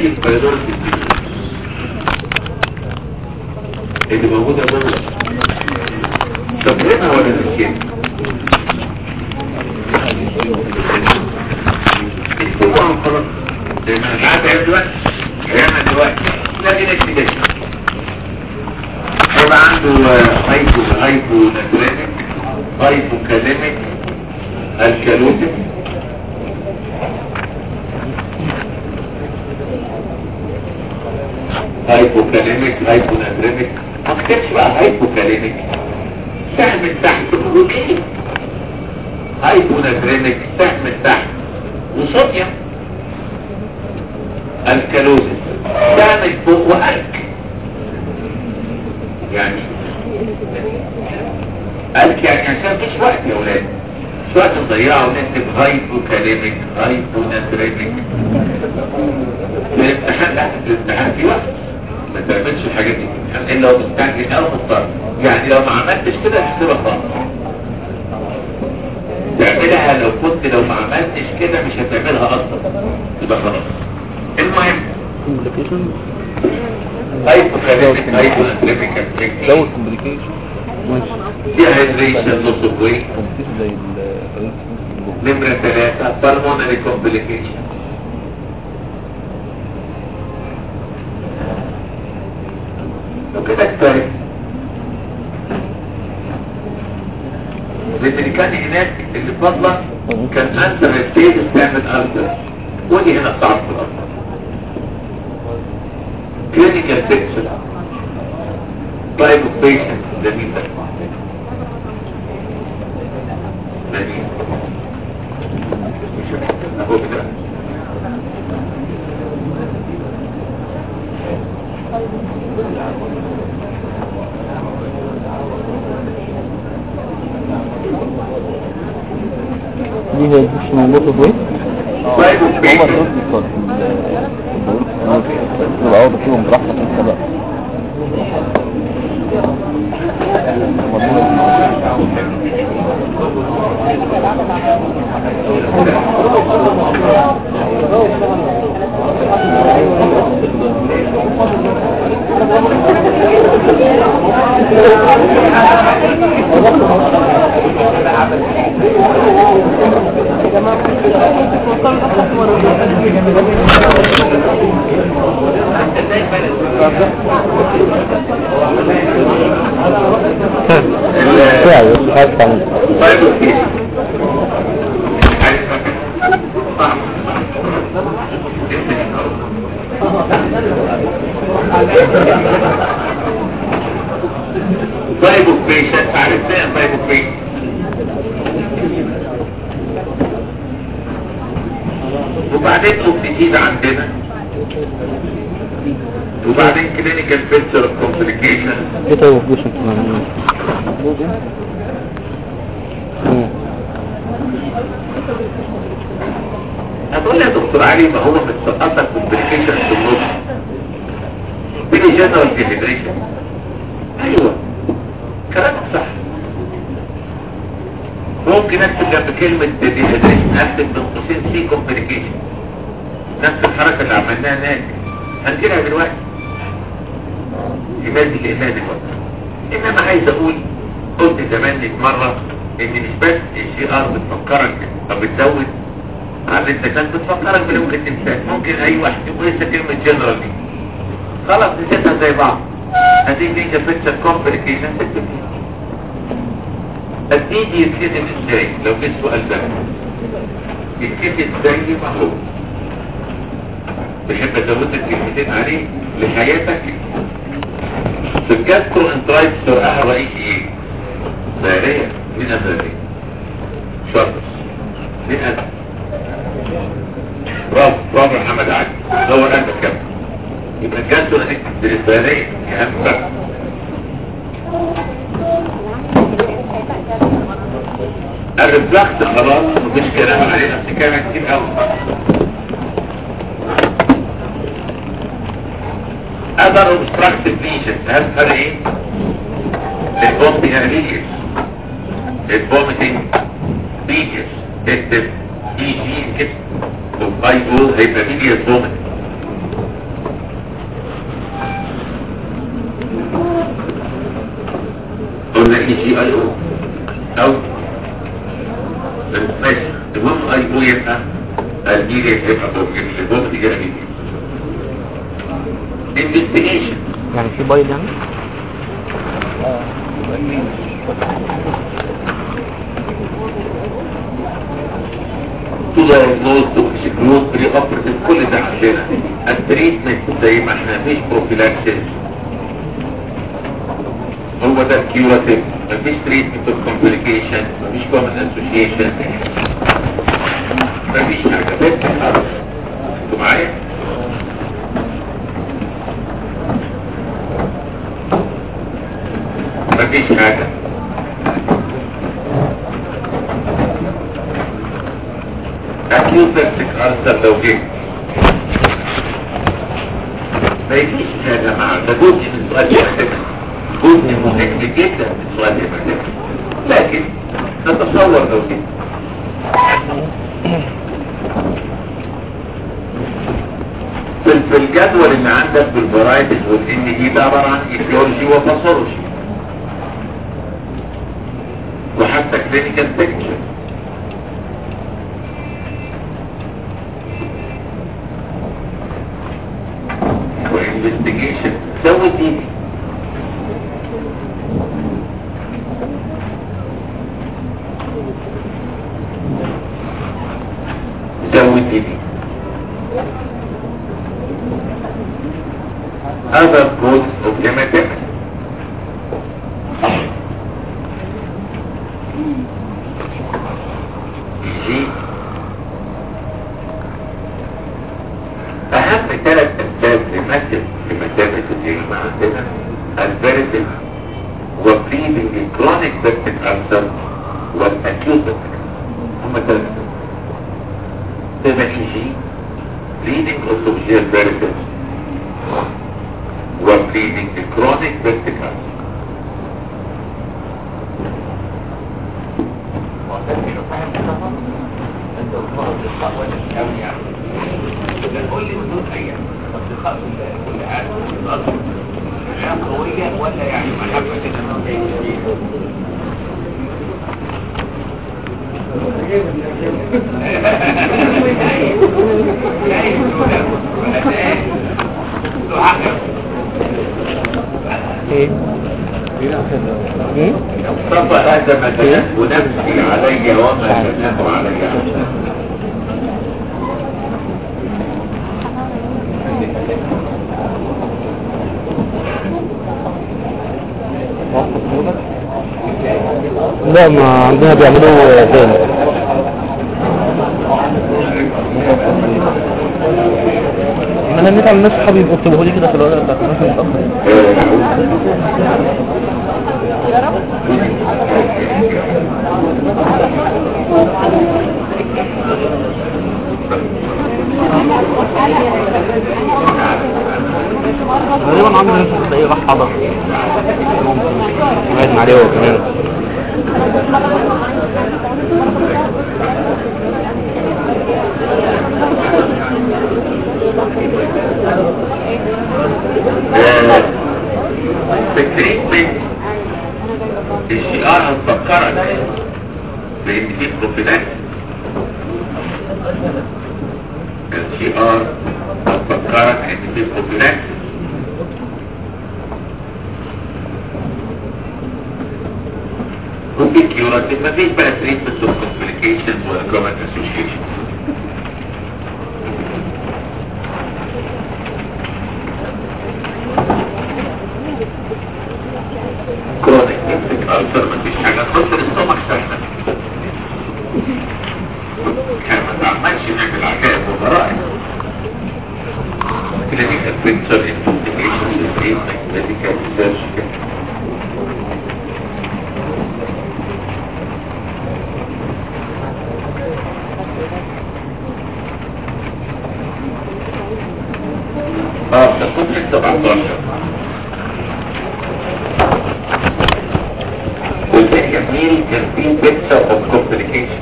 زي الفيروس اللي موجودة جوه فاكرينها ولا نسيت؟ طبعا خلاص زي ما انا قاعد عيب دلوقتي عيبنا دلوقتي لكن اكتبت هيبقى عنده هايبو هايبو ناترينك هايبو كاليميك الكالوتيك هايبوكاليميك هايبونادريميك ما كتبش بقى هايبوكاليميك سهم تحت بروتين هايبونادريميك سهم تحت وصوديوم الكالوزيس سهم فوق وألك يعني ألك يعني عشان مفيش وقت يا ولاد مش وقت نضيعه ونكتب هايبوكاليميك هايبونادريميك الامتحان لا الامتحان في وقت ما تعملش الحاجات دي الا لو مستعجل او مضطر يعني لو ما عملتش كده هتحسبها غلط تعملها لو كنت لو ما عملتش كده مش هتعملها اصلا يبقى خلاص المهم هايبوكاليميك هايبوناتريميك دوت كومبليكيشن ماشي ديهايدريشن لوس اوف ويت كومبليكيشن زي ال نمرة ثلاثة pulmonary complication لو كده كفاية لان اللي كان هناك اللي فضلة كان انسر السيد تعمل انسر ودي هنا صعب في الأرض clinical picture type of patient جميل ده جميل أهو كده دي هي مش موجودة في type of عمر patient نص تبقى عوض فيهم براحتك انت بقى ساعة بس عايز تعمل طيب اوكي عايز مكان. صح. طيب اوكي شايف عرفنا طيب اوكي وبعدين اوبتيتيد عندنا وبعدين كلينيكال بيكتشر اوف كومبليكيشن ايه طيب بوشن كمان هتقول لي يا دكتور علي ما هو متسقطك كومبليكيشن في النص بيني جنرال ديهيدريشن ايوه كلامك صح ممكن اكتب جنب كلمة ديهيدريشن اكتب بين قوسين سي كومبليكيشن نفس الحركة اللي عملناها هناك هنجيلها دلوقتي لماذا الإيمان دلوقتي انما عايز اقول قلت زمان لك مرة ان مش بس الجي ار بتفكرك او بتزود على انت كانت بتفكرك باللي ممكن تنساه ممكن اي واحد يقول لسه كلمة جنرال دي خلاص نسيتها زي بعض هتيجي ليك بيكتشر كومبليكيشن تكتب فيها الدي دي يتكتب ازاي لو جه السؤال ده يتكتب زي ما هو بحب ازود لك كلمتين عليه لحياتك في الجاسترو انترايت سرعها الرئيسي ايه؟ دائرية مين أساسي؟ شرط مين أساسي؟ برافو برافو يا محمد علي دور قلبك كم يبقى الجاسترو الدائرية أهم بقى الرفلكس خلاص مفيش كلام عليه نفس كلام كتير قوي other obstructive lesions هل فرق ايه؟ البومتنج ليجز البومتنج ليجز اكتب اي جي كده اي او هيبقى ميديا بومت جي اي او او ماشي المهم اي او يبقى الميديا يبقى بروجكت البوك دي جايه انفستيجيشن يعني في بايد يعني to diagnose to exclude pre-operative كل ده عندنا التريتمنت زي ما احنا مفيش بروفيلاكسيس هو ده الكيوراتيف مفيش تريتمنت اوف كومبليكيشن مفيش كومن اسوشيشن مفيش حاجه بس خلاص انتوا معايا؟ مفيش حاجه acute septic ulcer لو جه ما يجيش يا جماعة ده جزء من سؤال يحتمل جزء مهم جدا من سؤال يحتمل لكن نتصور لو جه في في الجدول اللي عندك بالفرايتس والان دي ده عبارة عن ايديولوجي وباثولوجي وحتى كلينيكال بيكتشر وانفستيجيشن سوي دي سوي دي other causes of hematomas يجي أهم ثلاث أسباب لمثل في مسافة الجريمة عندنا الفيرتيف وبليدنج الكرونيك بيرتيك ألسر والأكيوت بيرتيك هم ثلاث أسباب تبقى يجي bleeding esophageal vertices وبليدنج الكرونيك بيرتيك ألسر قول لي بدون ايام اصدقاء كل عام ايام قويه ولا يعني محبه كده ايه ايه صفى هذا ما تنسب نفسي علي وما تنسب علي لا ما عندنا بيعملوا تاني انا نيت على الناس صحابي بيكتبوا لي كده في الورقه بتاعت الناس المتاخر غالبا عمرو يوسف تلاقيه راح حضر ممكن عليه هو كمان في التريتمنت الشي ار هتفكرك بان في بروفيلاكس الشي ار هتفكرك ان في بروفيلاكس وفي كيوراتيف مفيش بقى تريتمنت اوف كومبليكيشنز ولا كومن اسوشيشن كرونيك نفسك ألسر مفيش حاجة تخص الاستومك سهلة كان ما تعملش نعمل عجائب وبرائع clinical picture investigation treatment medical research اه ده كنت 17 والباقي جميل كان فيه picture of complication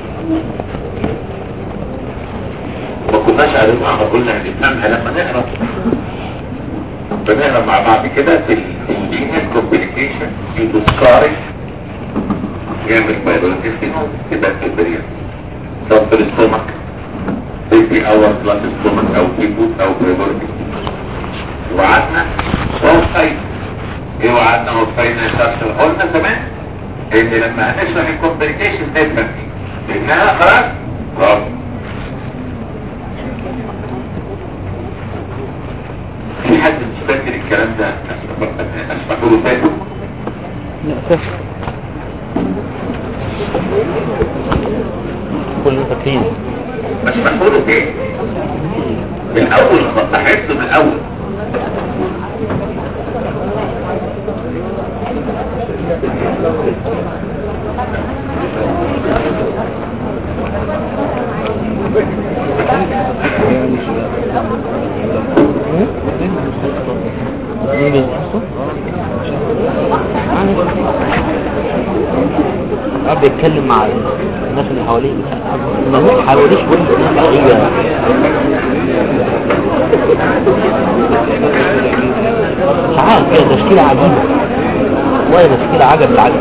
ما كناش عارفين ما كنا هنفهمها لما نقرا بنقرا مع بعض كده في الجينيال كومبليكيشن due to scarring يعمل بايرولوجي يبقى في البريد طب في الاستومك 50 اور بلس استومك او كيبوت او بريبورتي وعدنا وصينا ايه وعدنا وصينا يا قلنا زمان ان لما هنشرح الكومبليكيشن نفهم دي فهمناها خلاص خلاص في حد مش فاكر الكلام ده اشرحه له تاني لا فاكر كل فاكرين اشرحه له تاني من الاول احسه من الاول مين بيحسوا؟ قاعد بيتكلم مع الناس اللي حواليه ما حواليش وين ناس ساعات كده تشكيلة عجيبة والله تشكيلة عجب العجب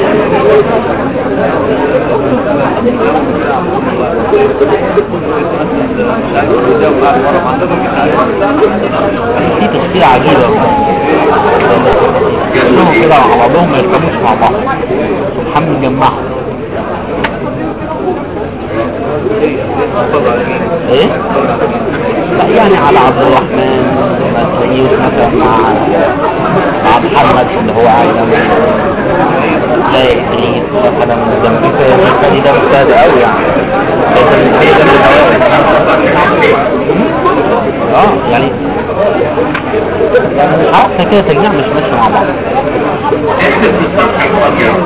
في تشكيلة عجيبة كلهم كده مع بعضهم ما يفهموش مع بعض محمد جمعهم ايه لا يعني على عبد الرحمن ما تلاقيه مثلا مع مع محمد اللي هو عالم تلاقي ادريس مثلا جنبي في الخليج ده مجتهد قوي يعني لكن هي جنب الهواء اه يعني يعني حتى كده تجميع مش ماشي مع بعض اكتب في الصفحة المؤجرة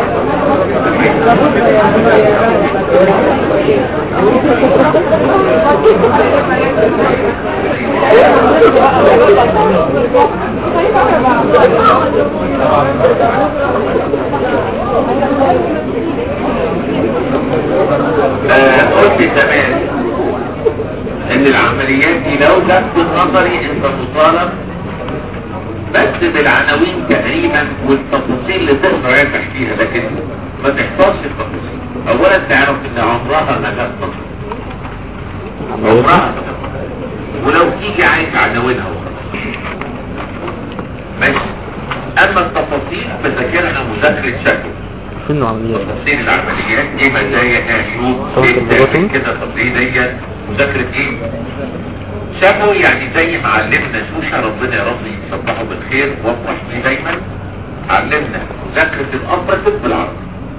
آه، قلت زمان ان العمليات دي لو لفت نظري انت مطالب بس بالعناوين تقريبا والتفاصيل اللي تقدر يعني تحكيها لكن ما تحفظش التفاصيل اولا تعرف ان عمرها ما جت نظر عمرها ما جت نظر. ولو تيجي عايز عناوينها وخلاص ماشي اما التفاصيل فذاكرها مذاكره شكل شنو عمليات تفصيل العمليات ايه مزايا ايه عيوب صوت ايه البروتين؟ كده طب ايه ديت مذاكره ايه شافوا يعني زي ما علمنا شوشة ربنا يا رب يصبحه بالخير وافرح بيه دايما علمنا مذاكرة الأبرتب بالعربي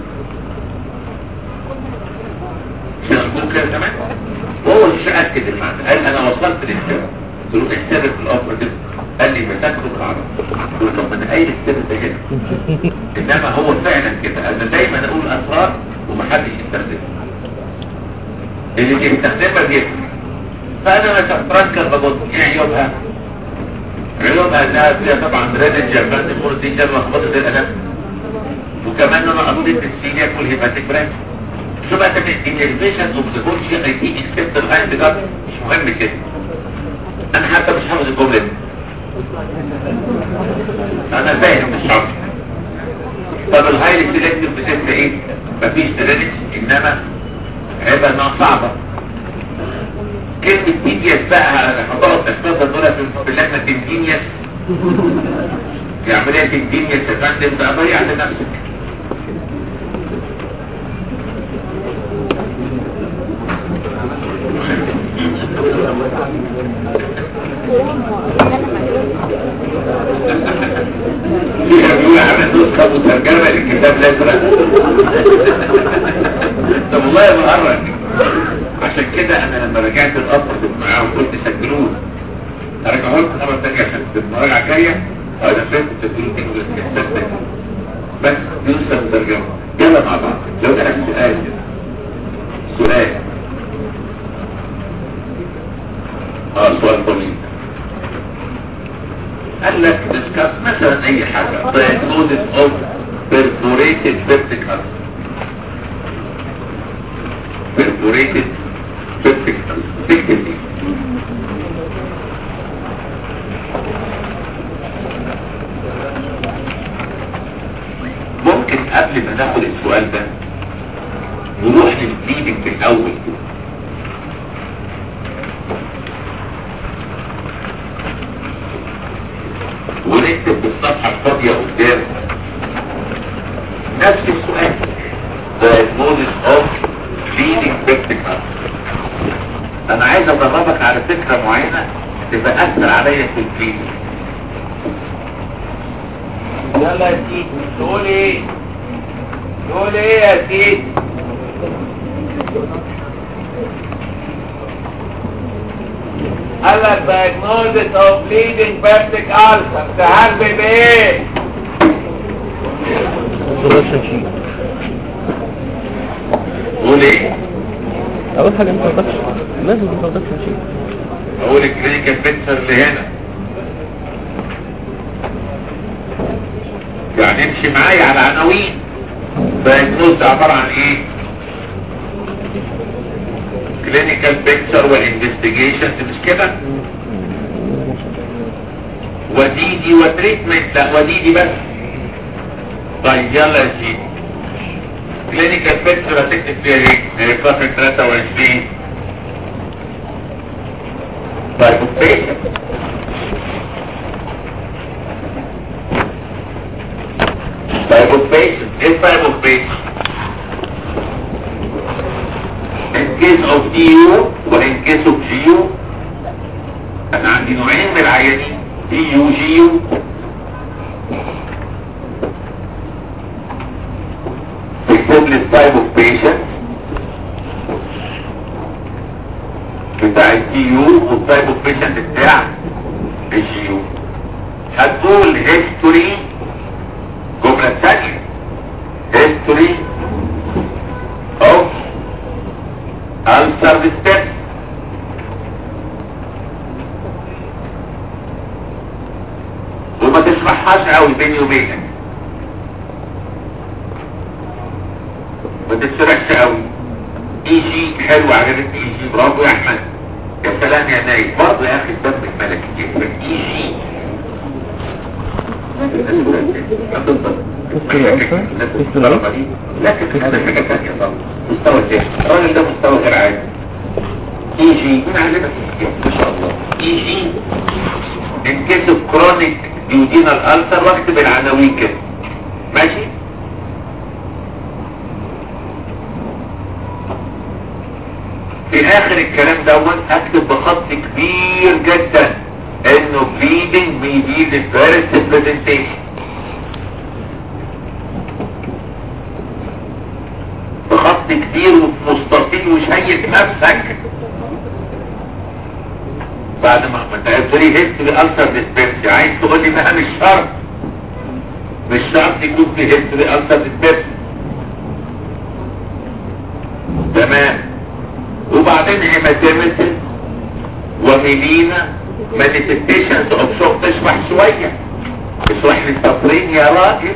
مش هنقول كده كمان وهو مش أكد المعنى قال أنا وصلت للسر قلت له ايه السر في الأبرتب قال لي بذاكره بالعربي قلت له طب ما انا قايل السر ده هنا انما هو فعلا كده انا دايما اقول اسرار ومحدش يستخدمها اللي بيستخدمها بيفهم فانا مش هتركز بقول ايه عيوبها عيوبها انها فيها طبعا ريدج جربان مورتيجر لخبطه الانف وكمان انا قصيت السيلياك والهيباتيك برانش شو بقى تبقى الانرفيشن وبتقول شيء اي تي اكسبت الغاية بجد مش مهم كده انا حتى مش حافظ الجملة دي انا فاهم مش حافظ طب الهايلي سيلكتيف بتبقى ايه مفيش درينج انما عيبها انها صعبة كلمة تيديس بقى حضرت تحفظها دول في في اللجنة تنتينيس في عملية تنتينيس يا فندم بقى ضيع لنفسك فيها بيقول عمل نسخة مترجمة للكتاب الازرق طب والله يا مهرج عشان كده انا لما رجعت القصر معاهم قلت سجلوه ارجعه لكم مرة تانية عشان في المراجعة الجاية انا فهمت تسجلوه تاني والاستحساس تاني بس دي نسخة مترجمة يلا مع بعض لو ده سؤال سؤال اه سؤال طويل قال لك discuss مثلا اي حاجة diagnosis of perforated septic ulcer perforated septic ulcer تكتب ايه ممكن قبل ما ناخد السؤال ده نروح للبليدنج في الاول كده ونكتب بالصفحة الفاضية قدام نفس السؤال diagnosis of bleeding peptic ulcer انا عايز ادربك على فكرة معينة تتأثر عليا في البليدنج يلا يا سيدي تقول ايه تقول ايه يا سيدي قال لك diagnosis of bleeding peptic ulcer تعال بايه introduction sheet قول ايه اول حاجه introduction لازم introduction sheet اقول الكلينيكال بيكتشر اللي هنا يعني امشي معايا على عناوين diagnosis عبارة عن ايه كلينيكال بيكتشر وانفستيجيشن مش كده وديدي وتريتمنت لا وديدي بس طيب يلا يا سيدي كلينيكال بيكتشر هتكتب فيها ايه؟ يعني صفحة 23 طيب البيشنت طيب البيشنت ايه طيب البيشنت؟ in case of DU وin case of GU انا عندي نوعين من العيانين DU GU اكتب لي التايب اوف بيشنت بتاع الدي يو والتايب اوف بيشنت بتاع الجي يو هتقول هيستوري جملة ثانية هيستوري اوف ulcer steps وما تشرحهاش قوي بيني وبينك ما تشرحش قوي اي جي حلو عجبتني اي جي برافو يا احمد يا سلام يا نايف برضه يا اخي الدم الملكي جدا اي جي لكن هذا حاجة ثانية طبعا مستوى تاني الراجل ده مستوى غير عادي اي جي مين علمك ما شاء الله اي جي ان كيس اوف كرونيك يودينال الالسر واكتب العناوين كده ماشي في اخر الكلام دوت اكتب بخط كبير جدا انه bleeding may be the first presentation بخط كتير ومستطيل وشيك نفسك بعد ما ما انت قلت لي هيستوري السر ديسبيرسي عايز تقول لي انها مش شرط مش شرط يكون في هيستوري السر ديسبيرسي تمام وبعدين هيماتيمتل وميلينا مانيفستيشنز اوف شوك تشرح شويه اشرح لي التطرين يا راجل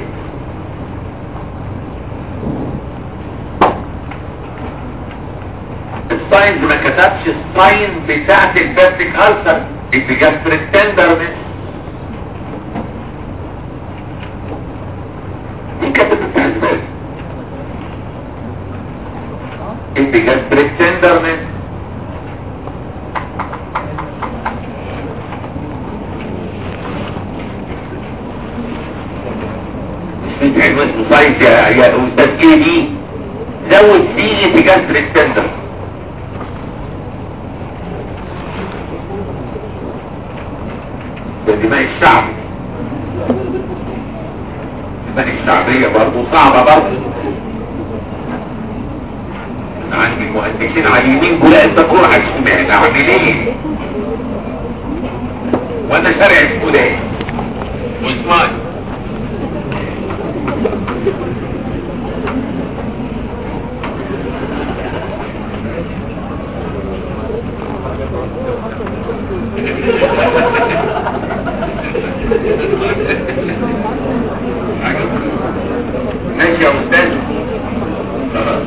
الساينز ما كتبش الساين بتاعت الباستيك ألسر الجاستريك تندرنس مين كتب بتاع الباستيك الجاستريك تندرنس في عنوان ساينز يا يا استاذ ايه دي زود سي في جاستريك تندرنس ده دماء الشعب دماء الشعبية برضو صعبة برضو أنا عندي مهندسين على اليمين بولاء الذكور على الشمال اعمل ايه وانا شارع الفلان واسمعني ماشي يا استاذ خلاص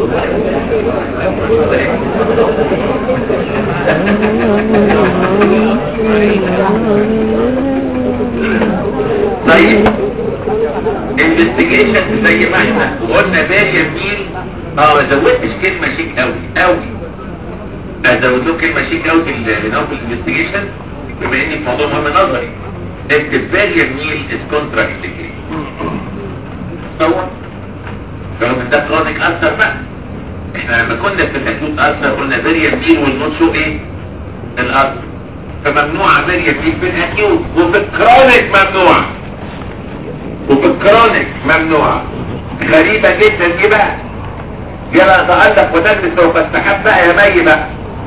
طيب انفستيجيشن زي ما احنا قلنا باري ميل اه ما زودتش كلمة شيك قوي قوي ازود له كلمة شيك قوي في النوبل انفستيجيشن بما اني في موضوع مهم نظري اكتب باري ميل از كونترا انديكيشن تصور رغم ان ده كرونيك اثر بقى احنا لما كنا في الاكيوت اثر قلنا باري ميل والنوت شو ايه الاثر فممنوع باري ميل في الاكيوت وفي الكرونيك ممنوع وفي الكرونيك ممنوع غريبة جدا دي بقى يلا تألق وتجلس لو فاستحب بقى يا مي بقى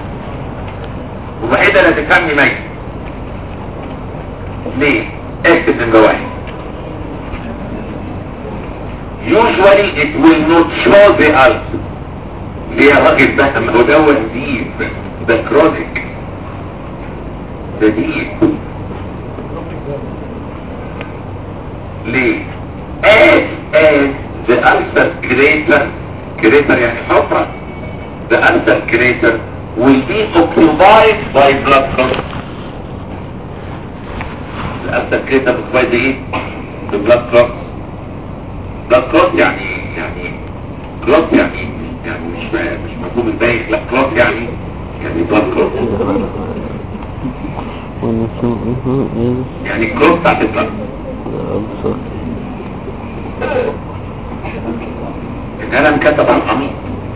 وبعيدة لا تفهمني مي ليه اكتب من جواهي usually it will not show the ulcer ليه يا راجل بقى ما هو دوت ديب ده كرونيك ده ديب ليه as as the ulcer crater crater يعني حفرة the ulcer crater will be occupied by blood clots the ulcer crater occupied ايه the blood clots blood clots يعني يعني clots يعني يعني مش مش مفهوم البايخ لا clots يعني يعني blood clots يعني clots بتاعت البلد القلم كتب على القميص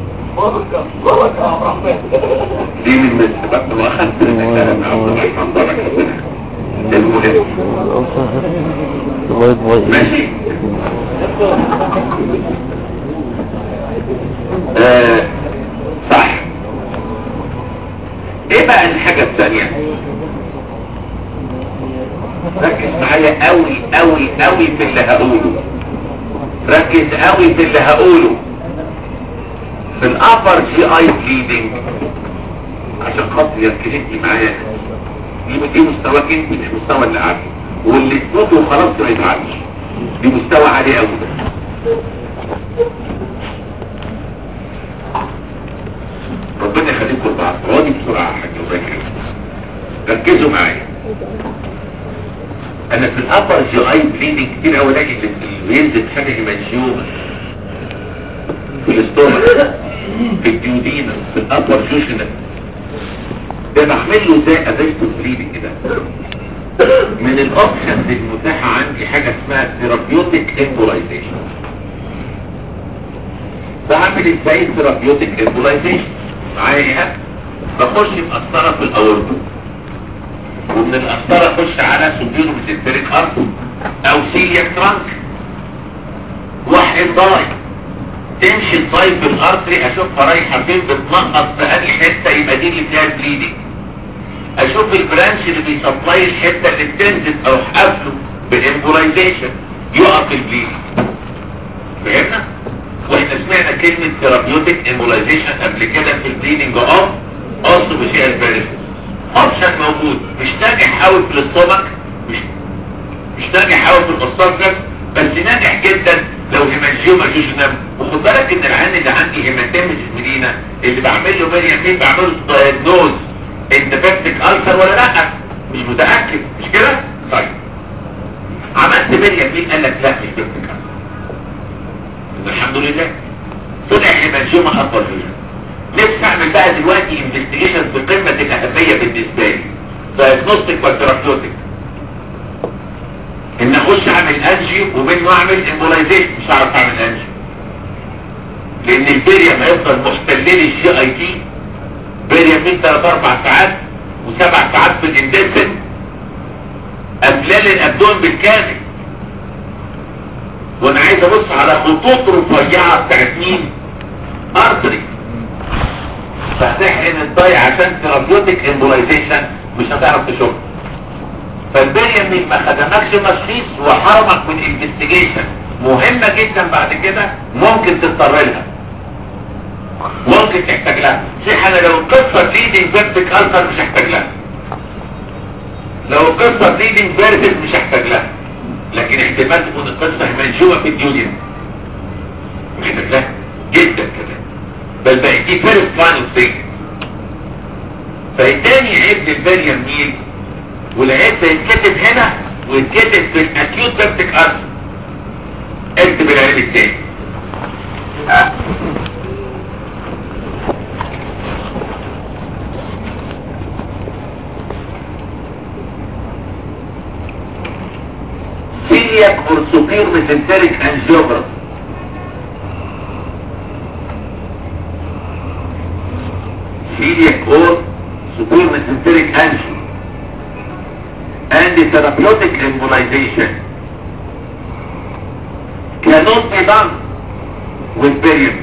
دي من مثل بقى واخدت الكلام عن ضرك المهم ماشي آه صح ايه بقى الحاجة الثانية ركز معايا قوي قوي قوي في اللي هقوله ركز قوي في اللي هقوله في الابر جي اي بليدنج عشان خاطر يركزتي معايا دي دي مستواك انت مش مستوى اللي عارف واللي تموته خلاص ما يتعبش دي مستوى عالي قوي ربنا يخليكم لبعض اقعدي بسرعه يا حاج وبكر ركزوا معايا انا في الابر جي اي بليدنج كتير قوي الاقي اللي بينزل حاجه هيمانجيوما في الاستومك في الديودينا في الابر جوشنا ده بعمل له زي اديشن بليدنج كده من الاوبشنز المتاحه عندي حاجه اسمها ثيرابيوتيك امبولايزيشن بعمل ازاي ثيرابيوتيك امبولايزيشن معايا بخش مقصره في الاورطه ومن القسطرة اخش على سوبيرو بسنتريك ارض او سيلياك ترانك واحد ضاي تمشي الضاي في الارتري اشوفها رايحة فين بتنقص في انهي حتة يبقى دي اللي فيها البليدنج اشوف البرانش اللي بيسبلاي الحتة اللي بتنزل اروح قافله بالامبولايزيشن يقف البليدنج فهمنا؟ واحنا سمعنا كلمة ثيرابيوتيك امبولايزيشن قبل كده في البليدنج اوف اصل بشيء الباريسيس اوبشن موجود مش ناجح قوي في الاستومك مش مش ناجح قوي في الاسطنجس بس ناجح جدا لو هيمانجيوما جوجنم وخد بالك ان العين اللي عندي هيماتيمس مدينة اللي بعمل له مريم مين بعمل له دايجنوز انت بيبتك السر ولا لا مش متاكد مش كده طيب عملت مريم مين قال لك لا مش بيبتك السر الحمد لله طلع هيمانجيوما اكبر جوجنم نفسي اعمل بقى دلوقتي انفستيجيشن بقمة الاهمية بالنسبة لي دايجنوستيك والثيرابيوتيك ان اخش اعمل انجيو ومنه اعمل امبولايزيشن مش هعرف اعمل انجيو لان البريم هيفضل محتلين الجي اي تي بريم من 3 4 ساعات وسبع ساعات في الاندسن افلال الابدون بالكامل وانا عايز ابص على خطوط رفيعة بتاعت مين ارتري فهتحقن الضي عشان ثيرابيوتيك امبولايزيشن مش هتعرف تشوف فالبريم ما خدمكش تشخيص وحرمك من انفستيجيشن مهمة جدا بعد كده ممكن تضطر لها ممكن تحتاج لها في حاجة لو القصة ليدنج بيبتك ألسر مش هحتاج لها لو القصة ليدنج بيرتك مش هحتاج لها لكن احتمال تكون القصة منشوبة في الديودين محتاج لها جدا كده بل بقت دي فيرست لاين اوف ثينك فالتاني عيب للبريم مين والعيب ده يتكتب هنا ويتكتب في الاكيوت بيبتيك ارثر اكتب العيب التاني ها celiac or superior mesenteric angiography celiac or superior mesenteric angio and the therapeutic embolization cannot be done with barium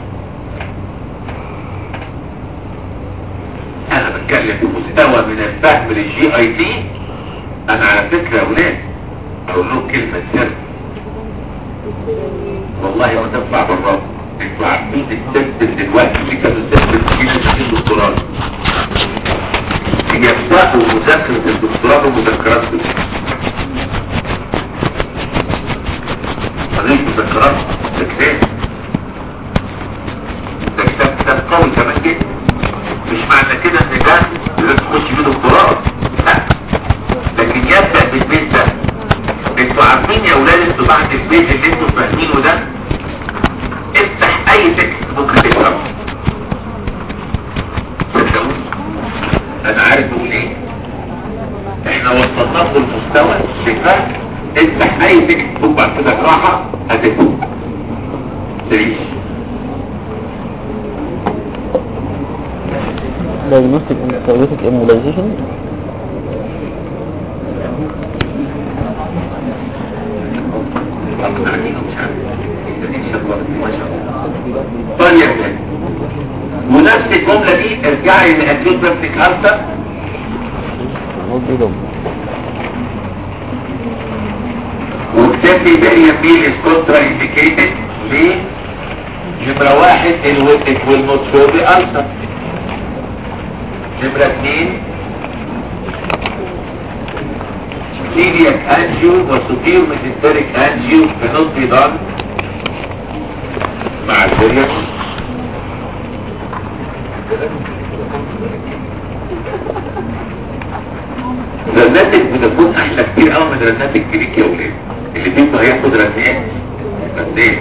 انا بتكلم في مستوى من الفهم للجي اي تي انا على فكرة يا ولاد اقول لهم كلمة سر والله ما تنفع بالرب انتوا عارفين السبت دلوقتي اللي كانوا السبت في ناس في الدكتوراه يبدأوا مذاكرة الدكتوراه ومذكراتهم مفيش مذكرات ده كتاب ده كتاب كتاب قوي كمان جدا مش معنى كده ان ده لازم تخش فيه دكتوراه لا لكن يبدأ بالبيت ده انتوا عارفين يا اولاد انتوا بعد البيت اللي انتوا فاهمينه ده افتح اي تكست ممكن تفهمه صدقوني انا عارف اقول ايه احنا وصلناه للمستوى للفهم افتح اي تكست بوك بعد كده جراحه هتفهم تعيش diagnostic and therapeutic immunization طيب يا فندم. ونفس الجملة دي ارجعي لأكيد بابتك أرثر not be done واكتفي باريا بيل كونترا انديكيتد ليه؟ نمرة واحد الوتك والموتفوبي ألسر نمرة اثنين سيريك انجيو وسوبير ميزنتريك انجيو cannot be done مع الفيريا رنات بتكون احلى كتير قوي من رنات الكليك يا ولاد اللي فيكم هياخد رنات رنات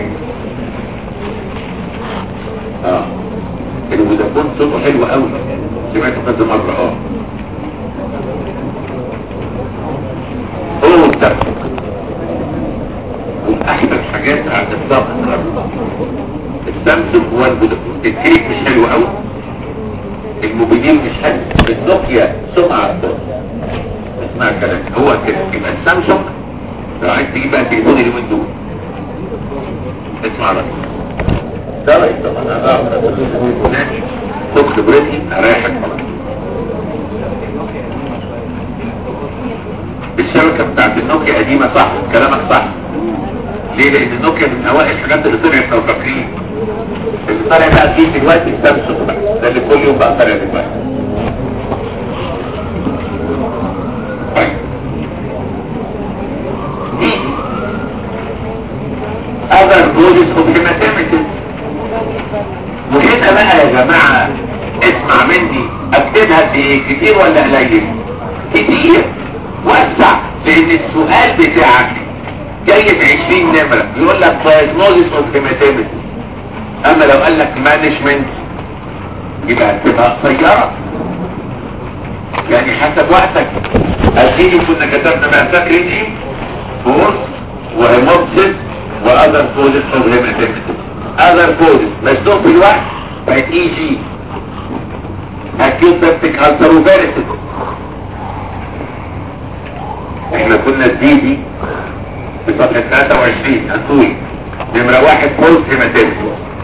اه الفودافون صوته حلو قوي سمعته كذا مره اه هو التفك واحلى الحاجات عند الضغط السامسونج هو الفودافون الكليك مش حلو قوي الموبيلين مش حلو النوكيا سمعة الضغط اسمع الكلام هو كده يبقى السامسونج لو عايز تجيب بقى تليفون اليومين دول اسمع بقى ده رأيك طبعا انا اقدر تليفونات خد خبرتي اريحك خلاص الشبكة بتاعت النوكيا قديمة صح كلامك صح ليه لان النوكيا من اوائل الحاجات اللي طلعت لو فاكرين اللي طالع بقى فيه دلوقتي السامسونج بقى ده اللي كل يوم بقى طالع دلوقتي طيب دي other causes of hematemesis وهنا بقى يا جماعة اسمع مني اكتبها بايه كتير ولا قليل كتير وسع لان السؤال بتاعك جاي ب 20 نمرة بيقول لك diagnosis of hematemesis اما لو قال لك management يبقى هتبقى قصيرة يعني حسب وقتك اديني كنا كتبنا بقى فاكرين ايه فورس وهيموبسيس واذر كوزز اوف هيماتيمتس اذر كوزز مشدوق في الوقت بقت اي جي اكيوت بيبتيك التر وفيرسيس احنا كنا الدي دي في صفحة 23 هنقول نمرة واحد فورس هيماتيمتس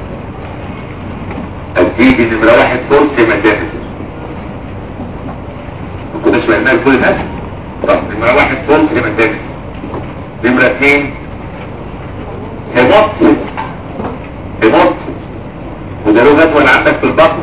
الدي دي نمرة واحد فورس هيماتيمتس ما كناش فاهمين كل الناس طب نمرة واحد فولت هيماتيمس نمرة اثنين هيموبسيس هيموبسيس وده له جدول عندك في البطن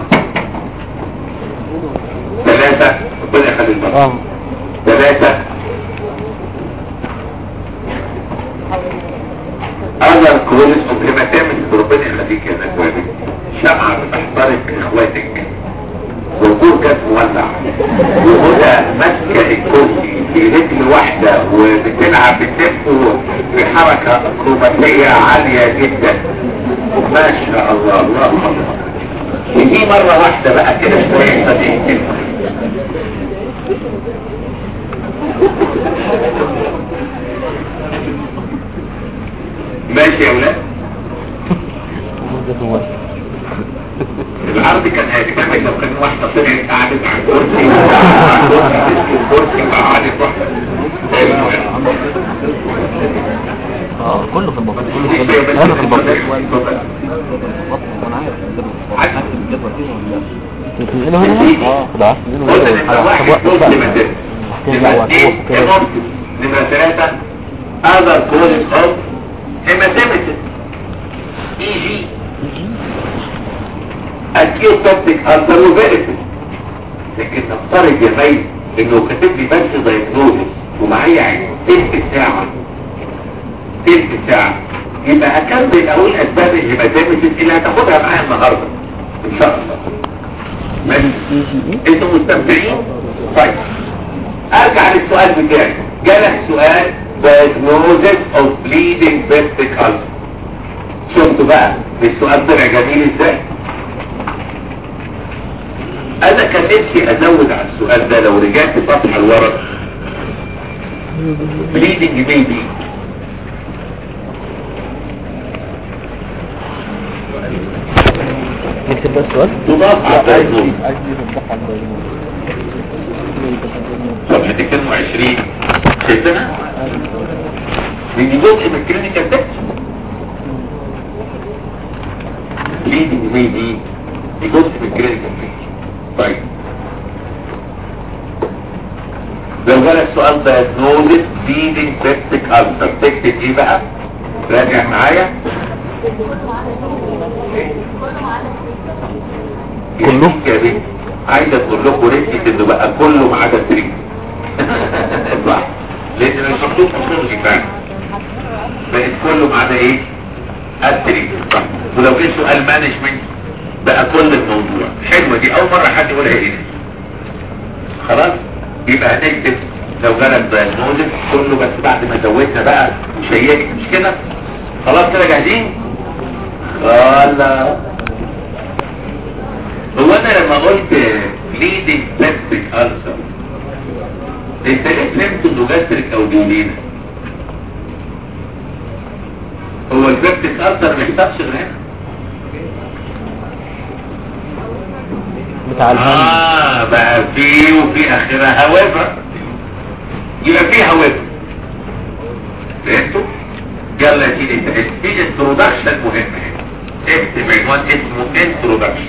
ثلاثة ربنا يخلي البطن اه ثلاثة اذر كرونس اوف هيماتيمس ربنا يخليك يا نجوى شمعة بتحترق اخواتك والجور جت مولع وهدى ماسكة الكرسي في رجل واحدة وبتلعب بتلف في حركة اكروباتية عالية جدا ما شاء الله الله اكبر دي مرة واحدة بقى كده شوية صديق ماشي يا ولاد العرض كان هادي كان لو كان واحدة طلعت قعدت على الكرسي على الكرسي الكرسي قعدت واحدة اه كله في البطن كله في دي البطن هذا في البطن اتفضل. انا عارف عارف. الجدول فيه ولا تنقله هنا اه خلاص قلت ان انت واحد بص لمدرسة نمرة اثنين هيموبتس نمرة ثلاثة other causes of hematemesis e.g. acute septic ulcer وفيرسس لكن نفترض يا مي انه كاتب لي بس دايجنوزس ومعايا عين تلت ساعة تلت ساعة يبقى اكمل اقول اسباب الهيماتيمسيس اللي هتاخدها معايا النهارده ان شاء الله ماشي انتوا مستمتعين طيب ارجع للسؤال بتاعي جالك سؤال diagnosis of bleeding cystic ulcer شفتوا بقى السؤال طلع جميل ازاي انا كان نفسي ازود على السؤال ده لو رجعت صفحة لورا bleeding maybe نكتب بس السؤال تضاف على الدايجنوز عايز يوضح على الدايجنوز. صفحة 22 شايفينها؟ دي جزء من الكلينيكال بيكتشر bleeding maybe دي جزء من الكلينيكال بيكتشر طيب لو جالك سؤال diagnosis bleeding septic ulcer تكتب ايه بقى؟ راجع معايا كله؟ يا بنت عايزه تقول لكم ريسك انه بقى كله ما عدا تريك صح لان مش مكتوب في الشغل فعلا بقت كله ما عدا ايه التريك صح ولو جه سؤال مانجمنت بقى كل الموضوع حلوه دي اول مره حد يقولها هنا خلاص يبقى هتكتب لو جالك دايجنوزس كله بس بعد ما زودنا بقى وشيكت مش كده خلاص كده جاهزين خلاص هو انا لما قلت ليدنج بلاستيك ألسر انت ليه فهمت انه جاستريك او ديولينا هو البلاستيك ألسر ما يحتاجش غير هنا بتاع الهم اه بقى في وفي اخرها هوافر يبقى في هوافر فهمتوا يلا يا سيدي في انترودكشن مهم هنا اكتب عنوان اسمه انترودكشن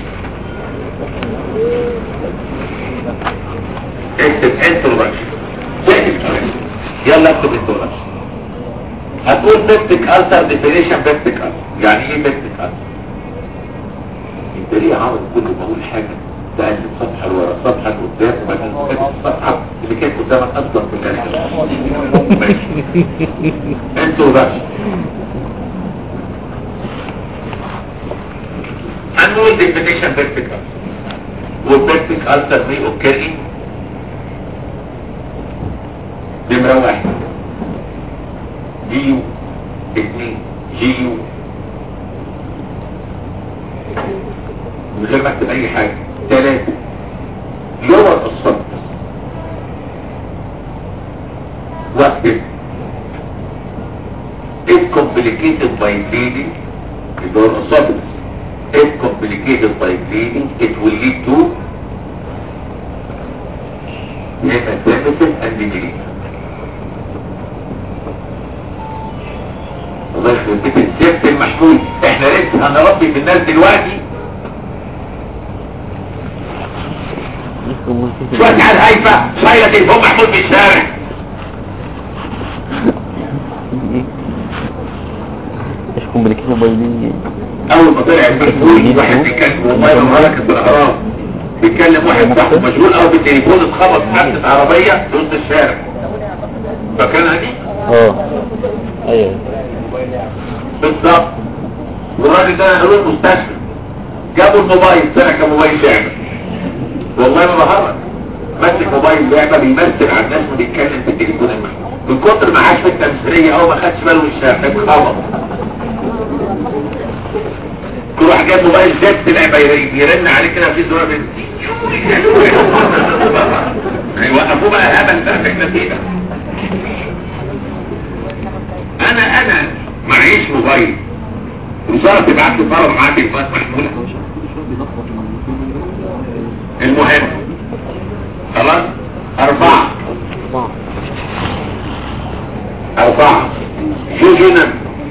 اكتب انترودكشن يلا اكتب انترودكشن هتقول بيبتيك ألسر ديفينيشن بيبتيك ألسر يعني ايه بيبتيك ألسر انت ليه عاوز كل ما اقول حاجه تقلب صفحه لورا صفحه لقدام وبعدين تقلب الصفحه اللي كانت قدامك اصلا في الكلام ماشي انتوا بقى هنقول definition بيبتيك ألسر والبيبتيك ألسر may occur in نمرة واحد جي يو اثنين جي يو من غير ما اكتب اي حاجة ثلاثة لور الصوت واكتب if complicated by bleeding lower esophagus if complicated by bleeding it will lead to hepatitis and bleeding الله يخرب بيت الزفت المحمول احنا لسه هنربي في الناس دلوقتي شوية عيال هايفة شايلة تليفون محمول في الشارع ايش كومبليكيشن بايلين اول ما طلع المحمول واحد بيتكلم موبايل مالك بالاغراض بيتكلم واحد صاحبه مشغول او بالتليفون اتخبط في حادثة عربية في وسط الشارع فاكرينها دي؟ اه ايوه بالظبط والراجل ده نقلوه المستشفى جابوا الموبايل طلع كموبايل لعبه والله ما بهرج ماسك موبايل لعبه بيمثل على الناس وبيتكلم في التليفون المحمول من كتر ما عاش في التمثيليه او ما خدش باله من الشارع اتخبط كل واحد جاب موبايل زد لعبه يرن عليه كده في زرار بين يوقفوه بقى هبل بقى في النتيجه انا انا معيش موبايل وزارة تبعت لي طلب معاه تليفونات محمولة المهم خلاص أربعة أربعة جوجنا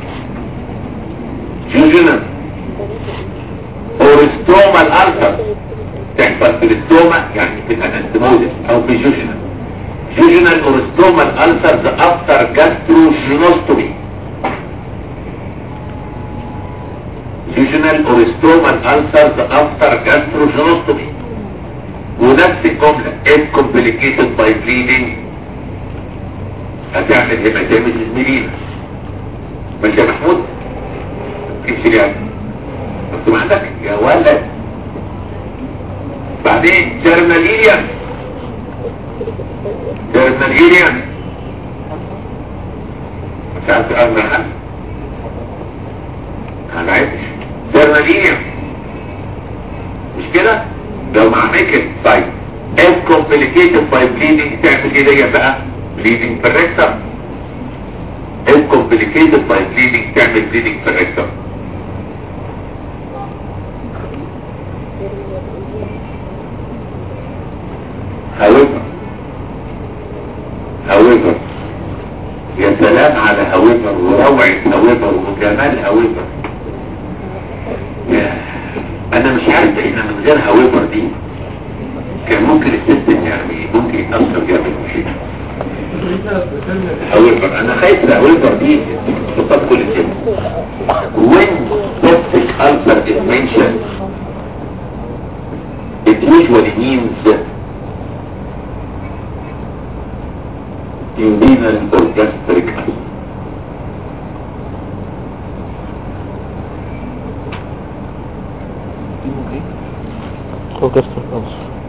جوجنا اورستوما الألسر تحصل في الاستوما يعني في الانستموزس او في جوجنا جوجنا الاورستوما الألسر افتر جاستروجينوستومي جوجنال اورستوما الألسر افتر جاستروجينوستومي ونفس الجملة if complicated by bleeding هتعمل هيماتيمس ميلينا ماشي يا محمود امشي لي مكتوب عندك يا ولد بعدين جرناليريا جرناليريا مش عارف تقرنا حد انا عايزش جرناليريا مش كده لو مع ميكل طيب if complicated by bleeding تعمل ايه دي بقى bleeding في الريكتر if complicated by bleeding تعمل bleeding في الريكتر however however يا سلام على however وروعة however وجمال however يا انا مش عارف احنا من غير however دي كان ممكن السيستم يعني ممكن يتأثر جامد مش however انا خايف however دي تصاب كل شيء when septic ulcer is mentioned it usually means inguinal or gastric ulcer فوكس الأنصر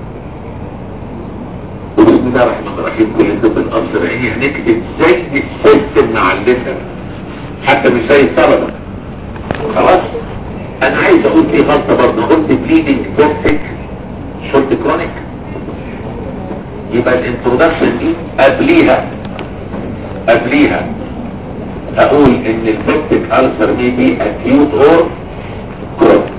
بسم الله الرحمن الرحيم كل طب الأصل عيني هنكتب زي السيستم نعلمها حتى مش زي الطلبة خلاص انا عايز اقول في غلطة برضه قلت بليدنج بيرفكت شورت كرونيك يبقى الانترودكشن دي قبليها قبليها اقول ان البيرفكت ألسر دي دي اكيوت اور كرونيك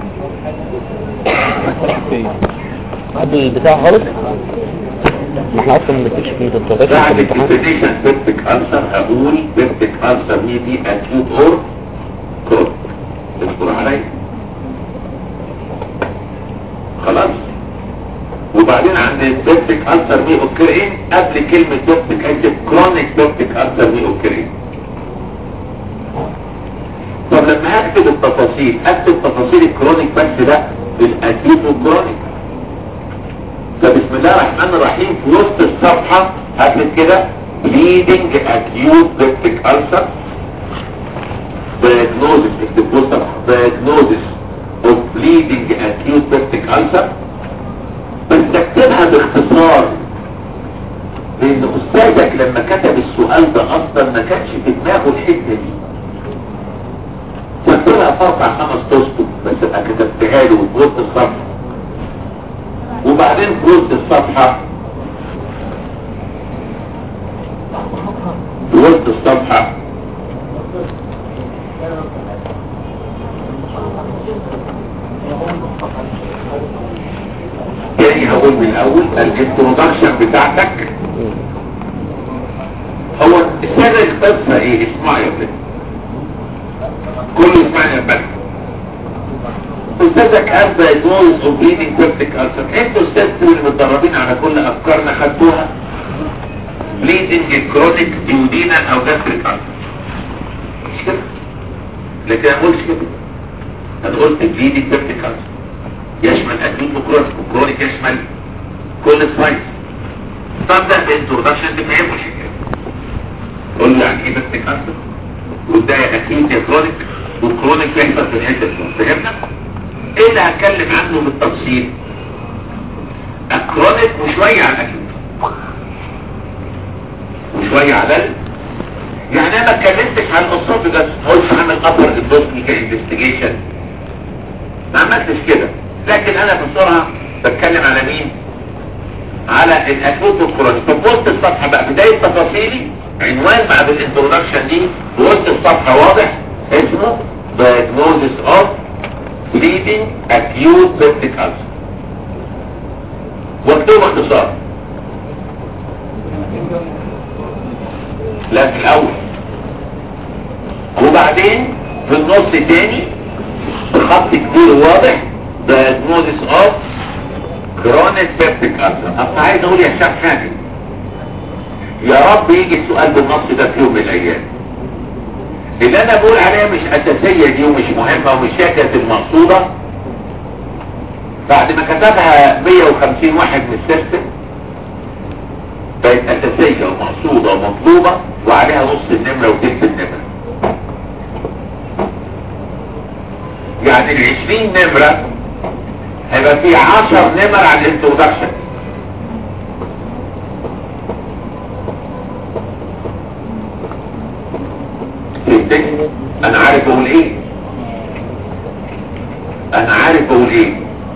قبل البتاع خالص ما احنا اصلا ما بنكتبش في الانترودكشن في بعد الامتحان الديفينيشن بيرفكت ألسر هقول بيرفكت ألسر دي دي اكيوت اور كرونيك اصبر عليا خلاص وبعدين عند البيبتيك ألسر مي اوكرين قبل كلمة بيبتيك اكتب كرونيك بيبتيك ألسر مي اوكرين طب لما اكتب التفاصيل اكتب تفاصيل الكرونيك بس لا الاكيوت والكرونيك فبسم الله الرحمن الرحيم في وسط الصفحة هكتب كده bleeding acute peptic ulcer diagnosis اكتب وسط diagnosis of bleeding acute peptic ulcer بس تكتبها باختصار لان استاذك لما كتب السؤال ده اصلا ما كانش في دماغه الحته دي كتبها في اربع خمس اسطر بس ابقى كتبتها له في وسط الصفحه وبعدين في وسط الصفحه في وسط الصفحه تاني هقول من الاول الانترودكشن بتاعتك هو السنة القصة ايه اسمع يا ابني كله اسمعني يا ابني استاذك قال دايجنوز اوف بليدنج بيبتيك ألسر انتوا استاذتوا اللي متدربين على كل افكارنا خدتوها بليدنج كرونيك ديودينا او جاستريك ألسر مش كده لكن انا قلتش كده انا قلت بليدنج بيبتيك ألسر يشمل اكيوت وكرونيك وكرونيك يشمل كل سلايس طب ده الانترودكشن تفهمه الحكايه قول له يعني ايه بيبتيك ألسر وده اكيد يا كرونيك والكرونيك يحصل في الحته دي فهمنا ايه اللي هتكلم عنه بالتفصيل الكرونيك وشويه على الاكيد وشويه على ال... يعني انا ما اتكلمتش عن الاسطوف بس قلت عامل ابر اندوسكي كانفستيجيشن ما عملتش كده لكن انا بسرعه بتكلم على مين على الاكوت والكرونيك طب وسط الصفحه بقى بدايه تفاصيلي عنوان بعد الانترودكشن دي وسط الصفحه واضح اسمه diagnosis of bleeding acute septic ulcer واكتبه باختصار لا في الاول وبعدين في النص تاني بخط كبير واضح diagnosis of chronic septic ulcer اصل عايز اقول يا شاب حاجه يا رب يجي السؤال بالنص ده في يوم من الايام اللي انا بقول عليها مش اساسيه دي ومش مهمه ومش هي كانت المقصوده بعد ما كتبها 150 واحد من السيستم بقت اساسيه ومقصوده ومطلوبه وعليها نص النمره وتلت النمره يعني ال 20 نمره هيبقى في 10 نمر على الانترودكشن فهمتني انا عارف اقول ايه انا عارف اقول ايه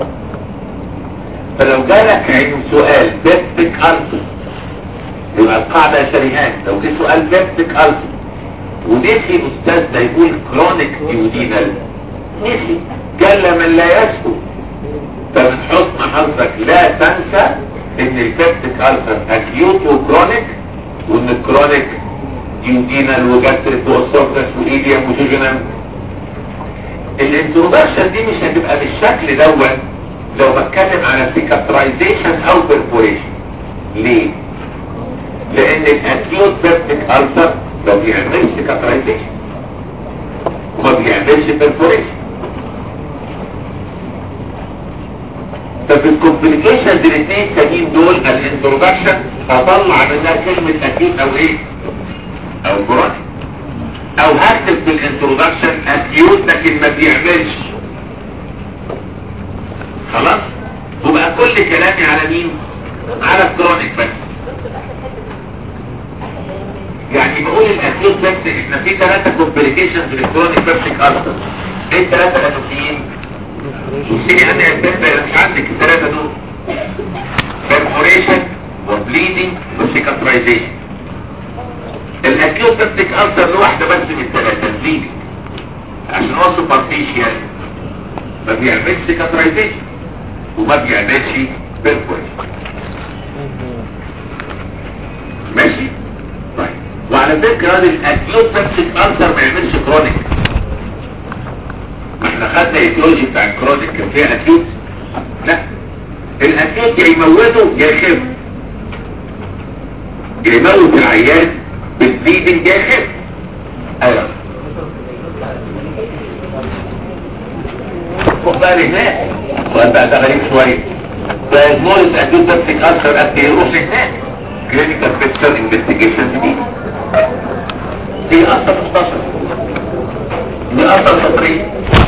فلو جالك عين سؤال بيبتك ألسر يبقى القاعدة يا شريهان لو جه سؤال بيبتك ألسر ونسي استاذنا يقول كرونيك ديودينال نسي جل من لا يسكت فمن حسن حظك لا تنسى ان البيبتك ألسر اكيوت وكرونيك وان الكرونيك ديودينال وجاستريك واسوفنس وايديوم وجوجنال الانترودكشن دي مش هتبقى بالشكل دوت لو بتكلم على سيكاترايزيشن او بيرفوريشن ليه لان الاكيوت بيبتيك ألسر ما بيعملش سيكاترايزيشن وما بيعملش بيرفوريشن ففي الكومبليكيشنز الاثنين التانيين دول الانترودكشن هطلع منها كلمة اكيوت او ايه او كرونيك او هكتب في الانترودكشن اكيوت لكن ما بيعملش خلاص وبقى كل كلامي على مين على الكرونيك بس يعني بقول الاكيوت بس احنا في ثلاثة كومبليكيشنز للكرونيك بيبتيك ألسر ايه الثلاثة الاساسيين والسيني انا يا بنت مش عندك الثلاثة دول perforation وبليدنج وسيكاترايزيشن الاكيوت بيبتيك ألسر لوحده بس من الثلاثة البليدنج عشان هو سوبرفيشيال ما بيعملش سيكاترايزيشن وما بيعملش بيرفوريشن ماشي طيب وعلى فكرة هذا الاكيوت بيبتيك ألسر ما يعملش كرونيك ما احنا خدنا ايتيولوجي بتاع الكرونيك كان فيها اكيوت لا الاكيوت يا يموته يا يخف يا يموت العيان بالبليدنج يا يخف ايوه خد بالك هناك السؤال بقى ده غريب شويه diagnosis acute septic ulcer at the هناك clinical picture investigation دي دي اصلا 16 دي اصلا تقريب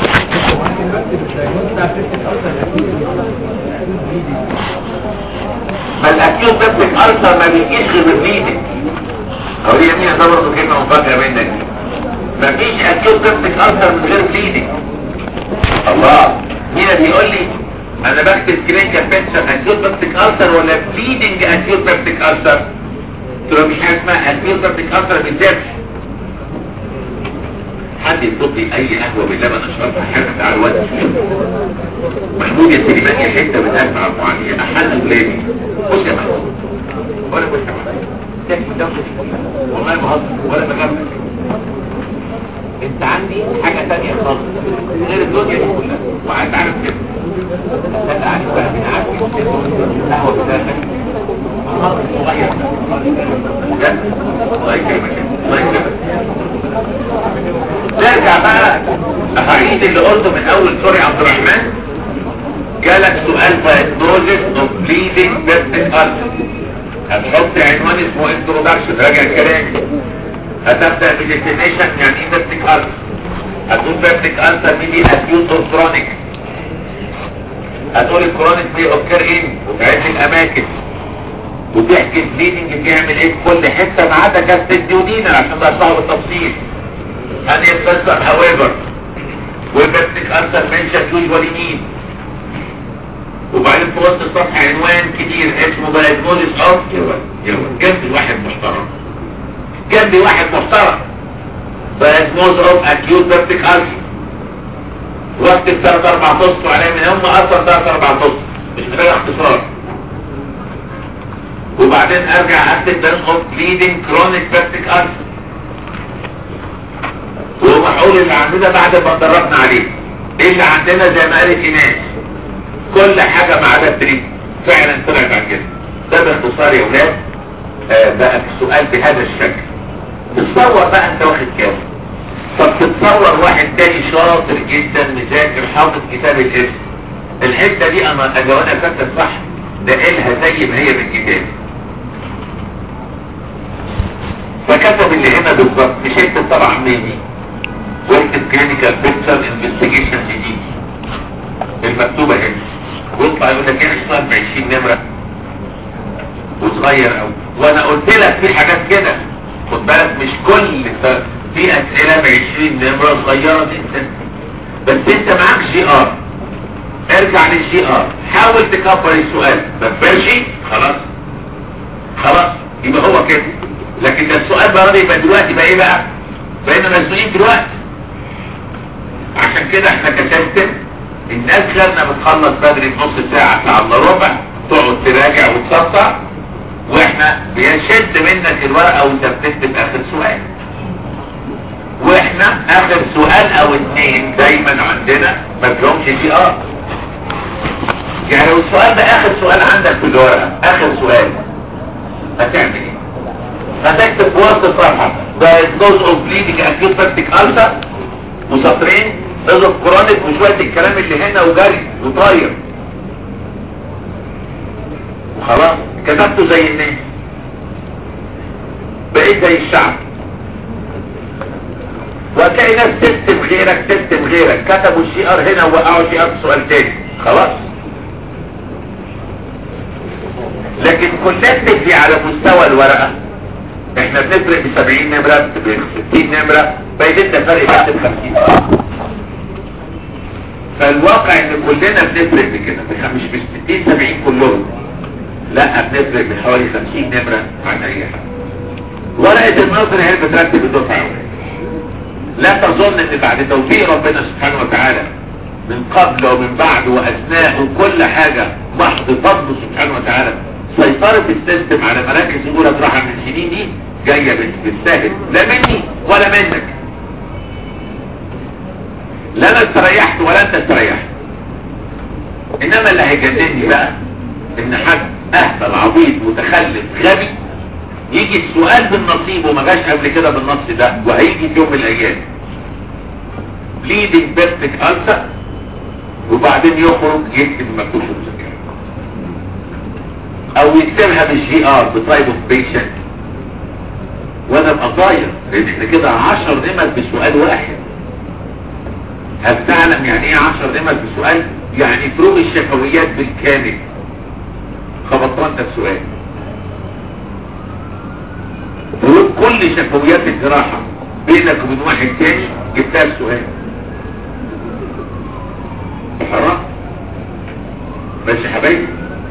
فالاكيوت septic ulcer ما بيجيش غير بالبليدنج او دي يمين ده برضه كلمه مفاجاه منك مفيش acute septic ulcer من غير بليدنج الله مين بيقول لي انا بكتب كلينيكال بيكتشر اكيوت بيبتيك ألسر ولا بليدنج اكيوت بيبتيك ألسر تقول مش حاجه اسمها اكيوت بيبتيك ألسر بالذات حد يطلب لي اي قهوه باللبن اشربها حاجه على الوقت محمود يا سليمان يا حته من قلب على المعانيه احد ولادي بص يا محمود ولا بص يا محمود والله بهزر ولا بغفل انت عندي حاجة تانية خالص غير الدنيا دي كلها وعايز اعرف كده انت عارف بقى من عارف القهوة بتاعتك خالص صغير بجد الله يكرمك الله يكرمك نرجع بقى هعيد اللي قلته من اول سوري عبد الرحمن جالك سؤال diagnosis of bleeding septic ulcer هتحط عنوان اسمه introduction راجع كلامي هتبدأ بديفينيشن يعني ايه بيبتيك ألسر هتقول بيبتيك ألسر مين دي أكيوت أو كرونيك هتقول الكرونيك بيأوكر ان وتعد الأماكن وتحكي البليدنج بيعمل ايه في كل حتة ما عدا كاست الديودينا عشان ده صعب التفصيل أن يتفسر however والبيبتيك ألسر منشن يوجوالي مين وبعدين في وسط الصفحة عنوان كتير اسمه diagnosis of جنب واحد محترم جنب واحد محترم diagnosis of acute peptic ulcer واكتب ثلاث اربع تصف عليها من هم اصلا ثلاث اربع تصف مش محتاج اختصار وبعدين ارجع اكتب diagnosis of bleeding chronic peptic ulcer ومحول اللي عندنا بعد ما اتدربنا عليه ايه اللي عندنا زي ما قالت ايناس كل حاجة ما عدا التريد فعلا طلعت عن كده ده باختصار يا ولاد آه بقى السؤال بهذا الشكل تصور بقى انت واخد كام طب تتصور واحد تاني شاطر جدا مذاكر حافظ كتاب الاسم الحتة دي انا اجوانا فاكر صح ده قالها زي ما هي من الكتاب فكتب اللي هنا بالظبط مش اكتب طبعا مني واكتب كلينيكال بيكتشر انفستيجيشن جديد المكتوبة هنا ويطلع يقول لك ايه اشتغل ب 20 نمرة وصغير قوي وانا قلت لك في حاجات كده خد بالك مش كل ف- في اسئلة ب 20 نمرة صغيرة جدا بس انت معاك جي ار ارجع للجي ار حاول تكبر السؤال ما تكبرش خلاص خلاص يبقى هو كده لكن ده السؤال بقى يبقى دلوقتي بقى ايه بقى بقينا مسؤولين دلوقتي عشان كده احنا كسيستم الناس لما بتخلص بدري بنص ساعة ساعة الا ربع تقعد تراجع وتصفح واحنا بيشد منك الورقة وانت بتكتب اخر سؤال واحنا اخر سؤال او اتنين دايما عندنا ما بيهمش جي ار يعني لو السؤال ده اخر سؤال عندك في الورقة اخر سؤال هتعمل ايه هتكتب في وسط الصفحة diagnosis of bleeding acute peptic ulcer وسطرين نظر كرونيك وشوية الكلام اللي هنا وجري وطاير وخلاص كتبته زي الناس بقيت زي الشعب وهتلاقي ناس تكتب غيرك تكتب غيرك كتبوا الشي ار هنا ووقعوا شي ار في سؤال تاني خلاص لكن كولكتيف على مستوى الورقة احنا بنفرق ب 70 نمرة ب 60 نمرة بيدنا فرق بعد ب 50 فالواقع ان كلنا بنفرق بكده مش مش 60 70 كلهم لا بنفرق بحوالي 50 نمرة عن اي حد ورقة النظر هي اللي بترتب الدفعة لا تظن ان بعد توفيق ربنا سبحانه وتعالى من قبل ومن بعد واثناء وكل حاجة محض فضله سبحانه وتعالى سيطرة السيستم على مراكز الاولى راحة من السنين دي جاية بالساهل لا مني ولا منك لا انا استريحت ولا انت استريحت انما اللي هيجنني بقى ان حد اهبل عبيط متخلف غبي يجي السؤال بالنصيب وما جاش قبل كده بالنص ده وهيجي في يوم من الايام bleeding peptic ulcer وبعدين يخرج يكتب مكتوب في المذاكره او يكتبها بالجي ار بتايب اوف بيشنت وانا ابقى ضايع لان احنا كده 10 نمط بسؤال واحد هل تعلم يعني ايه 10 نمط بسؤال يعني فروق الشفويات بالكامل خبطان ده السؤال فروق كل شفويات الجراحة بينك وبين واحد تاني جبتها السؤال حرام ماشي يا حبايبي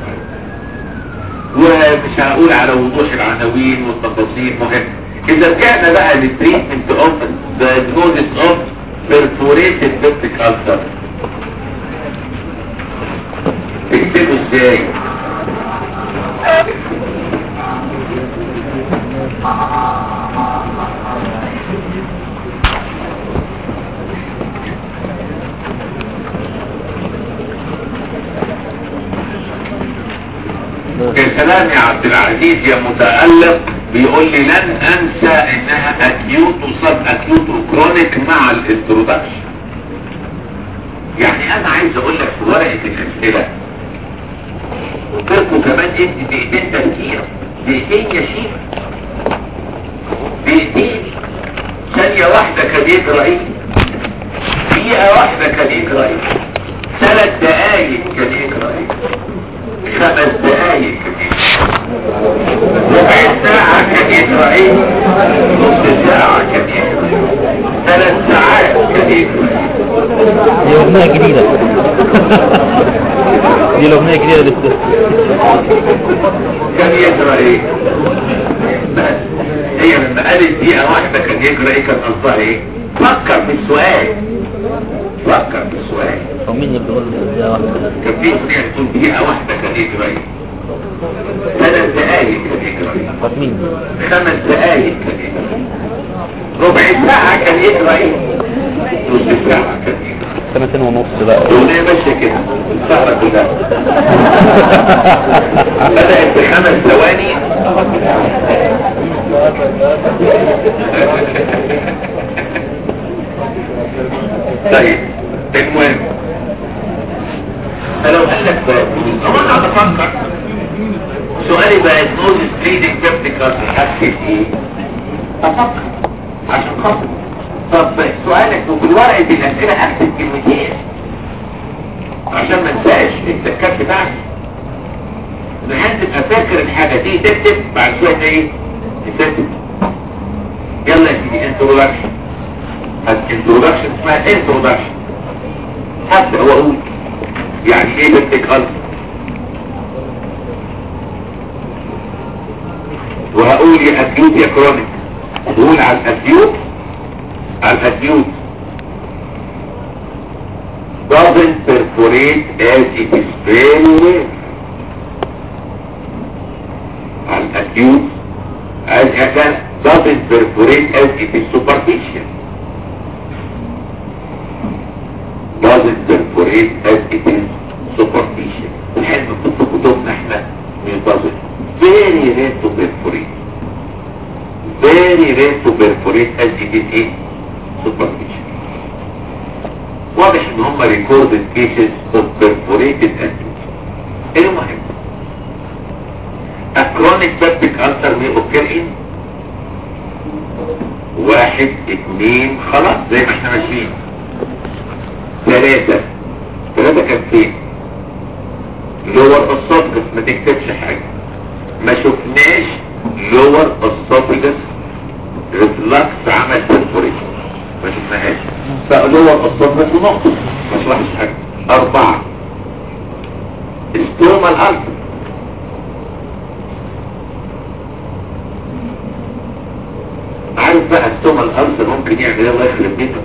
ومش هقول على وضوح العناوين والتفاصيل مهم اذا رجعنا بقى للتريتمنت اوف diagnosis اوف perforated peptic ulcer تكتبه ازاي يا سلام يا عبد العزيز يا متألق بيقول لي لن انسى انها اكيوت وصاب اكيوت وكرونيك مع الانترودكشن يعني انا عايز اقول لك في ورقة الاسئلة قلت لكم كمان انت دقيقتين تفكير دقيقتين يا شيخ دقيقتين ثانية واحدة كان يجرى ايه دقيقة واحدة كان يجرى ايه ثلاث دقايق كان يجرى ايه خمس دقايق كان يجرى ربع ساعة كان يجرى ايه نص ساعة كان يجرى ايه ثلاث ساعات كان يجرى ايه دي اغنية جديدة دي الاغنية الجديدة لسه كان يجرى ايه بس هي لما قالت دقيقة واحدة كان يجرى ايه كان قصدها ايه فكر في السؤال فكر في السؤال هو مين اللي بيقول ده واحدة كان في اغنية تقول دقيقة واحدة كان يجرى ايه ثلاث دقايق كان يجرى ايه طب مين خمس دقايق كان يجرى ايه ربع ساعة كان يجرى ايه نص ساعة كان يجرى سنتين ونص بقى الأغنية ماشية كده السهرة كلها بدأت بخمس ثواني طيب المهم فلو قال لك بقى هو انا قاعد افكر سؤالي بقى نوز ستريدنج بيبتيكال حسيت ايه؟ افكر عشان خاطر طب سؤالك وفي ورقة الأسئلة أكتب كلمتين عشان ما انساش التكات بتاعتي لحد تبقى فاكر الحاجة دي تكتب بعد شوية ايه؟ تكتب يلا يا سيدي انترودكشن الانترودكشن اسمها انترودكشن حتى هو اقول يعني ايه بنتك ألف وهقول يا أكيوت يا كرونيك تقول على الأكيوت على الأكيوت doesn't perforate as it is very rare على الأكيوت as it doesn't perforate as it is superficial doesn't perforate as it is superficial الحين في كتبنا احنا منتظر very rare to perforate very rare to perforate as it is in superficial واضح ان هم recorded cases of perforated acute المهم a chronic peptic ulcer may occur in واحد اتنين خلاص زي ما احنا ماشيين ثلاثة ثلاثة كان فين لور اسوفجس ما تكتبش حاجة ما شفناش لور اسوفجس ريفلكس عمل perforation ما شفناهاش فلور اسوفجس ونقطة ما شرحش حاجة اربعة استوما الالف عارف بقى استوما الالف ممكن يعمل ايه الله يخرب بيته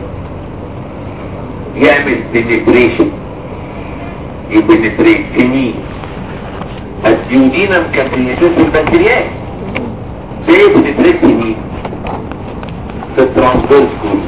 يعمل penetration يبنتريت في مين الديودينم كابريتوس البكتيريات زي بنتريت في مين في الترانسفيرس كول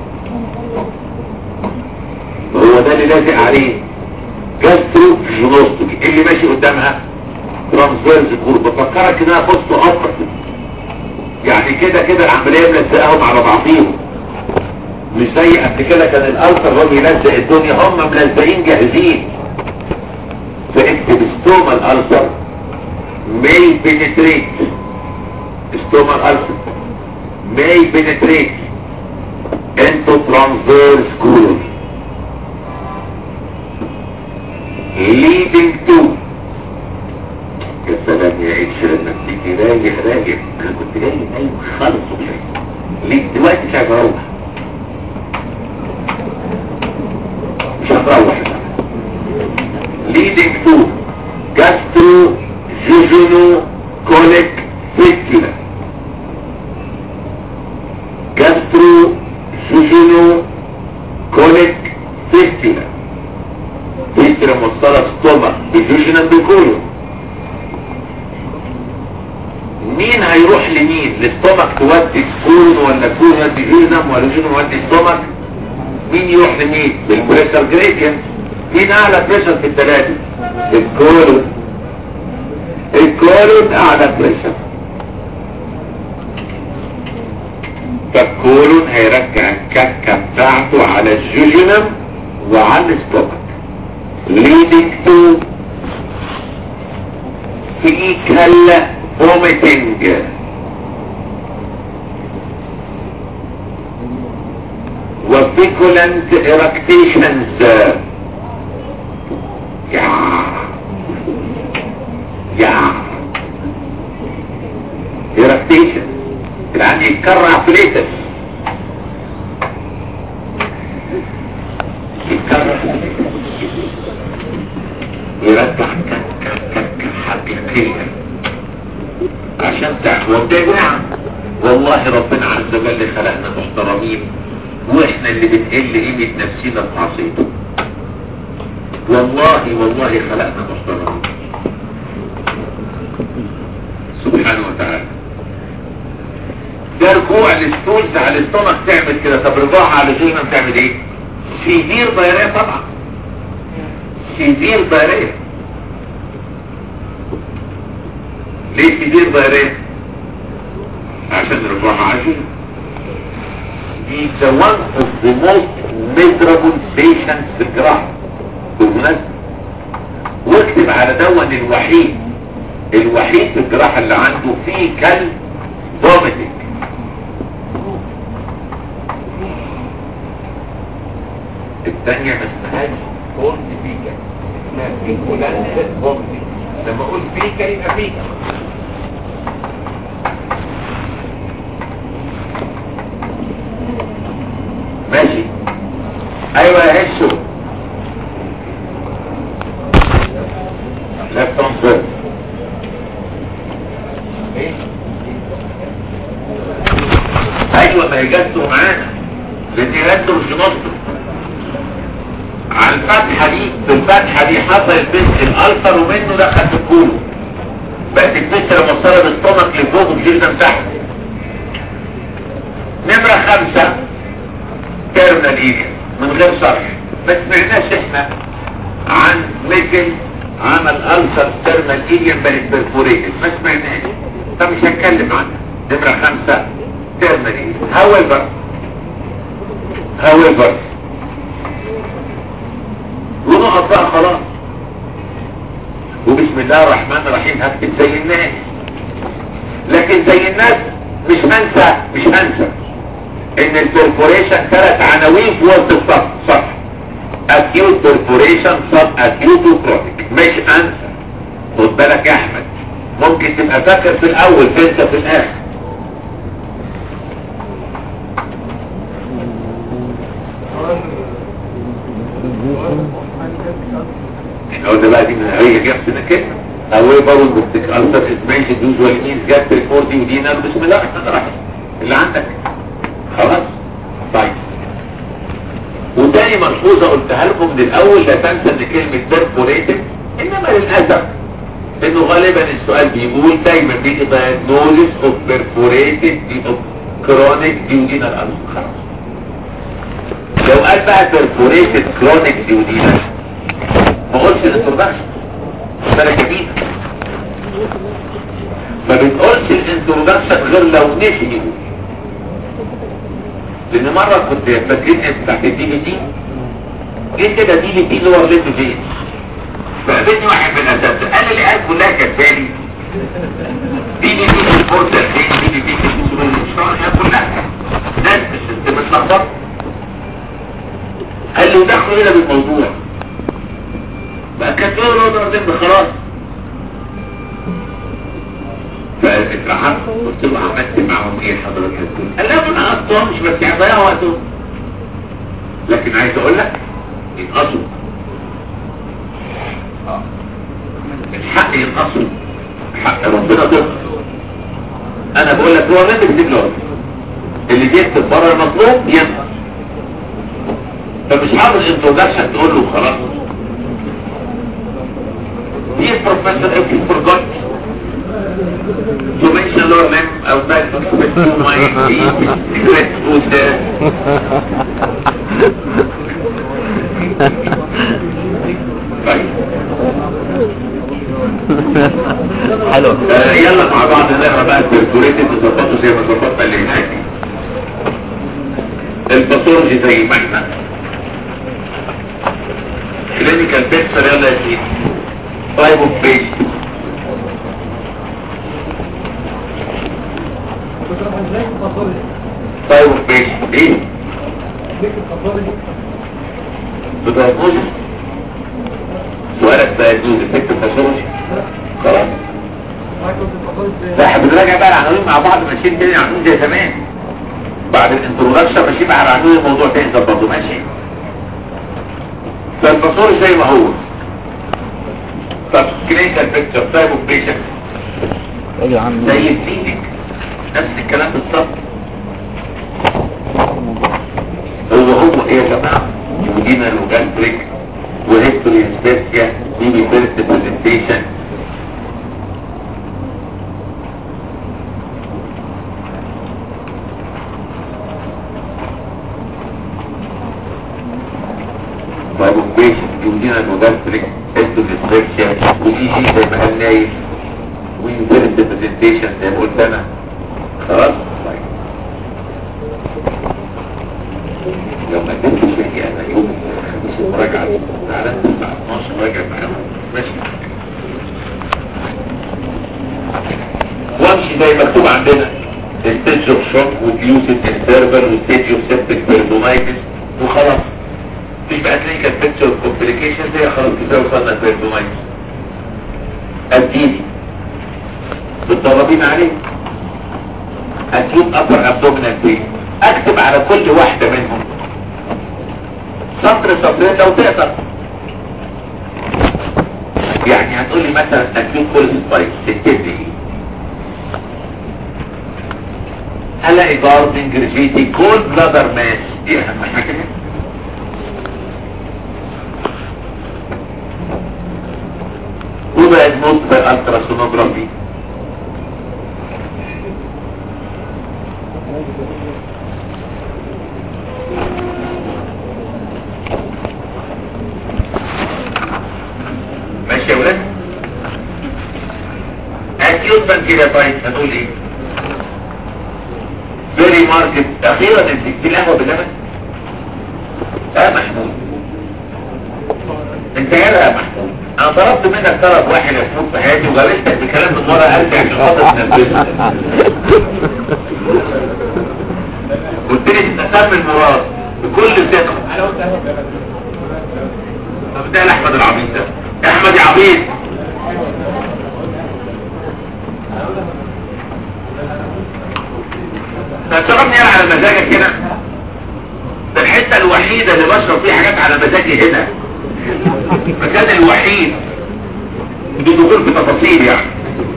هو ده اللي لازق عليه جاسترو جينوستومي اللي ماشي قدامها ترانسفيرس كول بفكرك انها بوست اوبرتيف يعني كده كده العمليه ملزقاهم على بعضيهم مش زي قبل كده كان الالتر هو بيلزق الدنيا هم ملزقين جاهزين فاكتب ستوما الالتر may penetrate stoma ulcer may penetrate into transverse colon leading to يا سلام يا اتش لما بتيجي راجع راجع انا كنت جاي نايم خالص صبحي ليه دلوقتي مش عايز اروح مش هتروح leading to gastrojejunocolic fistula gastrojejunocolic fistula fistula موصلة ستوما بجوجنال بيكولو مين هيروح لمين للستومك تودي الكولون ولا الكولون يودي جوجنم ولا جوجنم يودي ستومك مين يروح لمين بالبريشر جريدينت مين اعلى بريشر في الثلاثه الكولون الكولون اعلى بريشر فالكولون هيرجع الككه بتاعته على الجوجنم وعلى الستومك leading to fecal vomiting feculent eructations يا يا eructations العين يتكرع فليتس يتكرع يرجع كك كك حقيقيا عشان تعرفوا نعم والله ربنا عز وجل خلقنا محترمين واحنا اللي بنقل قيمة نفسنا بمعصيته والله والله خلقنا محترمين سبحانه وتعالى ده ركوع الستولز على الاستومك تعمل كده طب رجوعها على الجينا بتعمل ايه سيفير ضيرية طبعا سيفير ضيرية ليه سيفير ضيرية عشان رجوعها على الجينا دي the one of the most miserable patients في الجراحة بالمناسبة واكتب على دون الوحيد الوحيد في الجراحة اللي عنده فيه كلب فوميتنج الثانية ما اسمهاش فولد فيكا اسمها فيكولانت فوميتنج لما اقول فيكا يبقى فيكا ماشي ايوه يا هشو left on first ايوه ما يجسوا معانا لان يجسوا مش نصه على الفتحة دي في الفتحة دي حصل بس الالسر ومنه دخل في الكولو بقت الفكرة موصلة بالسtomach لفوق وبجيزة تحت نمرة خمسة تيرمينال ايجن من غير شرح ما سمعناش احنا عن مثل عمل ألسر تيرمال ايجن بقت برفوريتد ما سمعناش فمش هتكلم عنها نمرة خمسة تيرمال ايجن however however ونقط بقى خلاص وبسم الله الرحمن الرحيم هكتب زي الناس لكن زي الناس مش هنسى مش هنسى ان البرفوريشن ثلاث عناوين في وسط الصف صف acute perforation sub acute وكرونيك مش انسى خد بالك يا احمد ممكن تبقى فاكر في الاول تنسى في الاخر هو ده بقى دي من هي جابتنا كده اول برضه بتك التر اسميشن يوجوال مينز جابت ريبورتنج ودينا بسم الله الرحمن الرحيم اللي عندك خلاص طيب وتاني ملحوظة قلتها لكم من الاول لا تنسى ان كلمة بيرفوريتد انما للأسف انه غالبا السؤال بيقول دايما بيجي diagnosis of perforated of chronic duodenal ulcer خلاص لو قال بقى perforated chronic duodenal ما قلتش الانترودكشن ده جميل ما بنقولش الانترودكشن غير لو نسي يقول لان مرة كنت فاكرين انت بتاعت الدي بي تي جيت كده دي بي تي اللي هو وريته فين فقابلني واحد من الاساتذه قال لي العيال كلها كتبالي دي بي تي في البورتال فين دي بي تي في السوري العيال كلها ناس مش انت متلخبط قال لي ودخلوا هنا بالموضوع بقى كتبوا له ده خلاص فاترحمت قلت له عملت معهم ايه حضرتك قال لا ما نقصتهم مش بس يضيعوا وقتهم لكن عايز اقول لك ينقصوا الحق ينقصوا حق ربنا ضد انا بقول لك هو اللي بيكتب له اللي بيكتب بره المطلوب ينقص فمش حافظ انترودكشن تقول له خلاص Dear Professor, if you forgot to mention your name, I would like to express to my deep gratitude. طيب حلو آه، يلا مع بعض نقرا بقى البركوريتد نظبطه زي ما ظبطنا اللي هناك الباثولوجي زي ما احنا كلينيكال بيكتشر يلا يا سيدي طيب اوف بيج طيب اوف بيج ايه بدايجنوز سؤالك دايجنوز افكت باثولوجي خلاص لا احنا بنراجع بقى العناوين مع بعض ماشيين تاني عناوين زي زمان بعد الانترودكشن ماشيين مع العناوين الموضوع تاني نظبطه ماشي فالباثولوجي زي ما هو طب كلينيكال بيكتشر تايب اوف بيشنت ايوه يا عم زي الكلينيك نفس الكلام بالظبط هو هو ايه يا جماعه يودينا وجاستريك وهيستوري انسبيسيا بيجي فيرست برزنتيشن طيب بيشن يودينا وجاستريك هيستوري انسبيسيا ودي جي زي ما قال نايف وينفيرست برزنتيشن زي ما قلت انا خلاص طيب لو ما قدمتش فيها انا يوم الخميس المراجعه تعالى الساعه 12 راجع معاهم ماشي وامشي زي مكتوب عندنا ستيج اوف شوك وكيوسيس انسيرفر وستيج اوف سيبتك بيردومايتس وخلاص مش بقى كلينيكال بيكتشر كومبليكيشن زي خلاص كده وصلنا البيردومايتس اديني متدربين عليه اكيد ابر ابدومينال بين اكتب على كل واحدة منهم سطر سطرين لو تقدر يعني هتقول لي مثلا اكيد كل سبايك تكتب لي ايه الاقي جاردنج ريجيتي كول بلادر ماس دي اهم حاجه وبقى نوت بالالتراسونوجرافي ماشي يا ولاد اكيوت بانكيرياتايت هتقول ايه فيري ماركت اخيرا انت دي القهوه باللبن اه محمود انت يا يا محمود انا طلبت منك طلب واحد يا محمود في حياتي وغلستك بكلام من ورا ارجع عشان خاطر تنفذه قلت لي تتم المراد بكل ثقه طب ده احمد العبيد ده احمد يا عبيد تشربني انا على مزاجك هنا ده الحته الوحيده اللي بشرب فيها حاجات على مزاجي هنا المكان الوحيد بدخول في تفاصيل يعني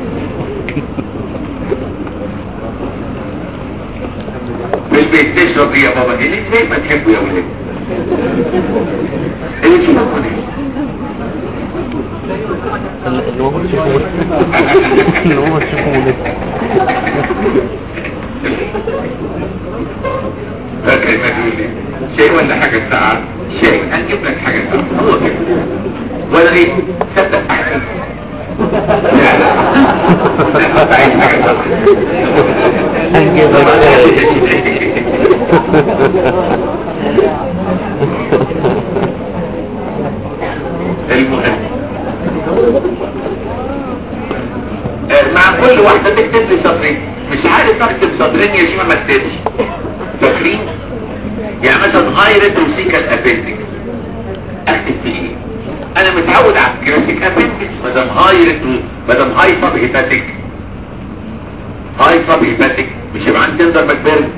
مش بتشرب ايه يا بابا اللي زي ما تحبوا يا ولاد اللي تشوفوا ليه اللي هو تشوفه اللي هو تشوفه فاكر ما تقول لي شاي ولا حاجة ساعة شاي هنجيب لك حاجة ساعة هو كده ولا ايه صدق احسن لا لا لا أنت عايز حاجة ساعة هنجيب لك طبعاً شاي. المهم آه، مع كل واحدة تكتب لي سطرين مش عارف اكتب سطرين يا شيما ما اكتبش فاكرين يعني مثلا هاي ريتروسيكال ابندكس اكتب في ايه انا متعود على الكلاسيك ابندكس مادام هاي ريترو مادام هاي سب هيباتيك هاي سب هيباتيك مش يبقى عندي تندر ماكبيرن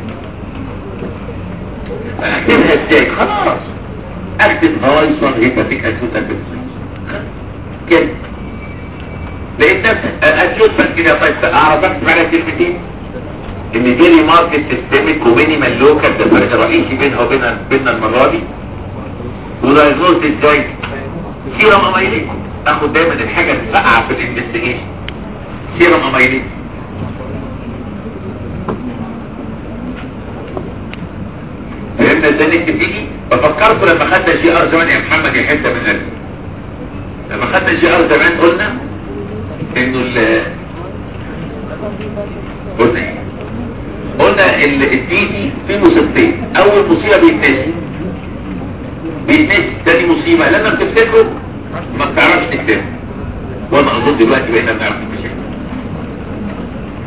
اكتبها ازاي خلاص اكتب هاي سب هيباتيك اكيوت ابندكس كده لقيت نفسك اكيوت بس كده طيب اعرف اكتب عليها كلمتين ان ديلي ماركت سيستميك ومينيمال لوكال ده الفرق الرئيسي بينها وبين بيننا المره دي ودايجنوز ازاي سيرم اميليك اخد دايما الحاجه الفقعه في الانفستيجيشن سيرم اميليك فهمنا ازاي نكتب دي بفكركم لما خدنا جي ار زمان يا محمد يا حته من قلبي لما خدنا جي ار زمان قلنا انه ال قلنا ايه قلنا ال- الدي دي في مصيبتين اول مصيبه بيتنسي بيتنسي تاني مصيبه لما بتفتكره ما بتعرفش تكتبه وانا اظن دلوقتي بقينا بنعرف نكتبه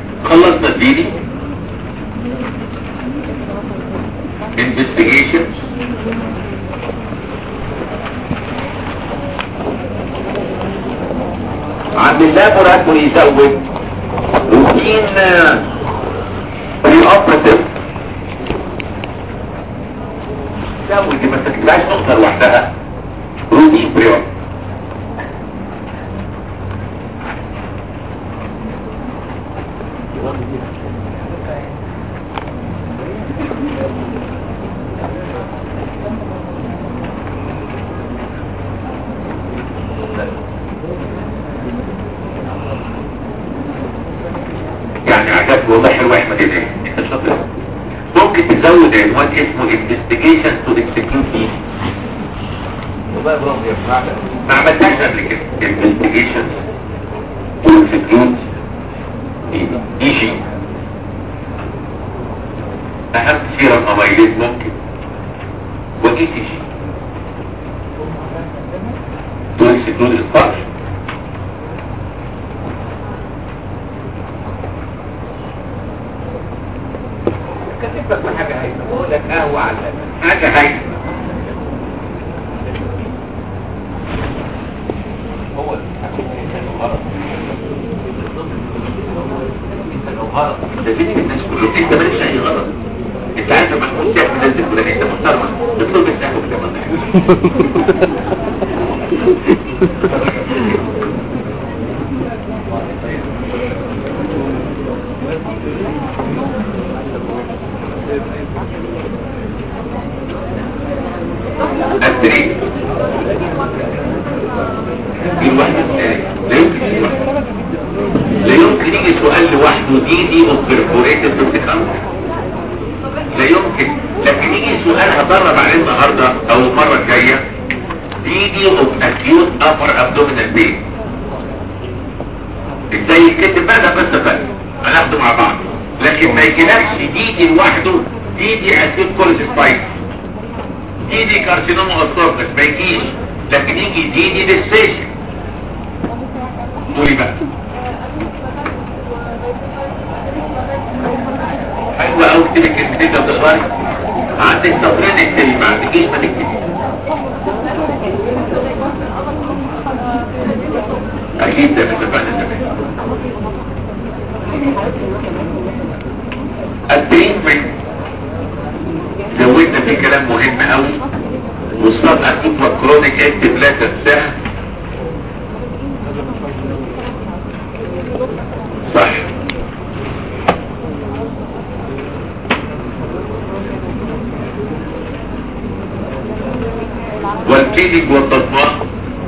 خلصنا الدي دي investigations عند اللابوراتوري يزود روتين بري اوبراتيف زود دي ما تكتبهاش نقطة لوحدها روتين بري اوبراتيف يعني عجبك والله حلوة احمد ايه انت شاطر ممكن تزود عنوان اسمه investigation to execute peace والله برافو يا فعلا ما عملتهاش قبل كده investigation to execute اي جي اهم سيرة اميلات ممكن واي سي جي to execute الفرش كاتب لك حاجه هاي بقول لك قهوه على الأقل. حاجة هاي هو غلط غلط ده فين الناس كلهم انت مالكش اي غلط انت عارف لما تكون شايف الناس دي كلها انت محترمه تطلب الساعه كمان التريد الواحد ازاي لا يمكن يجي لوحده. لا يمكن يجي سؤال لوحده دي دي اوف بيرفوريتد لا يمكن لكن يجي سؤال هدرب عليه النهارده او المره الجايه دي دي اوف اكيوت ابر ابدومينال بين ازاي يتكتب بقى ده بس بقى هناخده مع بعض لكن ما يجيلكش دي دي لوحده دي دي اكيوت كوليج سبايك دي دي كارسينوما اسورفس ما يجيش لكن يجي دي دي ديسيشن قولي بقى حلوة قوي كده الكلمتين ده بتقرأي عندك سطرين اكتبي ما عندكيش ما تكتبي اكيد ده اتفقنا تمام التريتمنت زودنا فيه كلام مهم قوي وصلت اكيد كرونيك اكتب لا تنساها صح والكيدنج والتصميم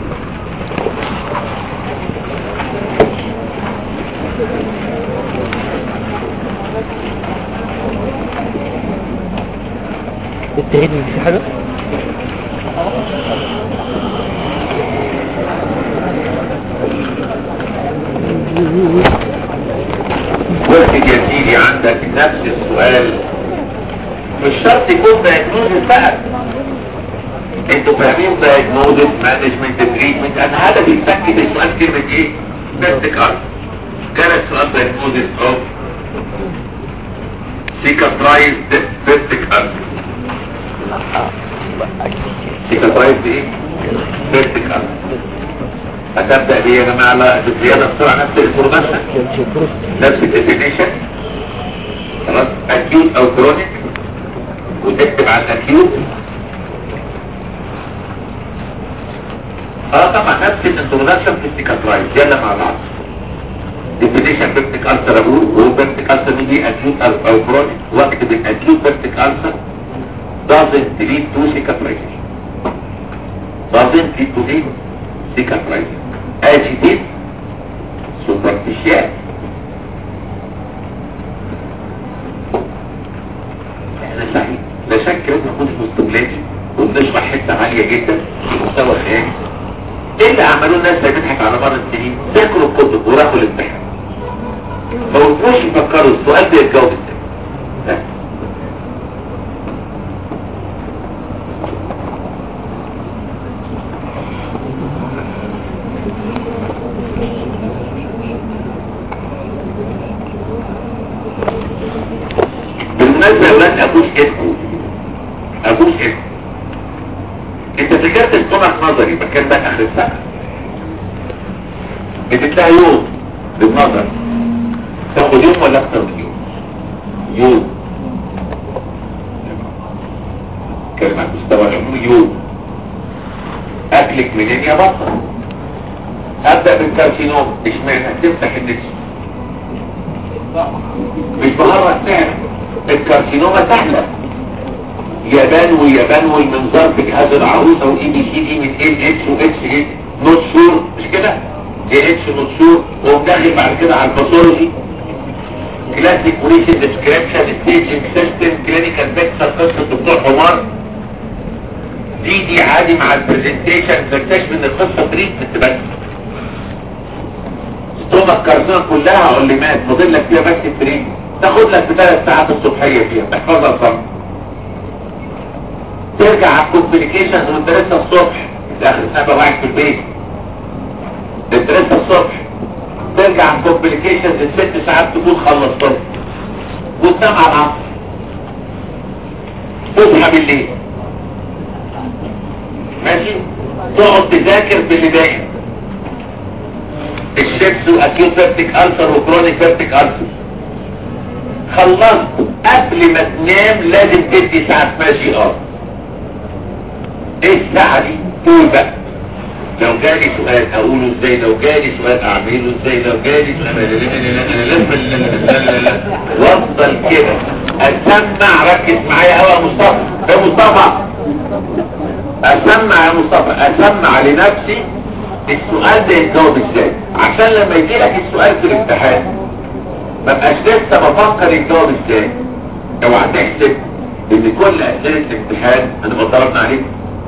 التريد في حاجة واكتب يا سيدي عندك نفس السؤال مش شرط يكون دايجنوزس بقى انتوا فاهمين دايجنوزس مانجمنت تريتمنت انا هدفي يتاكد السؤال كلمه ايه بيستك ارت كان السؤال دايجنوزس اوف سيكاترايزد بيستك ارت سيكاترايزد ايه بيستك ارت هتبدا بيه يا جماعه لا بزياده بسرعه نفس الانفورميشن نفس الديفينيشن خلاص اكيوت او كرونيك وتكتب على الاكيوت اه طبعا نفس الانترودكشن في السيكاترايز يلا مع بعض ديفينيشن بيبتيك ألسر أقول هو بيبتيك ألسر دي أكيوت أو كرونيك واكتب الأكيوت بيبتيك ألسر doesn't lead to cicatrization doesn't lead to the cicatrization agitate superficial احنا صحيح لا شك لازم نكون مستملين وبنشرح حته عاليه جدا في مستوى خيالي ايه اللي عملوه الناس اللي بتضحك على مر السنين ذاكروا الكتب وراحوا الامتحان ما وقفوش يفكروا السؤال ده يتجاوب ازاي بس. بالمناسبة يا ولاد ابوش اسمه ابوش اسمه انت ذكرت الصنع نظري مكان ده اخر السنة بتتلاقي يوم بالنظر تاخد يوم ولا اكتر من يوم يوم كلمة على مستوى العموم يوم اكلك منين يا بطل ابدأ بالكارسينوم اشمعنى تفتح النفس مش بهرج سعر الكارسينوما سهلة يابان ويابان والمنظار في جهاز العروسة واي بي سي دي من ال اتش و اتش اتش نوت شور مش كده اي اتش نوت شور ومدخل بعد كده على الباثولوجي كلاسيك وريسن ديسكريبشن ستيجنج سيستم كلينيكال بيكتشر قصة بتوع حمار دي دي عادي مع البرزنتيشن تكتشف ان القصة تريتمنت بس ستومك كارسينوما كلها علمات فاضل لك فيها بس التريتمنت تاخد لك بثلاث ساعات الصبحية فيها تحفظها صم ترجع على الكومبليكيشنز وانت لسه الصبح داخل سنة واحد في البيت انت لسه الصبح ترجع على الكومبليكيشنز الست ساعات تكون خلصتها وتنام على العصر تصحى بالليل ماشي تقعد تذاكر باللي باقي الشيبس واكيوت بيرتيك ألسر وكرونيك بيرتيك ألسر خلصت قبل ما تنام لازم تدي ساعة ماشي اه ايه الساعة دي قول بقى لو جالي سؤال اقوله ازاي لو جالي سؤال اعمله ازاي لو جالي سؤال انا لازم لا لا لا وافضل كده اسمع ركز معايا قوي يا مصطفى يا مصطفى اسمع يا مصطفى اسمع لنفسي السؤال ده يتجاوب ازاي عشان لما يجي لك السؤال في الامتحان ما بقاش لسه بفكر يتجاوب ازاي اوعى تحسب ان كل اسئله الامتحان هنبقى ضربنا عليك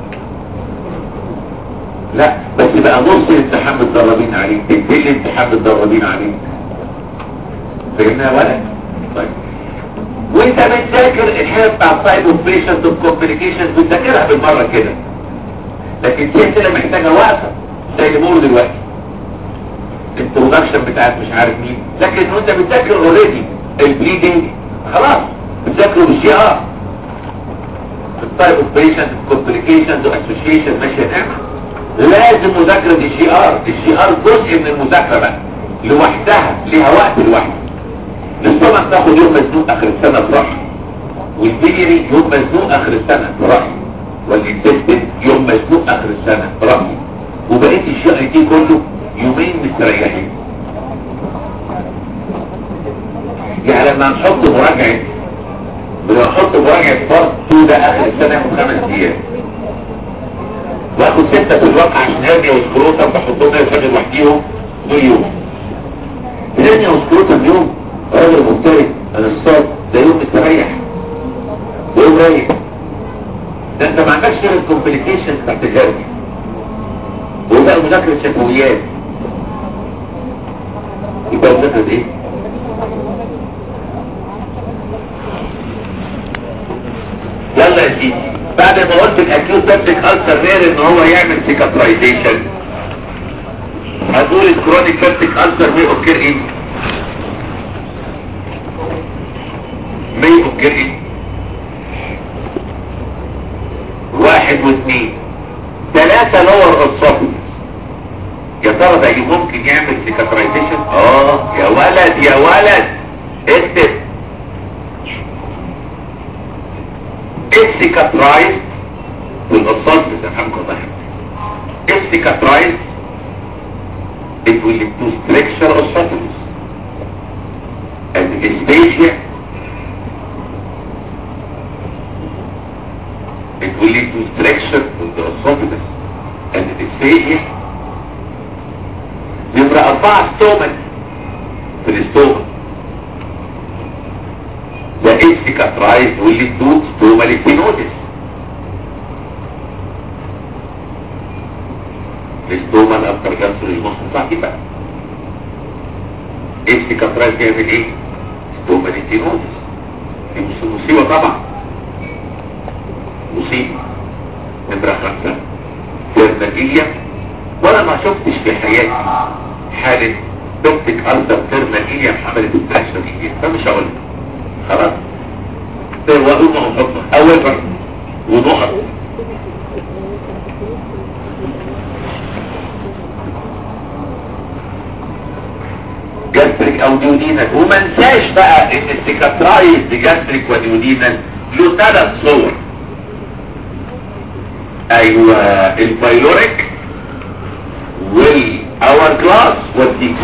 لا بس بقى نص الامتحان متدربين عليك تنتهي الامتحان متدربين عليك فهمنا يا ولد طيب وانت بتذاكر الحاجه بتاع السايد اوف بيشنت والكومبليكيشنز بتذاكرها بالمره كده لكن في اسئله محتاجه وقفه زي اللي بقوله دلوقتي البرودكشن بتاعت مش عارف مين لكن وانت بتذاكر اوريدي البليدنج خلاص بتذاكره بالشي ار التايب اوف بيشنت الكومبليكيشنز واسوشيشن ماشيه نعمه لازم مذاكره الشي ار الشي ار جزء من المذاكره بقى لوحدها ليها وقت لوحدها للسمك تاخد يوم مزنوق اخر السنه براحه والبيجري يوم مزنوق اخر السنه براحه والانتستين يوم مزنوق اخر السنه براحه وبقيت الشي اي تي كله يومين مستريحين يعني لما نحط مراجعة بنحط مراجعة فرض تو ده اخر السنة ياخد خمس ايام واخد ستة في الواقع عشان هرنيا وسكروتا بحطهم هنا الفجر لوحديهم دول يوم هرنيا وسكروتا اليوم راجل مبتدئ انا الصاد ده يوم مستريح ده يوم رايق ده انت ما عندكش غير الكومبليكيشن بتاعت الهرنيا وبقى مذاكرة شفويات يبقى مذاكرة ايه؟ يلا يا سيدي بعد ما قلت الاكيوت بابتيك ألسر غير ان هو يعمل سيكاترايزيشن هتقول الكرونيك بابتيك ألسر مي اوكر ايه؟ مي اوكر ايه؟ واحد واثنين ثلاثة لور الصف يا ترى ده ممكن يعمل سيكاترايزيشن اه يا ولد يا ولد اكتب السيكاترايز والقصاص بتفهمكم ده السيكاترايز it will lead to structure of substance and dysphagia it will lead to structure of the esophagus and dysphagia نمرة أربعة ستومن في الاستومن ده السيكاترايز واللي تدوت ستومال ستينوتس الاستومال افتر جانسر المصر بتاعتي بقى السيكاترايز بيعمل ايه؟ ستومال ستينوتس دي مصيبة طبعا مصيبة نمرة خمسة ترمجية ولا ما شفتش في حياتي حالة دوبتك أرضا ترمجية حملت التاشة دي فمش هقول خلاص وأقول ما نحطها أول مرة ونقط او ديودينال وما انساش بقى ان السيكاترايز جاستريك وديودينال له ثلاث صور ايوه البايلوريك والاور جلاس والديكو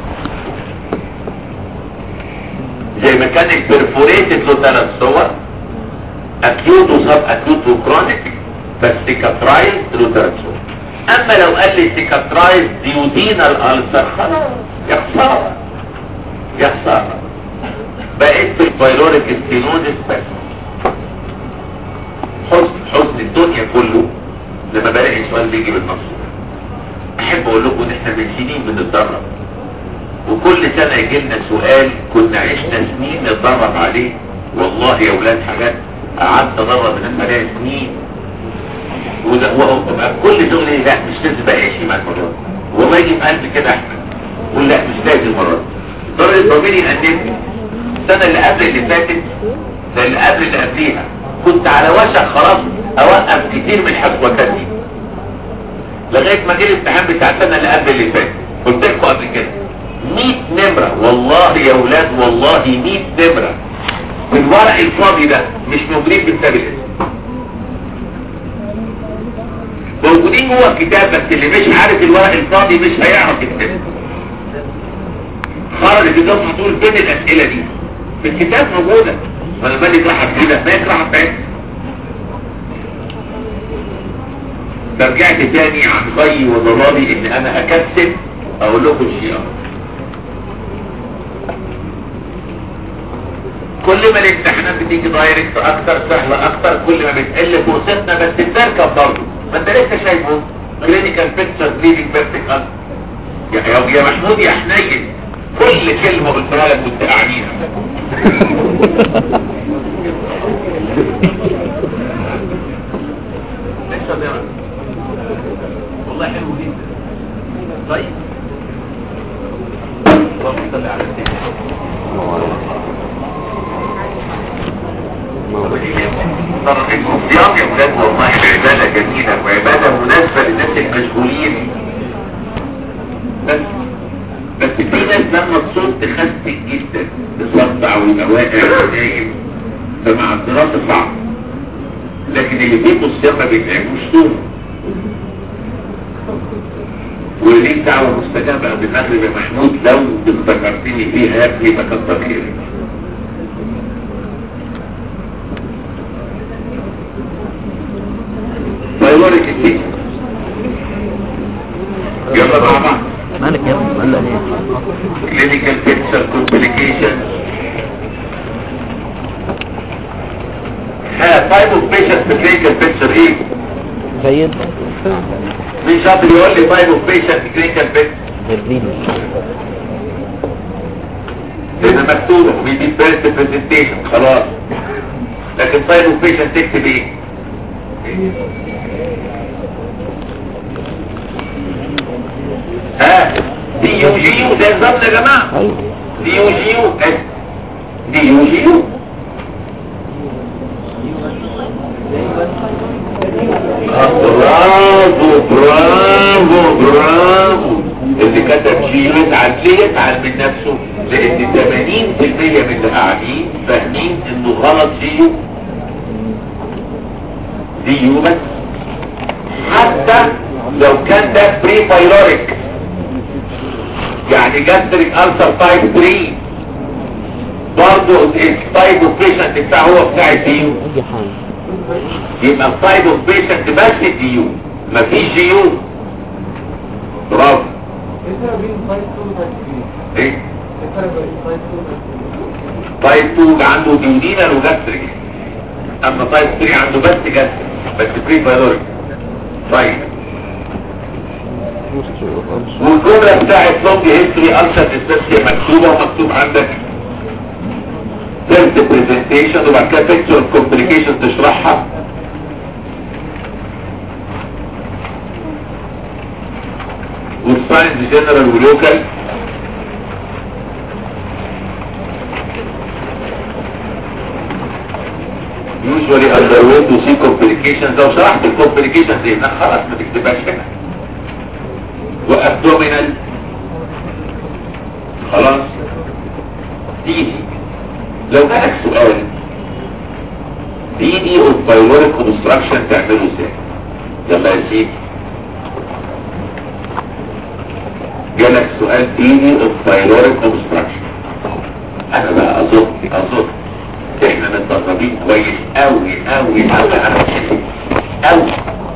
زي ما كان البرفوريتد له ثلاث صور اكيوت وسب اكيوت وكرونيك بس سيكاترايز له ثلاث صور اما لو قال لي سيكاترايز ديودينال السر خلاص يا خساره يا خساره بقيت في البايلوريك ستينوزس بس حزن حزن الدنيا كله لما بلاقي سؤال بيجي بالنص احب اقول لكم ان احنا من سنين بنتدرب وكل سنة يجي لنا سؤال كنا عشنا سنين نتدرب عليه والله يا ولاد حاجات قعدت ادرب الناس عليها سنين وده وبقى كل شغلي لا مش لازم بقى اعيش مع المرات والله يجي في قلبي كده احمد قول لا مش لازم مرات الراجل الضميري يقدمني السنة اللي قبل اللي فاتت زي اللي قبل اللي قبليها كنت على وشك خلاص اوقف كتير من الحسوكات دي لغاية ما جه الامتحان بتاع السنة اللي قبل اللي فاتت قلت لكم قبل كده 100 نمرة والله يا ولاد والله 100 نمرة في الورق الفاضي ده مش موجودين في كتاب الاسم موجودين جوه الكتاب بس اللي مش عارف الورق الفاضي مش هيعرف يكتبه خرجت الدفعة تقول فين الاسئلة دي في الكتاب موجودة وانا مالي راحة كده ما يكره بتاعتها فرجعت تاني عن غي وضلالي ان انا اكسب اقول لكم شيء كل ما الامتحانات بتيجي دايركت اكتر سهلة اكتر كل ما بتقل فرصتنا بس بتركب برضه ما انت لسه شايفه كلينيكال بيكتشر ليدنج فيرتيكال يا يا يا محمود يا حنين كل كلمة قلتها لك كنت اعنيها لسه ده والله حلو جدا طيب اللهم صل على سيدنا الصيام يا ولاد والله عبادة جميلة وعبادة مناسبة للناس المشغولين بس بس في ناس لما تصوم تخستك جدا تصدع ويبقى واقع ونايم فمع الدراسة صعب لكن اللي بيبقوا الصيام ما بيتعبوش صوم وليك دعوة مستجابة بالمغرب يا محمود لو افتكرتني فيها يبقى كتر خيرك بايوريك السيكس يلا مع بعض مالك يا ابني ولا ليه clinical picture complication ها type of patient في clinical picture ايه سيد مين شاطر يقول لي type of patient في clinical picture برلين لان مكتوبة ودي first presentation خلاص لكن type of patient تكتب ايه ها دي يو جي يو ده نظام يا جماعة ايوه دي يو جي يو إيه؟ دي يو جي يو برافو برافو برافو اللي كتب جيو يتعب ليه يتعب من نفسه لان 80% من اللي قاعدين فاهمين انه غلط جيو ديو بس حتى لو كان ده بري بايلوريك يعني جاستريك ألسر تايب 3 برضه التايب اوف بيشنت بتاعه هو بتاع الديو اي حاجة يبقى التايب اوف بيشنت بس الديو مفيش ديو برافو ايه تايب 2 عنده ديودينال وجاستريك اما تايب 3 عنده بس جاستريك بس بري بايلوريك طيب والجملة بتاعت لونج هيستوري ألسر ديسبسيا مكتوبة ومكتوب عندك فيرست بريزنتيشن وبعد كده بيكتشر كومبليكيشن تشرحها والساينز جنرال ولوكال usually underway to see complications لو شرحت الكومبليكيشنز هنا خلاص ما تكتبهاش هنا وابدومينال خلاص دي لو جالك سؤال دي دي اوف بايلوريك اوبستراكشن تعمله ازاي يلا يا سيدي جالك سؤال دي دي اوف بايلوريك اوبستراكشن انا بقى اظن اظن احنا متدربين كويس قوي قوي قوي على الشيء قوي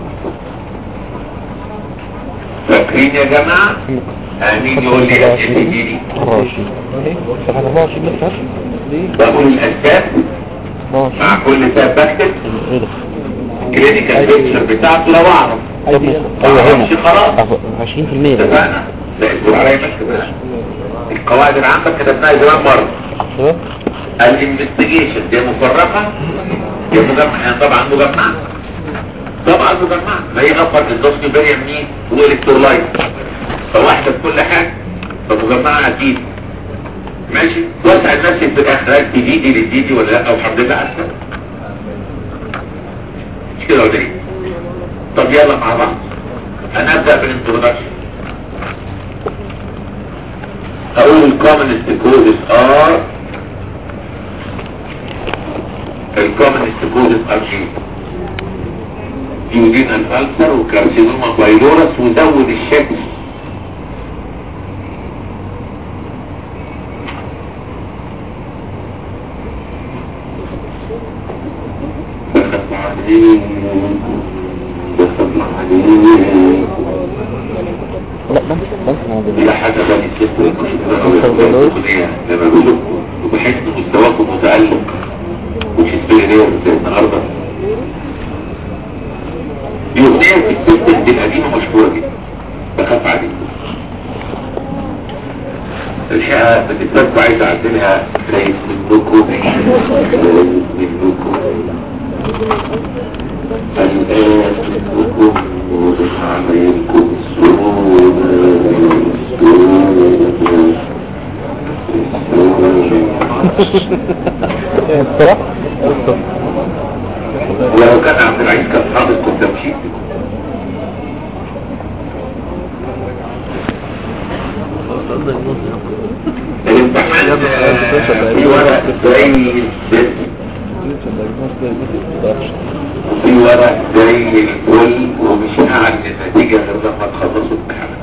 فاكرين يا جماعه امين يقول لي يا سيدي دي 24 ايه 24 متر ليه؟ بقول الاسباب مع 24 كل سبب بكتب ايه ده؟ الكلينيكال بيكتشر بتاعته لو اعرف ايوه هنا معرفش خلاص. أهو 20% بقى. اتفقنا لا اصبر عليا بس بقى القواعد العامة كتبناها زمان مرة شباب الانفستيجيشن دي مفرقة دي مجمعة يعني طبعا مجمعة طبعا مجمعة ما هي افر اندوسكي باريا منين والكترولايت فواحدة في كل حاجة فمجمعة اكيد ماشي واسأل نفسي في الاخر هل دي دي للدي دي ولا لا او الحمد لله عارفة مش كده ولا ايه طب يلا مع بعض انا ابدأ بالانترودكشن اقول الكومنست كوزز ار الكومنست كوزز ار ايه يودين الالسر وكارسينوما بايلورس وزود الشكل دخل عليه دخل عليه لا بس بس موضوع إلى حاجة بني الست لما بقول وبحس إن مستواكم متألق مش سبيرير زي النهاردة دي أغنية في السيستم دي القديمة مشهورة جدا بخاف عليك الحقيقة بالنسبة لكم عايز أعدلها خايف منكم خايف منكم الآن منكم وبعملكم الصراحة ولو كان عبد العزيز كان حاضر كنت مشيت الامتحان آه، في ورق زي الزفت وفي ورق زي الفل ومش هعلن النتيجة غير لما تخلصوا الامتحان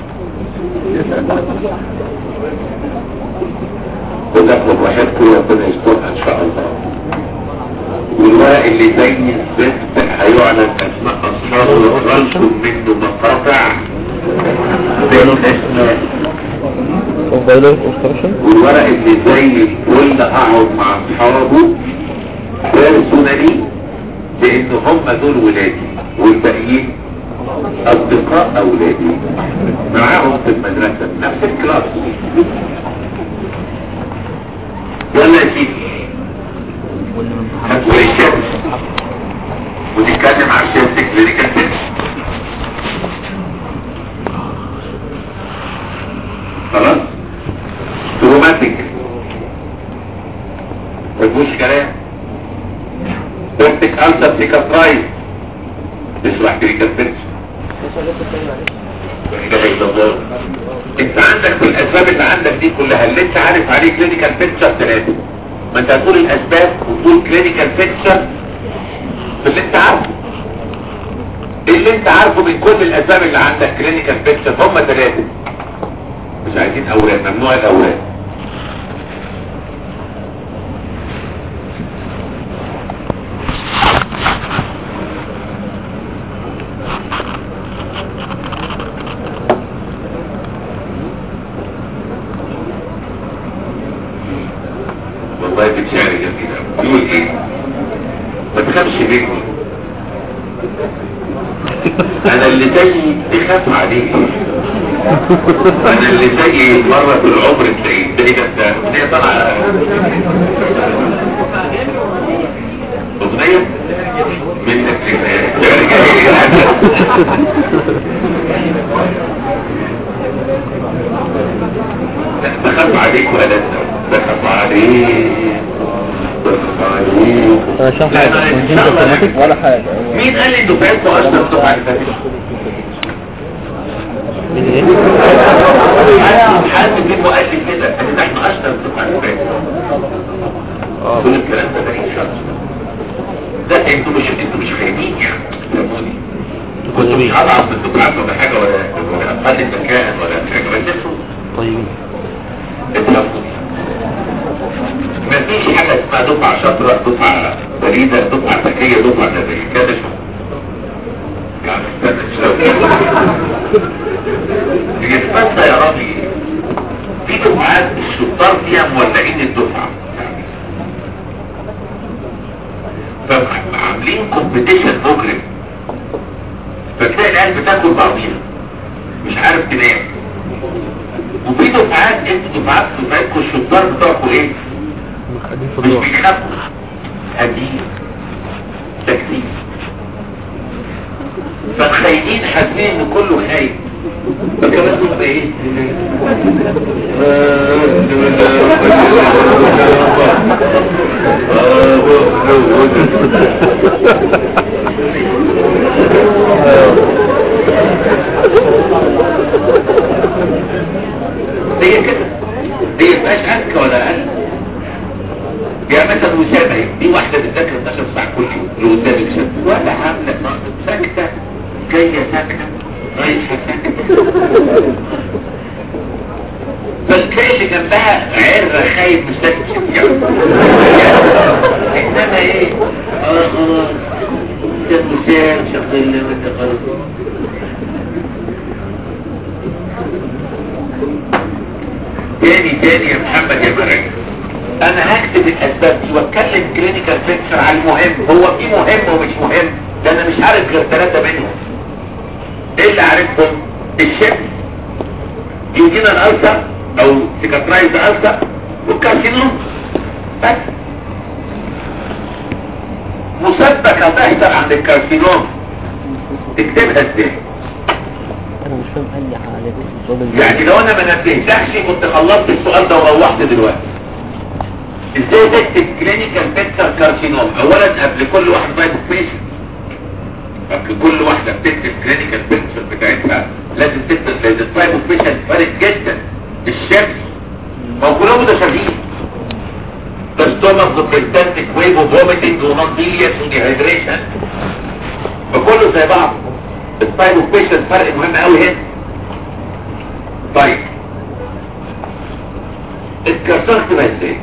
وتاخد وحدكم ربنا يسترها ان شاء الله والورق اللي زي الزفت هيعلن اسماء اصحابه ويقرألكم منه مقاطع بالاسماء موبايلات اوبستراكشن والورق اللي زي الفل هقعد مع اصحابه بيرسونالي لان هم دول ولادي والباقيين اصدقاء اولادي معاهم في المدرسة نفس الكلاس يلا يا سيدي هتقول الشمس وتتكلم على الشمس كلينيكال تيست خلاص روماتيك مفيهوش كلام بيرتك ألسر سيكاترايز تشرح كلينيكال تيست انت عندك في الاسباب اللي عندك دي كلها اللي انت عارف عليه كلينيكال بيكتشر ثلاثه ما انت هتقول الاسباب وتقول كلينيكال بيكتشر في اللي انت عارفه ايه اللي انت عارفه من كل الاسباب اللي عندك كلينيكال بيكتشر هم ثلاثه مش عايزين اوراق ممنوع الاوراق والله بتشعر جميل أوي. يقول ايه ما تخافش مني انا اللي زيي تخاف عليه انا اللي زيي مرة في العمر تلاقيه تلاقيه كانت اغنية طالعة اغنية منك بخاف عليك ولا بخاف عليك بخاف عليك انا شرح لا، حاجة لا، إن كونجنت شاء الله اوتوماتيك ولا حاجة مين قال لي دفعته اصلا الدفعه اللي فاتت ايه حد في مؤلف كده ان احنا اشطر الدفعه اللي فاتت كل الكلام ده ده شرط ده انتوا مش انتوا مش خايفين يعني فهموني كنتوا مش اضعف من الدفعات ولا حاجه ولا ولا اقل ذكاء ولا حاجه بس انتوا طيب افهموني مفيش حاجه اسمها دفعه شاطره دفعه وليده دفعه ذكيه دفعه نبيه كده شو يعني استنى شويه بيتمنى يا راجل في دفعات الشطار فيها مولعين الدفعه فعاملين كومبيتيشن مجرم فتلاقي العيال بتاكل بعضيها مش عارف تنام وفي دفعات انتوا دفعات دفعاتكم الشطار بتوعكم ايه؟ مش بيخافوا هديه تكتيك فالخاينين حاسين ان كله خايف فكمان دول ايه؟ هي كده هي مبقاش أذكى ولا أقل يعني مثلا وسامة دي واحدة بتذاكر 12 ساعة كل يوم اللي قدامك شد ولا عاملة ساكتة جاية ساكتة رايحة ساكتة فالتلاقي اللي جنبها عرة خايف مش ساكت شد انما ايه اه خلاص ده مسام شغل لي وانت خلاص تاني تاني يا محمد يا مرعي انا هكتب الاسباب دي واتكلم كلينيكال بيكتشر على المهم هو في مهم ومش مهم ده انا مش عارف غير ثلاثة منهم ايه اللي عارفهم الشم يجينا الالسر او سيكاترايز السر والكارسينوم بس مسبك هتحصل عند الكارسينوم تكتبها ازاي انا مش فاهم اي حاجه السؤال ده يعني لو انا ما نبهتكش كنت خلصت السؤال ده وروحت دلوقتي ازاي تكتب كلينيكال بيكتر كارسينوم اولا قبل كل واحد بايد بيشن قبل كل واحدة بتكتب كلينيكال بيكتر بتاعتها لازم تكتب لان التايب اوف بيشن فارق جدا الشمس ما هو كلهم متشابهين ده ستومك وبريستانتك ويف وفوميتنج ونونتيليس وديهايدريشن فكله زي بعض التايب اوف بيشن فرق مهم قوي هنا طيب اتكسرت بقى ازاي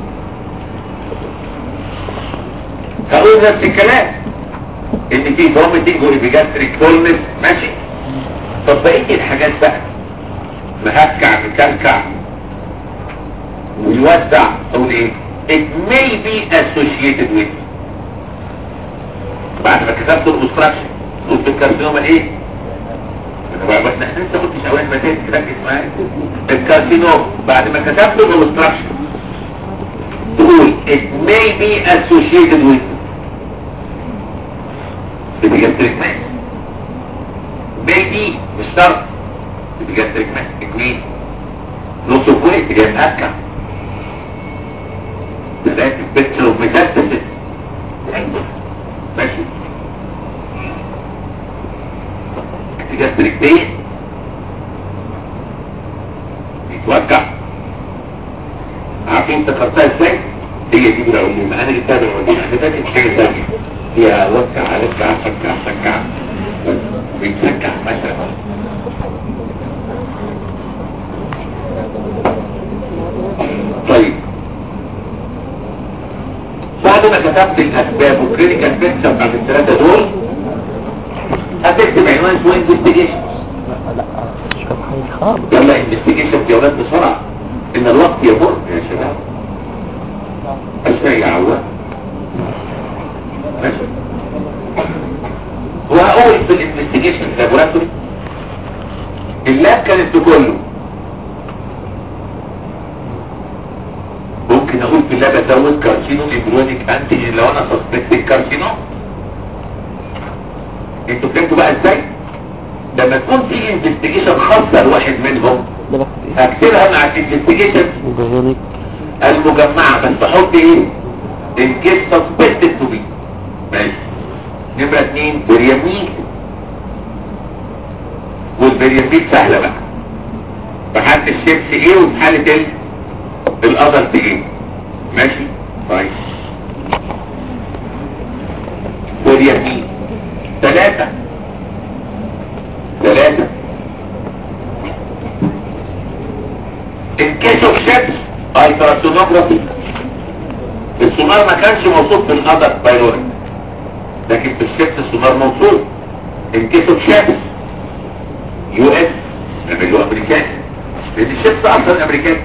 هقول نفس الكلام ان في فوميتنج وإبيجاستريك فولنس ماشي طب بقية الحاجات بقى مهكع مكلكع ويوسع اقول ايه it may be associated with بعد ما كتبت الاوستراكشن قلت الكارسينوما ايه انا بقى بس احنا لسه قلتش اول ما تنسى تركز معايا الكارسينوما بعد ما كتبت الاوستراكشن تقول it may be associated with بيجاستريك ماس maybe مش شرط بيجاستريك ماس اتنين نص كويس جاي مأكع ثلاثة بيكتر اوف ميتاستاسيس ماشي بيجاستريك بين بيتوجع عارفين تفرتها ازاي؟ هي دي بقى اللي انا جبتها بالعلوم احنا فاكر حاجه ثانيه فيها وسع ركع سكع سكع بيتسكع مثلا طيب بعد ما كتبت الاسباب وكلينيكال بيكتشر بتاعت الثلاثه دول هتكتب عنوان اسمه انفستيجيشن لا مش فاهم حاجه خالص يلا انفستيجيشن يا ولاد بسرعه ان الوقت يمر يا شباب اشياء يا عوام ماشي وهقول في الانفستيجيشن لابوراتوري اللاب كانت كله ممكن اقول في اللاب ازود كارسينو امبريونيك انتيجين لو انا سسبكت كارسينو انتوا فهمتوا بقى ازاي لما تكون في انفستيجيشن خاصه لواحد منهم ده بكتب ايه هكتبها مع الانفستيجيشن مجرونيك المجمعة بس تحط ايه الكيس سسبكتد تو بي ماشي نمرة اتنين بريامين والبريامين سهلة بقى في حالة الشيبس ايه وفي حالة ال- الادلت ايه ماشي طيب واليمين ثلاثة ثلاثة in case of ships ultrasonography السونار ما كانش موصوف في الادر بايلوري لكن في الشيبس السونار موصوف in case of ships يو اس نعمله امريكاني لان الشيبس اصلا امريكاني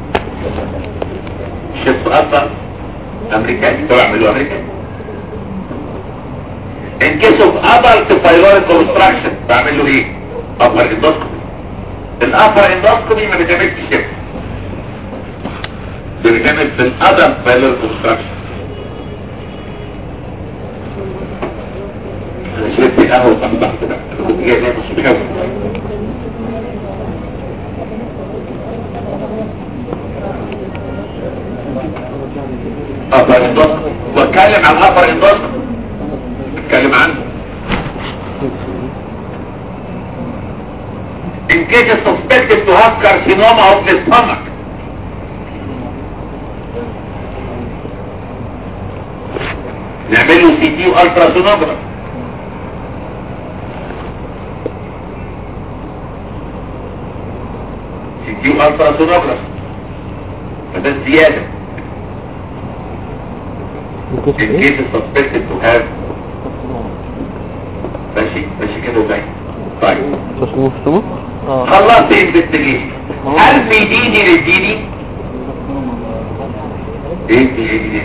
الشيبس اصلا امريكاني طبعا يعملوه امريكاني in case of adult pyloric obstruction بعمل له ايه upper endoscopy الupper endoscopy ما بيتعملش في الشيبس بيتعمل في الادلت pyloric obstruction انا شربت القهوه وصحصحت بقى انا كنت جاي نايم الصبح أوي. upper endoscopy واتكلم عن upper endoscopy اتكلم عنه in case is suspected to have carcinoma of the stomach نعمل له سي تي والتراسونوجرام سي تي والتراسونوجرام فده الزياده in case is suspected to have ماشي ماشي كده وباين طيب تصنيف سمك اه خلصت انفستيجيشن هل في ديني للديني ايه في ايه دي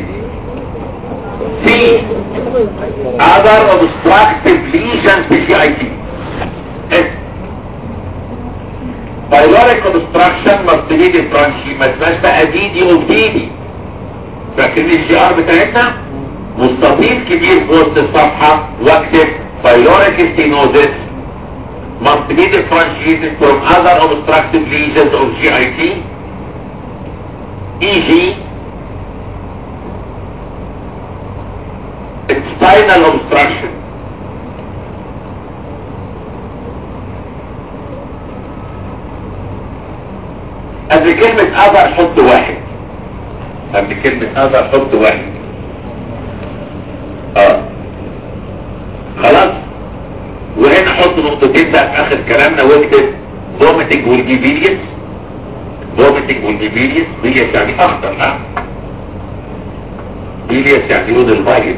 في other obstructive lesions في جي اي تي pyloric obstruction must be differentiated ما اسمهاش بقى دي دي او دي دي فاكرين الجي ار بتاعتنا مستطيل كبير في وسط الصفحة واكتب pyloric stenosis must be differentiated from other obstructive lesions of GIT e.g. spinal obstruction قبل كلمة other حط واحد قبل كلمة other حط واحد اه خلاص وهنا حط نقطتين بقى في اخر كلامنا واكتب vomiting will be bilious vomiting will be bilious bilious يعني اخضر ها bilious يعني لون البايل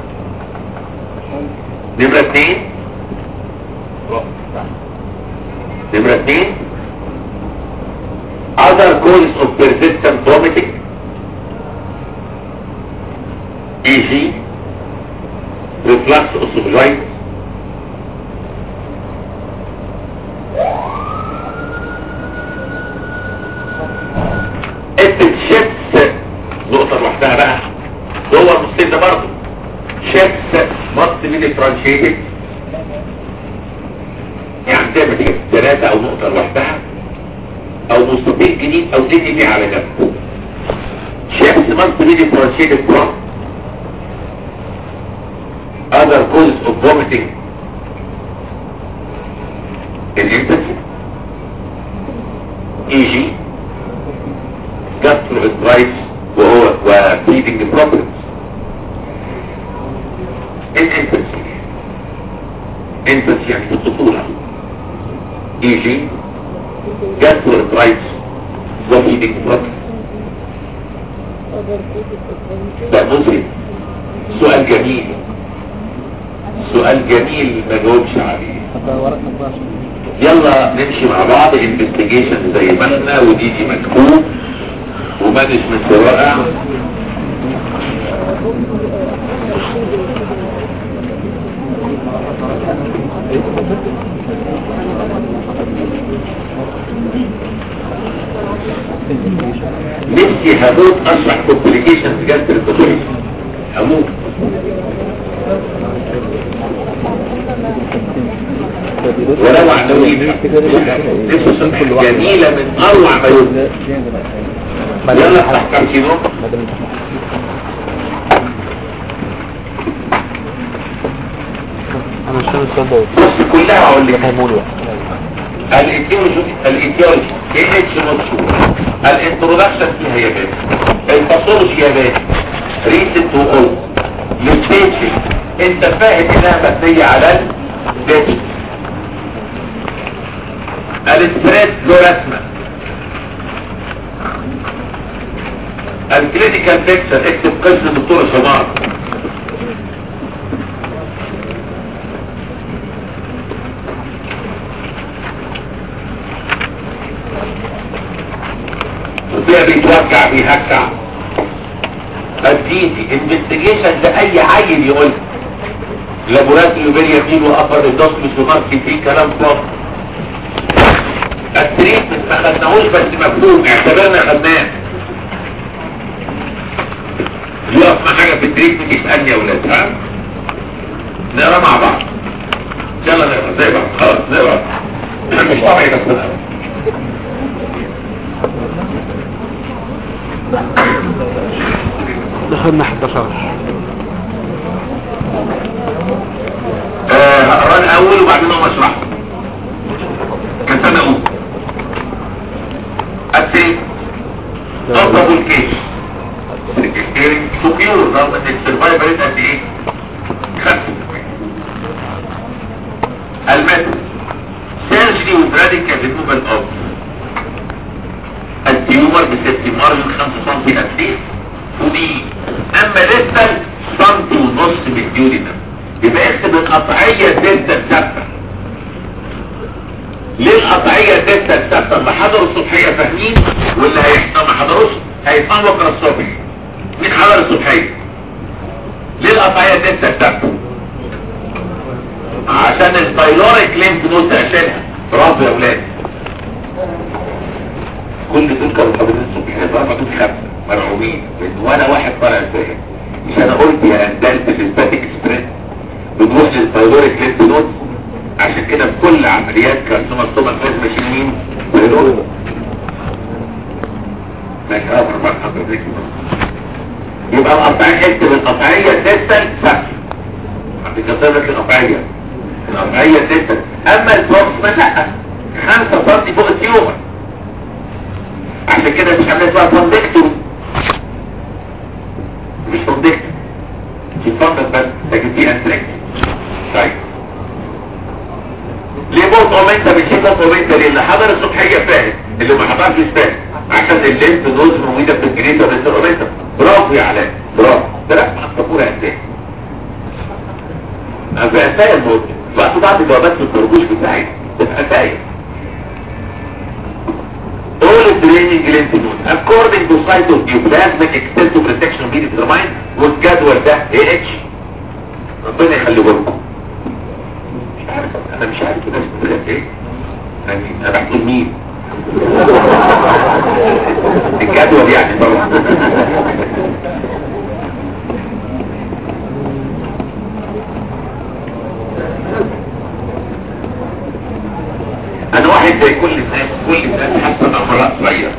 نمرة اتنين نمرة اتنين other causes of persistent vomiting e.g. reflux esophagitis اكتب شيبس نقطة لوحدها بقى جوه النصين ده برضه شيبس مصر من differentiated يعني زي ما تيجي ثلاثة او نقطة لوحدها او مستطيل جديد او تدي فيه على جنب شيبس must be differentiated from other causes of vomiting in infancy e.g. gastroenteritis وهو و breathing problems in infancy infancy يعني في الطفولة e.g. gastroenteritis و breathing problems ده مزري سؤال جميل سؤال جميل ما جاوبش عليه يلا نمشي مع بعض انفستيجيشن زي ما احنا ودي دي مكتوب ومانجمنت ورقه نفسي هموت اشرح كومبليكيشنز جاستريكوتومي هموت ولو عناوين جميلة من اروع ما يوجد يلا افتح كارسينوم انا مش فاهم السؤال ده بص كلها اقول لك فهموني بقى الاتيولوجي الاتيولوجي كي اتش مشهور الانترودكشن فيها ياباني الباثولوجي ياباني ريسنت وقول للبيتشن انت فاهم انها مبنية على البيتشن الاسبريس له رسمة الكلينيكال بيكتشر اكتب قسم الدكتور شمار وفيها بيتوجع بيهكع اديتي انفستيجيشن ده اي عيل يقول لابوراتوري يوبيريا فيه وابر اندوسكوبي سوماركي فيه كلام فاضي التريتمنت ما خدناهوش بس مفهوم اعتبرنا خدناه يقف مع حاجه في التريتمنت يسالني يا ولاد ها نقرا مع بعض يلا نقرا زي بعض خلاص نقرا مش طبيعي بس نقرا دخلنا 11 آه، هقرا الاول وبعدين اقوم اشرح كان سنه اولى التريت اضرب الكيس سكيور رغم ان السرفايفر ريت قد ايه 5 الميثود سيرجري وبراديكال ريموفال اوف التيومر بسيفتي مارجن 5 سم اتليست ودي اما لسه سنتي ونص من الديورينا يبقى اكتب القطعية دلتا ثابتة ليه القطعية دلتا ثابتة اللي حضروا الصبحية فاهمين واللي هيحصل ما حضروش هيفهموا بكره الصبح مين حضر الصبحية ليه القطعية دلتا ثابتة عشان البايلوريك لينف نود اشيلها برافو يا ولاد كل دول كانوا حاضرين الصبحية بقى دول خمسة مرعوبين من وانا واحد طالع الفهم مش انا قلت يا اندلت في الباتيك سبريد بنروح للبايلوريك لينف نود عشان كده في كل عمليات كارسوما ستوما لازم اشيل مين بايلوريك ماشي اه مرحبا حضرتك يبقى القطعية اكتب القطعية ديستال سبت هتكسر لك القطعية القطعية ديستال اما البروكسما لا 5 سم فوق التيومر عشان كده مش عامل اسمها فوندكتوم مش فوندكتوم في فندق بس لكن في انتريكت طيب ليه بوت اومنتا مش بوت اومنتا ليه اللي حضر الصبحية فاهم اللي ما حضرش مش فاهم عشان اللينف نوز موجودة في الجريدة بس اومنتا برافو يا علاء برافو ده لا الصبورة انتهي انا في اسايا الموت وقت بعض الجوابات في التربوش بتاعي ده في اسايا all draining lymph node according to cytoplasmic extent to protection be determined والجدول ده AH ربنا يخلي بالكم مش عارف انا مش عارف الناس بتقول ايه يعني انا بحكي مين الجدول يعني طبعا انا واحد زي كل الناس كل الناس حاسه ان امرأة صغير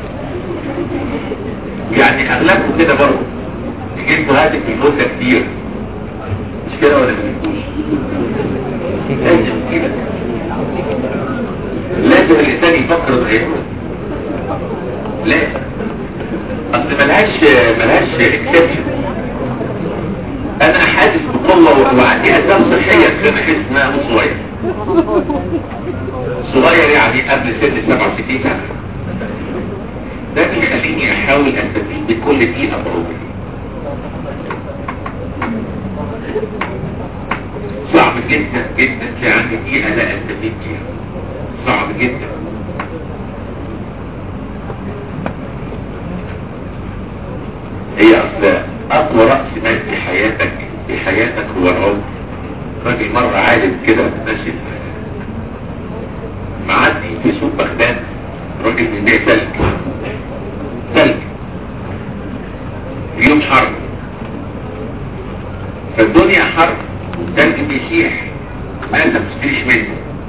يعني اغلبكم كده برضه جبتوا هاتف في المدة كتير مش كده ولا مش لازم كده لازم الانسان يفكر بغيره لازم اصل ملهاش ملهاش اكسبشن انا حاسس بقوة وعندي اسباب صحية تخليني احس ان انا صغير صغير يعني قبل سن 67 سنة ده بيخليني احاول استفيد بكل دقيقة بروبي صعب جدا جدا في عندي دقيقة لا استفيد فيها صعب جدا هي اصل اقوى رأس مال في حياتك في حياتك هو العمر راجل مرة عالم كده ناشف معدي في سوق بغداد راجل بيبيع تلج تلج يوم حرب فالدنيا حرب والتلج بيسيح ما انت بتشتريش منه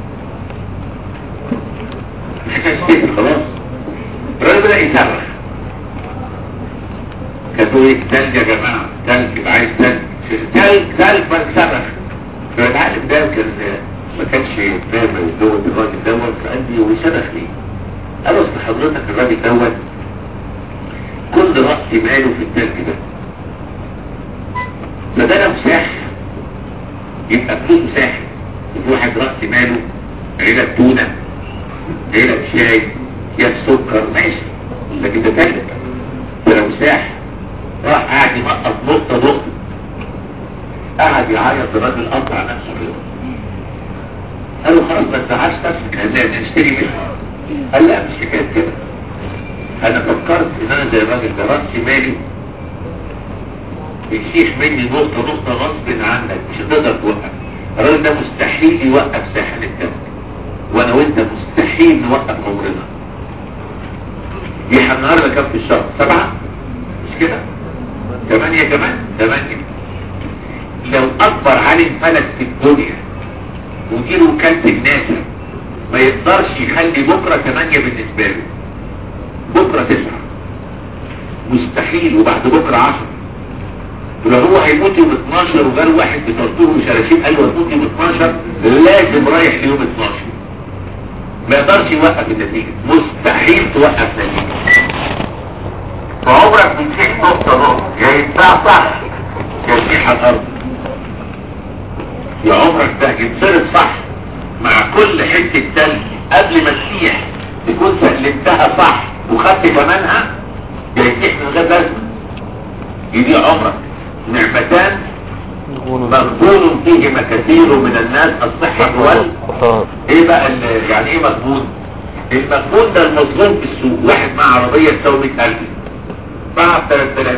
مش هتشتري خلاص الراجل بدأ يصرخ كانوا ايه تلج يا جماعة تلج يبقى عايز تلج تلج تلج فصرخ فالعالم ده كان ما كانش فاهم اللغة الراجل دوت فقال لي وصرخ ليه قالوا اصل حضرتك الراجل دوت كل رأس ماله في التلج ده فده لو ساح يبقى فلوسه ساح في واحد رأس ماله علب تونة علب شاي يا سكر ماشي لكن ده تلج فلو ساح راح قاعد ينقط نقطة نقطة قاعد يعيط الراجل قطع نفسه كده قال له خلاص ما تزعلش نفسك هنلاقي نشتري منها قال لا مش حكايه كده انا فكرت ان انا زي الراجل ده راسي مالي يسيح مني نقطه نقطه غصب عنك مش هتقدر توقف الراجل ده مستحيل يوقف ساحل الدم وانا وانت مستحيل نوقف عمرنا دي النهارده كام في الشهر سبعه مش كده ثمانيه كمان ثمانيه لو اكبر عالم فلك في الدنيا وديله وكالة الناس ما يقدرش يخلي بكرة ثمانية بالنسبة له بكرة تسعة مستحيل وبعد بكرة عشر ولو هو هيموت يوم 12 وجاله واحد بترطوره وشراشيب قال له هتموت يوم 12 لازم رايح ليوم 12 ما يقدرش يوقف النتيجة مستحيل توقف نتيجة فعمرك بتسيح نقطة نقطة يا يتباع صح يا يسيح على الأرض يا عمرك ده يتصرف صح مع كل حتة تلج قبل ما تسيح تكون سلمتها صح وخدت ثمنها يا يسيح من غير لازمة يضيع عمرك نعمتان مغبون فيهما كثير من الناس الصحة وال ايه بقى ال- يعني ايه مغبون المغبون ده المظلوم في السوق واحد مع عربية تساوي 100000 باعها ب 3000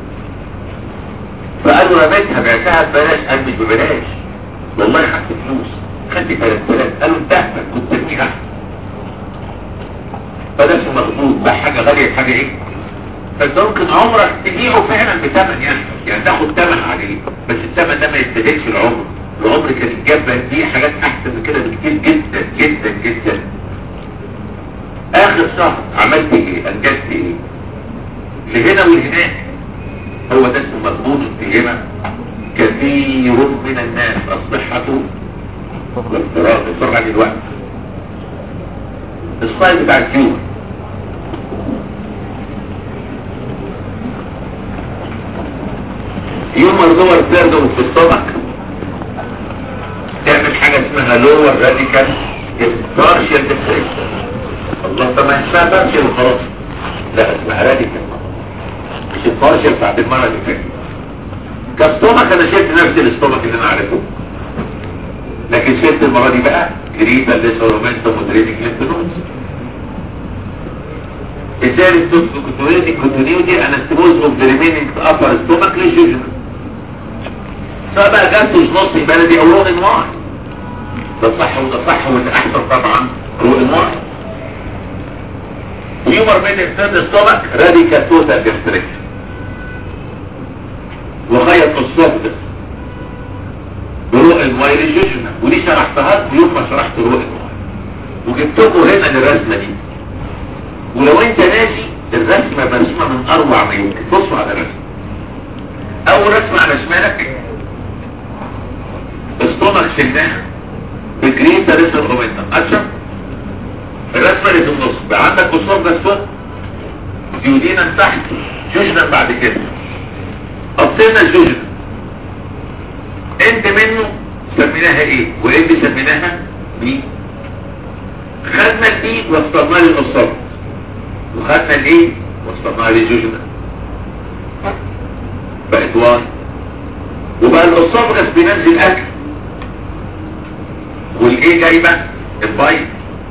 فقالوا رميتها بعتها ببلاش قال مش ببلاش والله خدت فلوس خدت 3000 قالوا انت احسن كنت ترميها احسن فده اسمه مغبون بقى حاجة غالية بحاجة ايه فانت ممكن عمرك تبيعه فعلا بثمن يعني يعني تاخد ثمن عليه بس الثمن ده ما يستهلكش العمر العمر كان الجبة دي حاجات احسن من كده بكتير جدا جدا جدا اخر شهر عملت ايه انجزت ايه لهنا ولهناك هو ده اسمه مضمون اتهمة كثير من الناس الصحة والاضطراب بسرعة الوقت السلايد بتاع الكيوم يومر لور تيردوم في الصدق تعمل حاجة اسمها لور راديكال بارشال ديفريشن الله طب ما اسمها بارشال وخلاص لا اسمها راديكال مش البارشال بتاعت المرة اللي فاتت كاستومك انا شلت نفس الاستومك اللي انا عارفه لكن شلت المرة دي بقى جريتا ليسورومنتوم ودرينيك لينفنودز ازاي الستوس كونتينيوتي كونتينيوتي انستموز اوف ذا ريمينينج ابر ستومك ليجوجن سواء بقى جاستوس نص بلدي او رون واحد ده صح وده صح وده احسن طبعا رون واحد هيومر بين الثيرد ستومك راديكال توتال جاستريكشن وغير الصفدس بروق الماي ليجوجن ودي شرحتها لكم يوم ما شرحت روق الماي وجبت لكم هنا الرسمه دي ولو انت ناسي الرسمة مرسومة من اروع ما يمكن بصوا على الرسمة اول رسمة على شمالك استومك سناها بجريتا رسم رومنتم اشرف الرسمة اللي في النص بقى عندك قصور ده فوق ديودينا تحت جوجنا بعد كده قصينا الجوجنا انت منه سميناها ايه وايه اللي سميناها بي خدنا البي وصلنا للقصور وخدنا الايه وصلناها لجوجنا بقت واي وبقى الاسوفجس بينزل اكل والايه جايبه البايت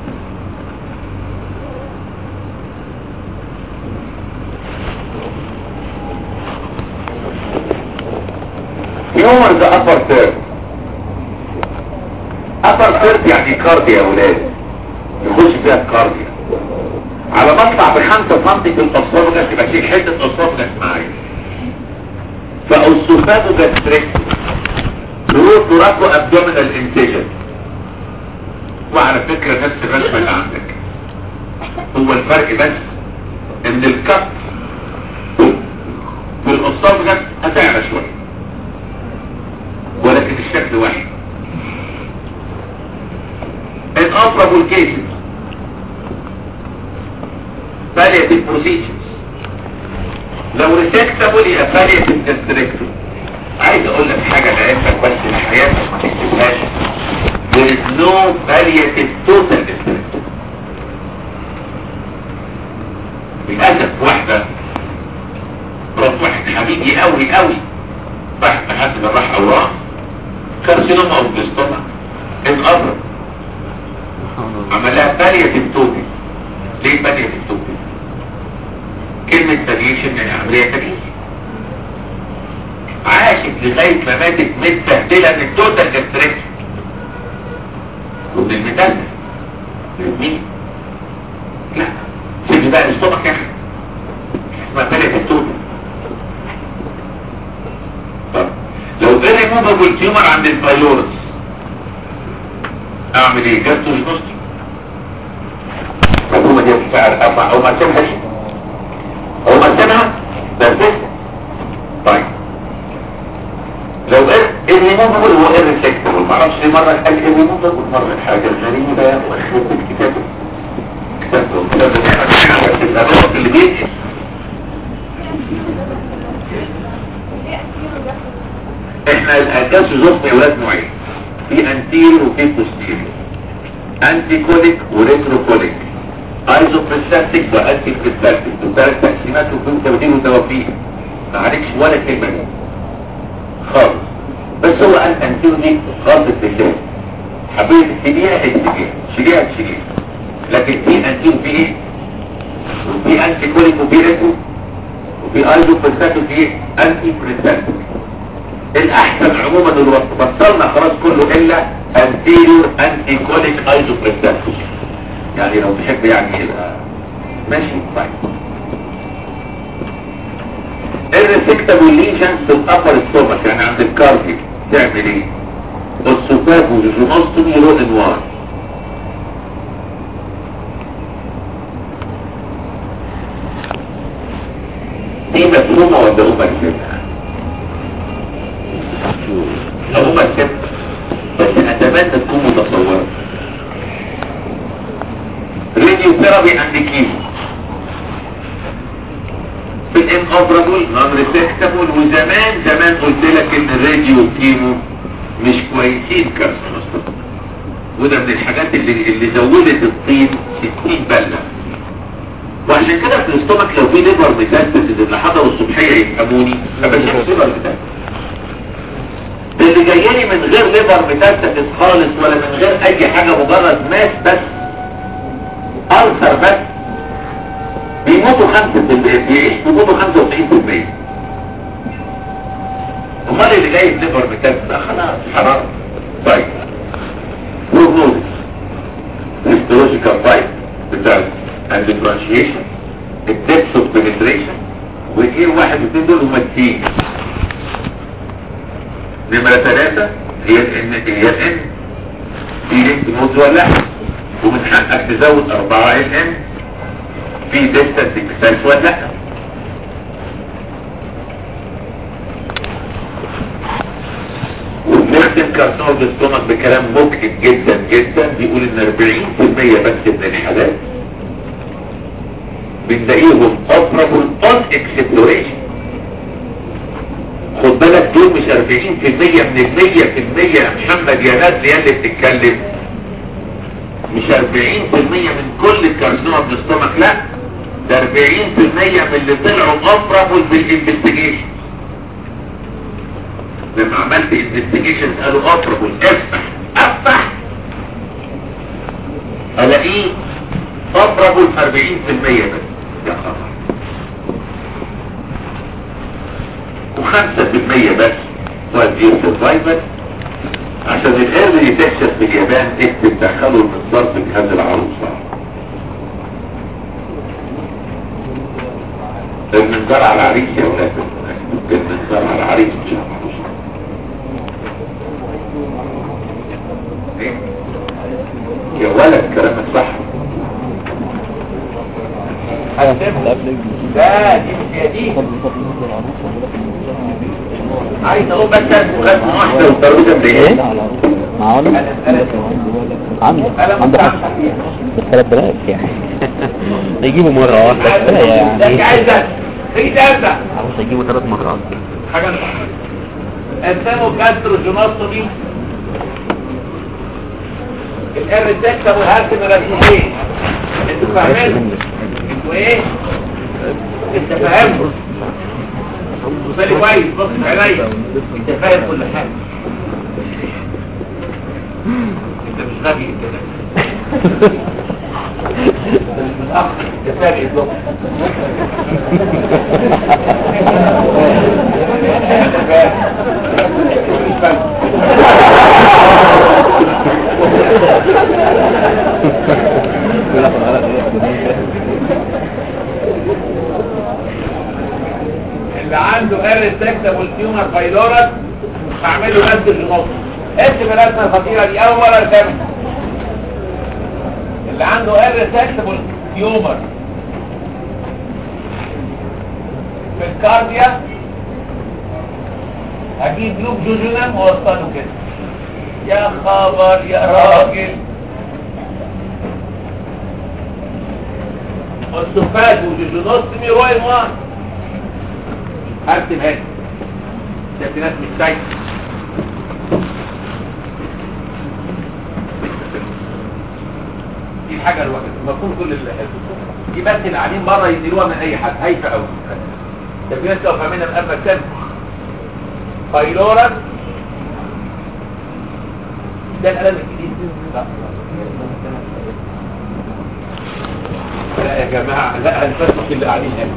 هيومر ده ابر تيرم ابر تيرم يعني كارديا يا ولاد يخش فيها الكارديا على مطلع بخمسة سنتي في الاسوفجس يبقى شيل حتة اسوفجس معايا فاسوفاجو جاستريك روح تراكو ابدومينال انتيجن وعلى فكرة نفس الرسمة اللي عندك هو الفرق بس ان الكف في الاسوفجس هتعلى شوية ولكن الشكل واحد الأطرب والكيسز بالياتيف بروسيجرز لو ريسكتابل يبقى بالياتيف كاستريكتور عايز اقول لك حاجة لعلمك بس لحياتك ما تكتبهاش there is no palliative total hysterectomy للأسف واحدة مرات واحد حبيبي قوي قوي واحد محاسب الراح أورام كارسينوما أو بلاستوما اتقرب عملها بالياتيف توتال ليه بالياتيف توتال كلمة باليشن يعني عملية تغيير عاشت لغاية ما ماتت متبهدلة من التوتال كاستريكشن ومن المتاسس الاثنين لا سيبني بقى الاستومك يا اخي اسمها بالية التوتال طب لو ده ريموفابل تيومر عند البايلورس اعمل ايه جاستو جنوستي الحكومة دي بتفعل ارفع او مرسمها دي او مرسمها بس طيب لو الريموفبل هو الريسكتبل معرفش ليه مرة قال الريموفبل مرة حاجة غريبة وخرب الكتابة كتابة كتابة الأدوات اللي بيجي احنا الأساس زخم يا ولاد نوعين في انتيريور وفي بوستيريور انتي كوليك وريترو كوليك ايزو بريستاتيك وانتي بريستاتيك وثلاث تقسيمات وفي تودين وتوفيق ما عليكش ولا كلمة دي خالص بس هو قال انتيريور دي غلطة بالله حبيت تشيليها تشيليها تشيليها تشيليها لكن في انتيريور في ايه وفي انتي كوليك وفي ريترو وفي ايزو بريستاتيك وفي انتي بريستاتيك الاحسن عموما الوقت بطلنا خلاص كله الا anterior anticolic isoprestatus يعني لو تحب يعني يبقى ماشي طيب الريسكتابل ليجنز في الابر ستومك يعني عند الكارديك تعمل ايه السوفاج وجونوستومي رو انوار دي مفهومه ولا هم كده هم كده بس اتمنى تكون متصورة راديو ثيرابي عند كيمو في الام اوبرابل نون ريسكتابل وزمان زمان قلت لك ان الراديو والكيمو مش كويسين كارسينوستوم وده من الحاجات اللي, اللي زودت الطين 60 بلة وعشان كده في الاستومك لو في ليفر ميتاستاسيس اللي حضروا الصبحية يفهموني فبشوف ليفر ميتاستاسيس اللي جاي لي من غير ليفر ميتاستاسيس خالص ولا من غير اي حاجة مجرد ماس بس ألسر بس بيموتوا خمسة في المية بيعيش بيموتوا خمسة وتسعين في المية امال اللي جاي بليفر ميتاستاسيس خلاص حرام طيب بروجنوزيس هيستولوجيكال تايب بتاع الديفرنشيشن الدبس اوف بنتريشن وايه واحد واثنين دول هما التين نمرة ثلاثة هي الان هي الان في لينك موز ولا ومن حقك تزود اربعة ال ان في ديستنس اكساس ولا لا ونختم كارسون الاستومك بكلام مكتب جدا جدا بيقول ان 40% بس من الحالات بنلاقيهم operable on exploration خد بالك دول مش 40% من المية في المية يا محمد يا ناس يا اللي بتتكلم مش 40% من كل الكارسينوما بالاستومك لا ده 40% من اللي طلعوا operable بالانفستيجيشن لما عملت انفستيجيشن قالوا operable افتح افتح الاقيه operable في 40% بس يا خبر وخمسة في المية بس والدير سرفايفر عشان الارض يتكشف في اليابان اكتب دخلوا المنظار في جهاز العروسة المنظار على العريس يا ولاد المنظار على العريس مش على العروسة إيه؟ يا ولد كلامك صح حاجة لا ده دي مش هي دي عايز اقول بس خد واحدة والترابيزة من ايه؟ ايه؟ معانا انا انا عندي انا عندي متعب حاجة فيها بس ثلاث بلاش يعني يجيبوا مرة واحدة كفاية ده يعني عايزك تيجي تبدا عاوز يجيبوا ثلاث مرات حاجه انسانو جاستروجينوستومي الار 6 والهارت مركزين انتوا فاهمين انتوا ايه انت فاهموا بالي كويس بص في عينيا انت فاهم كل حاجه انت مش غبي انت ده انت مش متاخر انت فاهم الظبط انت فاهم مش فاهم اللي عنده ار سكتابل تيومر بايلورس هعمل له قد الجنوط اكتب الرسمه الخطيره دي اول مره ارسمها اللي عنده ار سكتابل تيومر في الكارديا هجيب لوب جوجونام واوصله كده يا خبر يا راجل الصفات وجوجونوستمي روي موان هرسم هنا ده في ناس مش شايفه دي الحاجه الواحده مفهوم كل اللي دي بس اللي قاعدين بره يديروها من اي حد هايفه قوي ده في ناس لو فاهمينها من قبل السنه بايلورس ده القلم الجديد لا لا يا جماعه لا هنفسخ اللي قاعدين هنا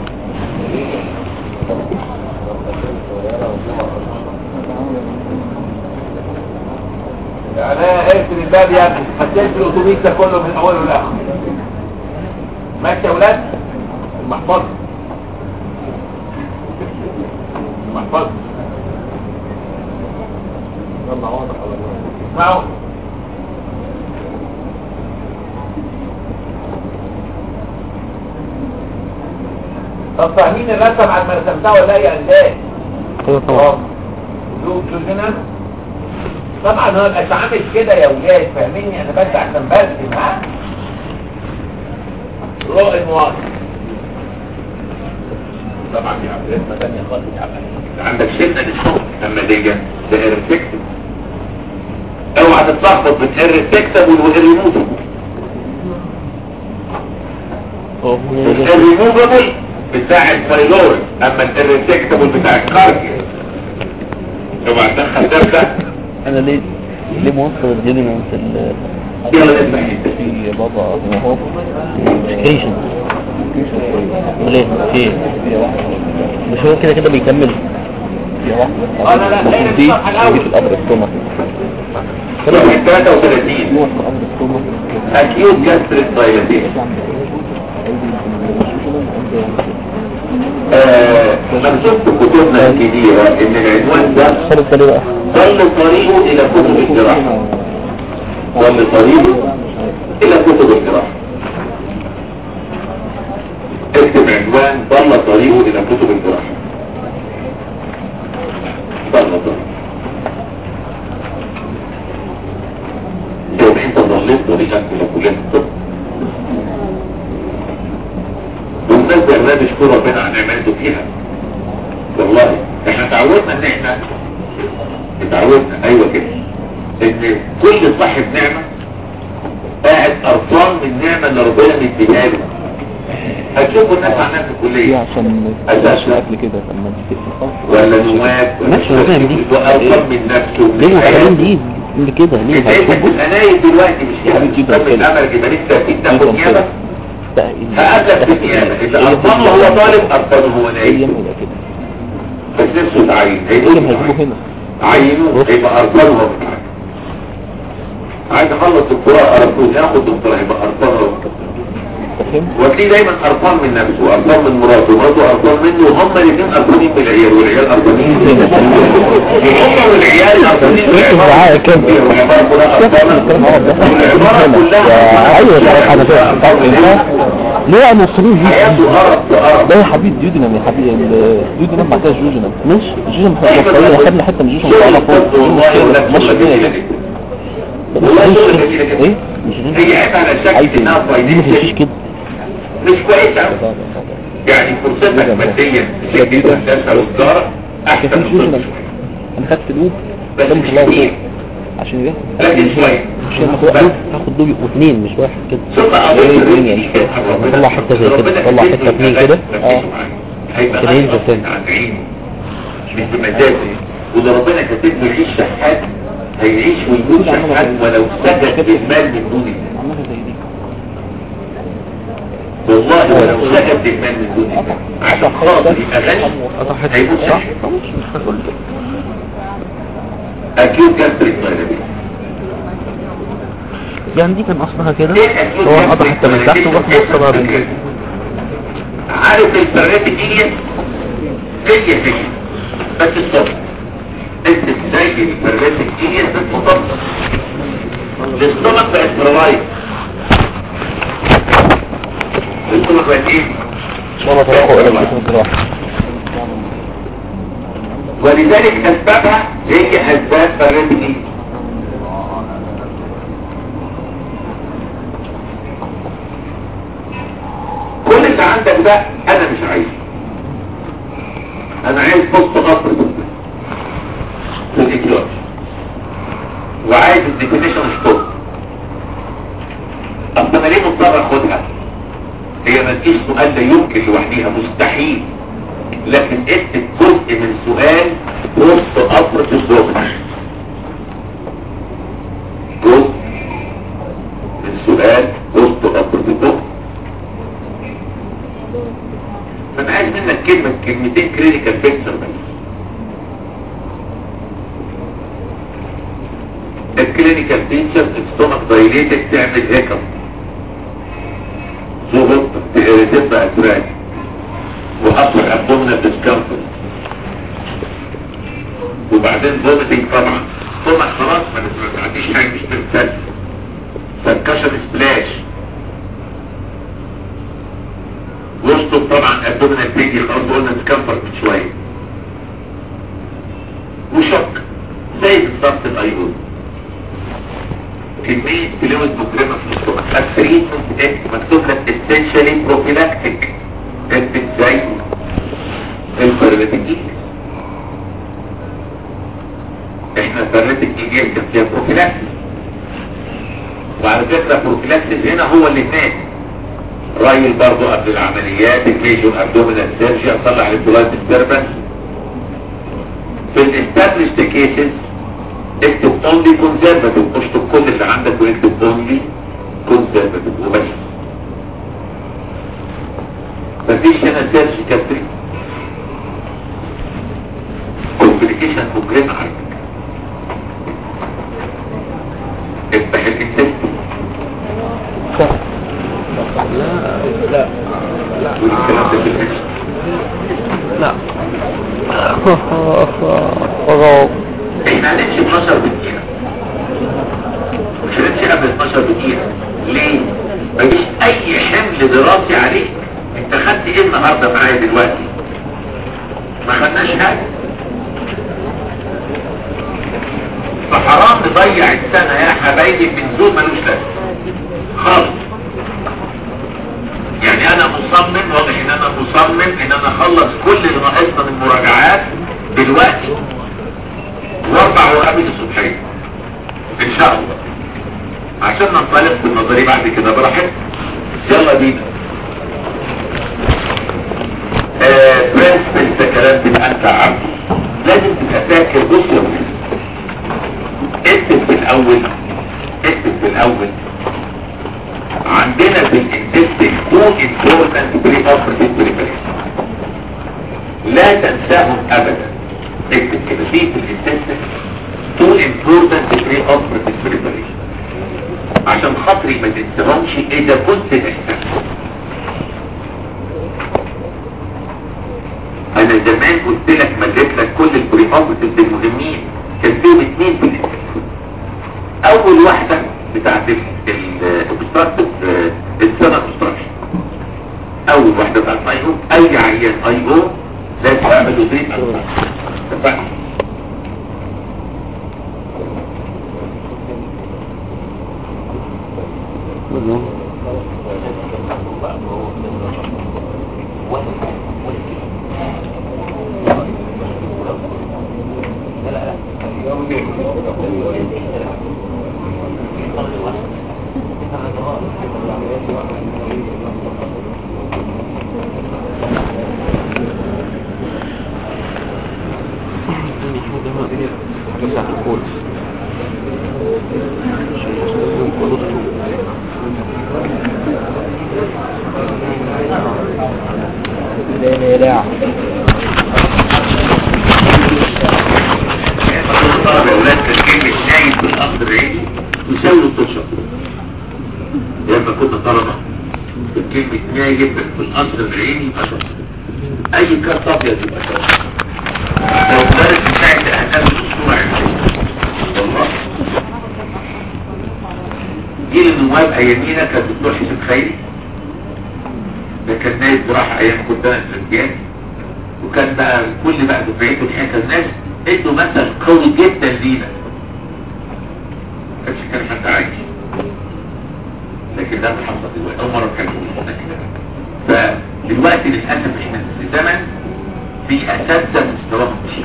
يعني انا اقفل الباب يا ابني هتقفل الاتوبيس ده كله من اوله لاخره ماشي يا ولاد المحفظه المحفظه اسمعوا طب فاهمين الرسم على ما رسمتها ولا ايه ازاي؟ ايوه طبعا لوب جوجنا طبعا هو مش عامل كده يا ولاد فاهميني انا بس عشان برسم ها رؤى مواطن طبعا دي عمليه ثانيه خالص يا عم عندك سنة للصوت اما دي ده ارتكتب اوعى تتلخبط بين ارتكتب والريموفبل الريموفبل بتاع الفايلور اما الارتكتبل بتاع الكارديو اوعى تدخل ده ده انا ليه ليه موصل الجينيمون في ال يلا نسمع حته في بابا هو سكريشن ليه في مش هو كده كده بيكمل اه لا لا خير دي الصفحه الاول في الامر السمر رقم 33 هو في الامر السمر اكيوت جاستريك دايلاتيشن آه، مكتوب في كتبنا الكبيرة ان العنوان ده خلص ده بقى ضل طريقه الى كتب الجراحة ضل طريقه الى كتب الجراحة اكتب عنوان ضل طريقه الى كتب الجراحة ضل طريقه لو انت ضليت طريقك الى كلية الطب والناس ده بيشكر ربنا على نعمته فيها والله احنا تعودنا ان احنا اتعودنا ايوه كده ان كل صاحب نعمة قاعد قرفان من النعمة اللي ربنا مديها له هتشوفوا الناس عندنا في دي الكلية عشان أساسا. ما قبل كده لما تفتح ولا نواب ولا ماشي، أنا فاهم دي. وقرفان من نفسه ليه من مخلين حياته. دي اللي كده ليه انت انت هتشوفوا تبقى نايم دلوقتي مش يعني حبيبي مكمل كده. امل يبقى لسه اكيد تاخد كده. نيابه ده هقابلك في النيابه اذا قرفانه هو طالب قرفانه هو ايام نايم يبقى كده بس نفسه تعين ايام هيجيبوا هنا عينوه يبقى قرفان هو متعين عايز اخلص دكتوراه قرفان ياخد دكتوراه يبقى قرفان هو فاهم وتلاقيه دايما قرفان من نفسه قرفان من مراته ومراته قرفان منه وهم الاثنين قرفانين من العيال والعيال قرفانين هم والعيال قرفانين من ركز معايا كده. والعمارة كلها قرفانة والعمارة كلها ايوه ده انا فاهم ليه انا الصليب دي حياته قرف وقرف ده يا حبيب ديودنم يا حبيب الديودنم بعد كده جوجنم ماشي جوجنم خدنا خدنا حته من جوجنم شغل طالعه فوق الطب والله ولا مش شغل كده جميلة كده جدا والله شغل جميلة ايه جدا مش هي عيب على شك عايز انها دي ما تمشيش فايدتها كده مش كويسة يعني فرصتك ماديا تسجل هندسة وتجارة احسن من طب شوية انا خدت دوب بس ده مش مش كتير عشان ياخد لكن شوية مش هاخد دوب هاخد دوب واثنين مش واحد كده ثم ايه أقول الدنيا مش كده طلع حته زي كده طلع حته اتنين كده اه هيبقى عشان ينزل غصب تاني. عن عينه مش بمزاجه وإذا ربنا كاتب له يعيش شحات هيعيش ويموت شحات ولو سجد للمال من دون الله عملها زي دي والله ولو سجد للمال من دون الله عشان خاطر يبقى غني هيموت صح شحات اكيد كانتريك مغربي يعني دي كان اصلها كده ايه اكيد هو قطع حته من تحت وراح موصلها كانتريك بيه عارف الفرات دي هي هي بس الصبر انت ازاي الفرات دي بس الصبر الاستومك بقت برالايز الاستومك بقت ايه ان شاء الله تروحوا الى الجسم الجراحي ولذلك اسبابها هي اسباب فرات دي كل اللي عندك ده انا مش عايزه انا عايز بوست قصر في الاكلاس وعايز الديفينيشن ستوب اصل انا ليه مضطر اخدها هي ما تجيش سؤال لا يمكن لوحديها مستحيل لكن اكتب جزء من سؤال بوست قصر في الزوج جزء من سؤال بوست قصر في الزوج فانا عايز منك كلمة كلمتين كلينيكال بيكتشر بس الكلينيكال بيكتشر الستومك دايليتد تعمل هيكم ظبط تبقى اتراك وابر ابدومينال ديسكمفورت وبعدين فوميتنج طبعا ثم خلاص ما ما عنديش حاجه مش تمثال فركشن سبلاش وسطه طبعا ابدومينال بيجي خلاص قلنا ديسكمفورت من شويه وشك زي بالظبط الايون كمية فلويد مجرمة في الاستومك التريتمنت ايه مكتوب لك essentially prophylactic انت زي البرلتيك احنا البرلتيك ايجيل كان فيها بروفيلاكسس وعلى فكرة بروفيلاكسس هنا هو اللي فات رايل برضو قبل العمليات الميجور ابدومينال سيرجي اطلع البلايد ديستربنس في الاستابلشت كيسز اكتب اونلي كونزرفاتيف اشطب كل اللي عندك واكتب اونلي كونزرفاتيف وبس مفيش هنا سيرجيكال تريت كومبليكيشن مجرمة على فكرة افتح الانتست لا تقول الكلام ده في الهجر لا غلط احنا هنمشي 12 دقيقة مش هنمشي قبل 12 دقيقة ليه؟ مفيش اي حمل دراسي عليك انت خدت ايه النهاردة معايا دلوقتي ما خدناش حاجة فحرام نضيع السنة يا حبايبي من زول ملوش لازمة خالص يعني انا مصمم واضح ان انا مصمم ان انا اخلص كل اللي ناقصنا من مراجعات دلوقتي واربع وقابل الصبحية ان شاء الله عشان ننطلق في النظري بعد كده براحتنا يلا بينا برنسبل ده كلام تبقى انت عبد لازم تبقى فاكر بص يا ولد اكتب في الاول اكتب في الاول عندنا في الانتستين تو important pre-operative preparation لا تنساهم ابدا اكتب كده في في الانتستين تو important pre-operative preparation عشان خاطري ما تنساهمش اذا كنت محتاج انا زمان قلت لك مليت لك كل البري اوبريتيف المهمين كان فيهم اثنين في الانتستين اول واحدة بتاعت الاوبستراكتيف السنة اوبستراكشن اول واحدة بتاعت اي او اي عيان اي او لازم اعمل له تريت اتفقنا لا لا طلب اولاد كان كلمة نايم في القصر العيني يساوي التشرب لما كنا طلبة كان كلمة نايم في القصر العيني يبقى شرط اي كارت ابيض يبقى شرط لو مدرس مساعد اهتم بالاسبوع والله جيل النواب ايامينا كان الدكتور حسين خيري ده كان نايب جراحة ايام قدام الرجال وكان بقى كل بقى دفعته الحكا الناس ادوا مثل قوي جدا لينا كانش كان حد عايش لكن ده اللي حصل دلوقتي اول مره كان يقول لنا كده فدلوقتي للاسف احنا في زمن في اساتذه مستواهم مش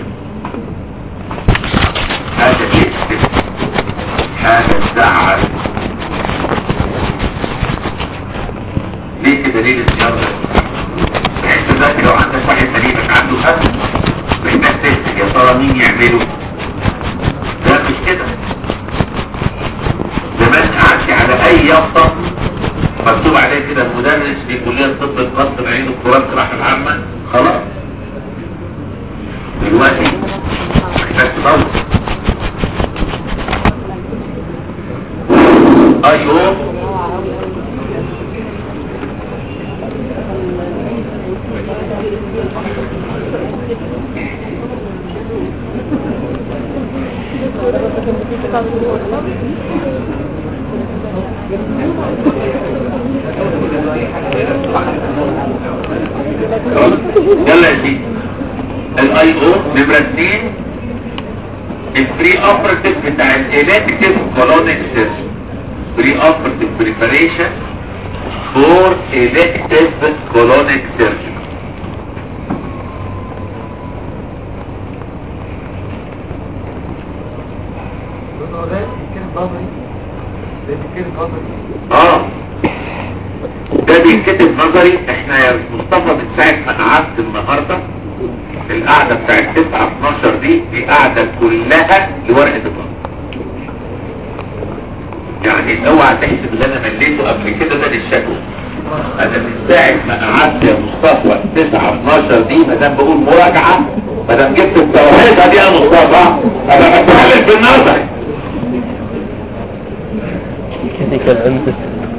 هذا يكتب هذا تزعل ليه كده ليه الزيارة بحيث دلوقتي لو عندك واحد قريبك عنده أسد محتاج تسأل يا ترى مين يعمله لا مش كده زمان قعدت على أي يافطة مكتوب عليه كده المدرس في كلية طب القصر العين القرآن راح العامة خلاص دلوقتي محتاج تدور ايوه يلا يا سيدي الاي او نمرة اتنين البري اوبراتيف بتاع الالكتيف كولونيك سيستم بري اوبراتيف بريباريشن فور الكتيف كولونيك سيرجري اه ده بيتكتب نظري احنا يا مصطفى من ساعة ما قعدت النهاردة القعدة بتاعت 9 12 دي دي قعدة كلها لورقة النظر يعني اوعى تحسب اللي انا مليته قبل كده ده للشكوى انا من ساعة ما قعدت يا مصطفى 9 12 دي ما دام بقول مراجعة ما دام جبت التوحيدة دي يا مصطفى انا بتكلم في النظر كده كان عندك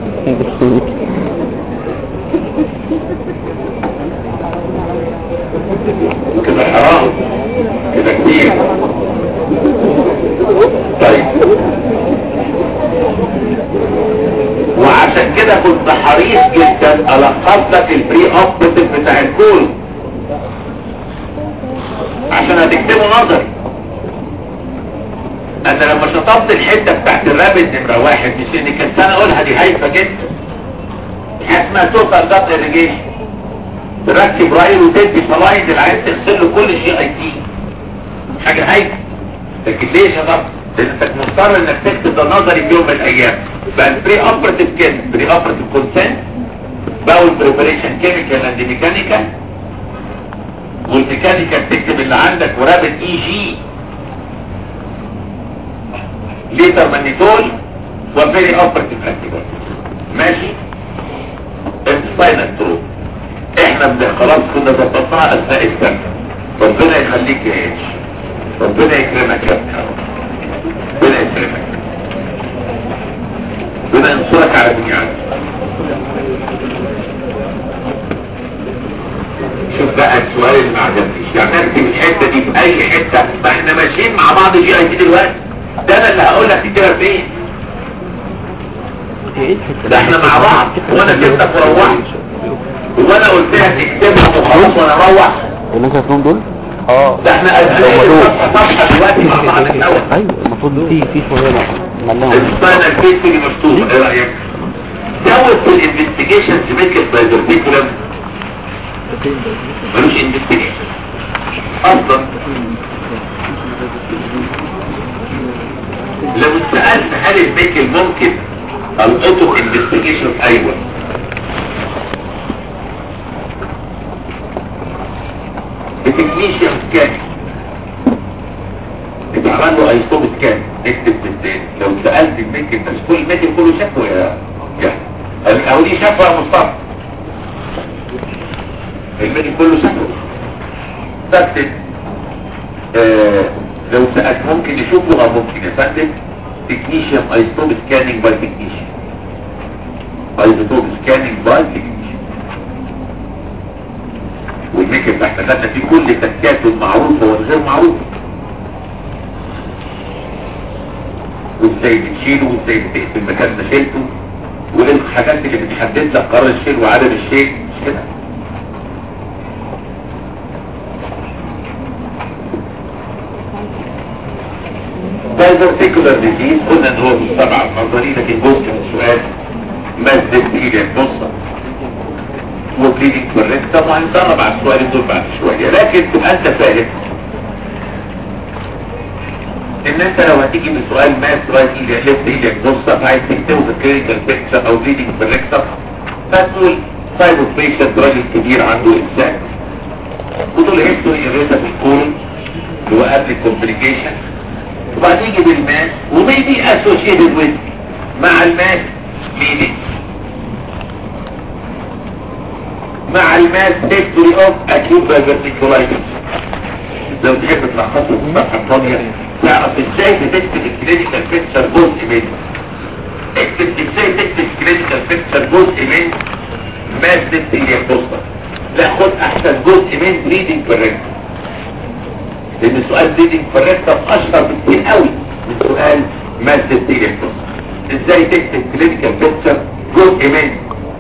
كده حرام كده كتير طيب وعشان كده كنت حريص جدا الخص لك البري اوبريتيف بتاع الكول عشان هتكتبه نظري انا لما شطبت الحته بتاعت الرابد نمره واحد مش ان كانت انا اقولها دي هايفه جدا اسمها توتال دات irrigation تركب رايل وتدي صلاين للعين تغسل له كل شيء اي تي حاجه هايفه لكن ليه يا شباب انت مضطر انك تكتب ده نظري في يوم من الايام بقى البري اوبرتيف كده بري اوبرتيف كونسنت بقى البريبريشن كيميكال اند ميكانيكال والميكانيكال تكتب اللي عندك ورابط اي جي ليتر مانيتول وفيري اوبرتيف انتيبودي ماشي السباينال تروب احنا بن خلاص كنا ظبطناها اثناء السنه ربنا يخليك يا ايش ربنا يكرمك يا ابني ربنا يكرمك ربنا ينصرك على دنياك شوف بقى السؤال اللي ما عجبنيش يعني اكتب الحته دي في اي حته ما احنا ماشيين مع بعض جي اي تي دلوقتي ده انا اللي هقول لك تكتبها فين ده احنا مع بعض وانا كتبتك وروحت وانا قلت لك اكتبها وخلاص وانا اروح اللي انت هتقولهم دول اه ده احنا قاعدين صفحه دلوقتي مع بعض الاول ايوه المفروض في في شويه ملهم السباينال كيس اللي مكتوب ايه رايك دوت في الانفستيجيشن سيمتريك بايزربيكولم ملوش انفستيجيشن اصلا سألت هل الميكل ممكن الاوتو انفستيجيشن ايوه بتكنيشيا سكان اتعمل له ايسوب سكان اكتب بالذات لو سألت الميكل بس كل الميكل كله شافه يا يا الاولي شافه يا مصطفى الميكل كله شافه بكتب آه لو سألت ممكن يشوفه او ممكن يفندم تكنيشيان ايزوتوب سكاننج باي تكنيشيان ايزوتوب سكاننج باي تكنيشيان والميك اب احنا خدنا فيه كل تكاته المعروفه والغير معروفه وازاي بتشيله وازاي بتقفل مكان ما شيلته وايه الحاجات اللي بتحدد لك قرار الشيل وعدم الشيل مش كده diverticular disease قلنا ان هو بالسبع النظري لكن جزء من السؤال مادة ايدك بصة وبليدنج بالريك طبعا نضرب على السؤال دول بعد شوية لكن تبقى انت فاهم ان انت لو هتيجي بسؤال ماس رايت ايدك ليفت ايدك بصة فعايز تكتبه في الكلينيكال بيكتشر او بليدنج بالريك فتقول طيب البيشنت راجل كبير عنده انسان وتقول هيستوري الريتا في الكولون اللي هو قبل الكومبليكيشن وبعدين يجي بالماس وميبي اسوشيتد ويز مع الماس ميبي مع الماس هيستوري اوف اكيوت بايفرتيكولايتس لو تحب تلخصه في الصفحه الثانيه تعرف ازاي بتكتب الكلينيكال بيكتشر جزء منه اكتب ازاي تكتب الكلينيكال بيكتشر جزء من ماس ديبتيريا بوستر لا خد احسن جزء من بريدنج بالريكتر لان سؤال بريدنج بالريكتر اشهر بكتير قوي من سؤال ماس ديبتيريا بوستر ازاي تكتب كلينيكال بيكتشر جزء من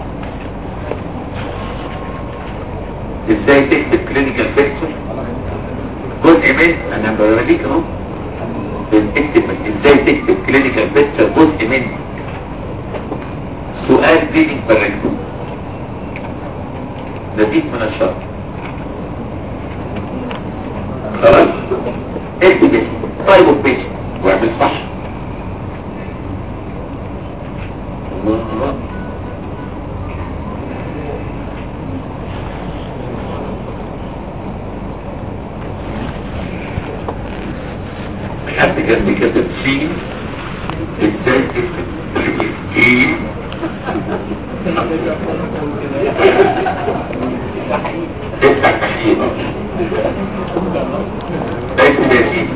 ازاي تكتب كلينيكال بيكتشر جزء من انا بوريك اهو تكتب ازاي تكتب كلينيكال بيكتشر جزء من سؤال بريدنج بالريكتر نزيد من الشر خلاص اكتب اسم طيب البيت واعمل صح الله حد جنبي كاتب سين ازاي تكتب ايه افتح تحليل اكتب يا سيدي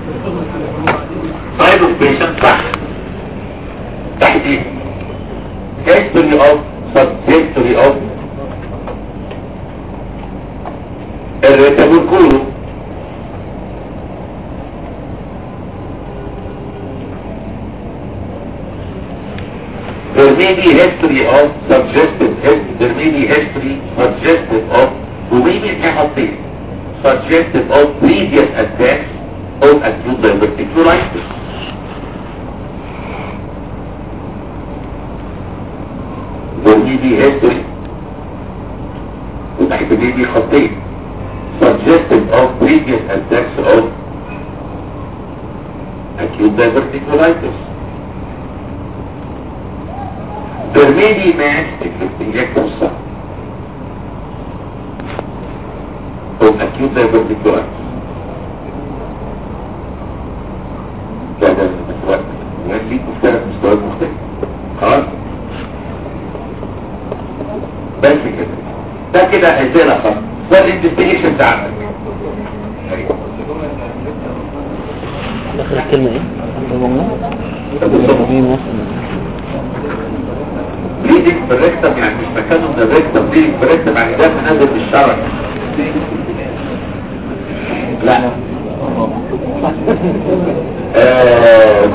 طيب البيشن صح تحديد history of subhistory of irritable colon there may be history of suggestive there may be history suggestive of وmaybe حاطين suggestive of previous attacks of acute diverticulitis there may be history وتحت may be خطين suggestive of previous attacks of acute diverticulitis there may be mass injectors of acute diverticulitis كذا المسوات ولي مختلف مستويات مختلفة خلاص بس كده ده كده عزيزنا خلاص ده الانفستيجيشن بتاعتك اخر الكلمة ايه؟ بليدنج في الريكتم يعني مش مكانه من الريكتم بليدنج في الريكتم يعني ده نازل في الشرج لا آه،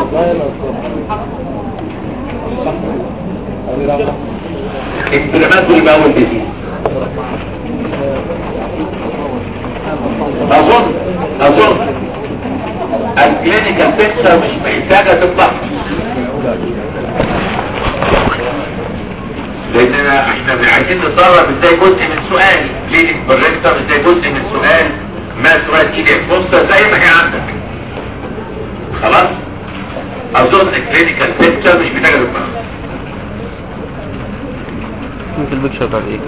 اكسبيرمنت اللي بأول ديزيز اظن اظن الكلينيكال بيكتشر مش محتاجة تطلع لاننا احنا عايزين نتصرف ازاي جزء من سؤال ليدنج بالريكتر ازاي جزء من سؤال ما سؤال ايدك بص زي ما هي عندك خلاص اظن الكلينيكال بيكتشر مش محتاجه دماغ ممكن البيكشر بتاع ايه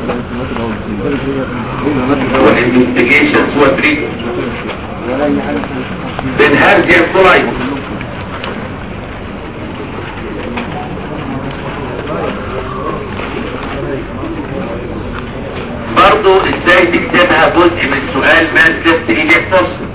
والانفستيجيشنز والتريتمنت بنهارزيا كولايت برضو ازاي تكتبها جزء من سؤال ما سلفت ايديك فصل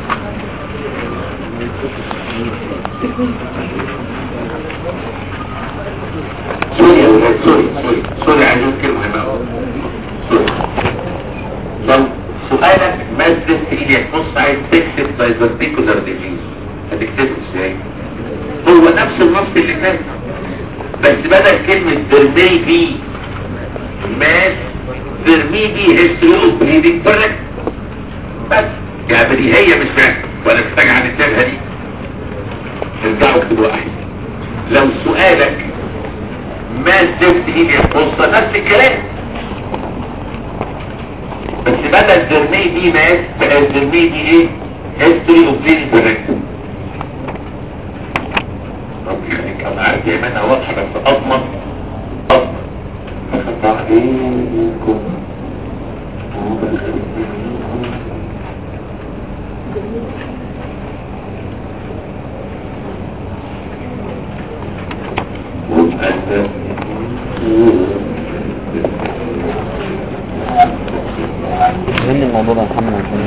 سوري يا ولاد سوري سوري سوري عايزين كلمة مهمة سوري لو سؤالك ما سلفت ايديك بص عايز تكتب دايفرتيكولار ديزيز هتكتبه ازاي هو نفس النص اللي فات بس بدل كلمة درمي بي ماس درمي بي هيستوري اوف بليدنج برك بس يعني دي هي مش فاهم ولا محتاج عن التابعة دي ارجعوا اكتبوا احسن لو سؤالك ما زفت ايدي الفرصة نفس الكلام بس بدل درمي دي ماس بقى درمي دي ايه هيستوري اوف بليدنج برك ربي يخليك انا عارف يا ايمانها واضحة بس اضمن اضمن فخدت عليكم وأنت فهمني الموضوع ده يا محمد عشان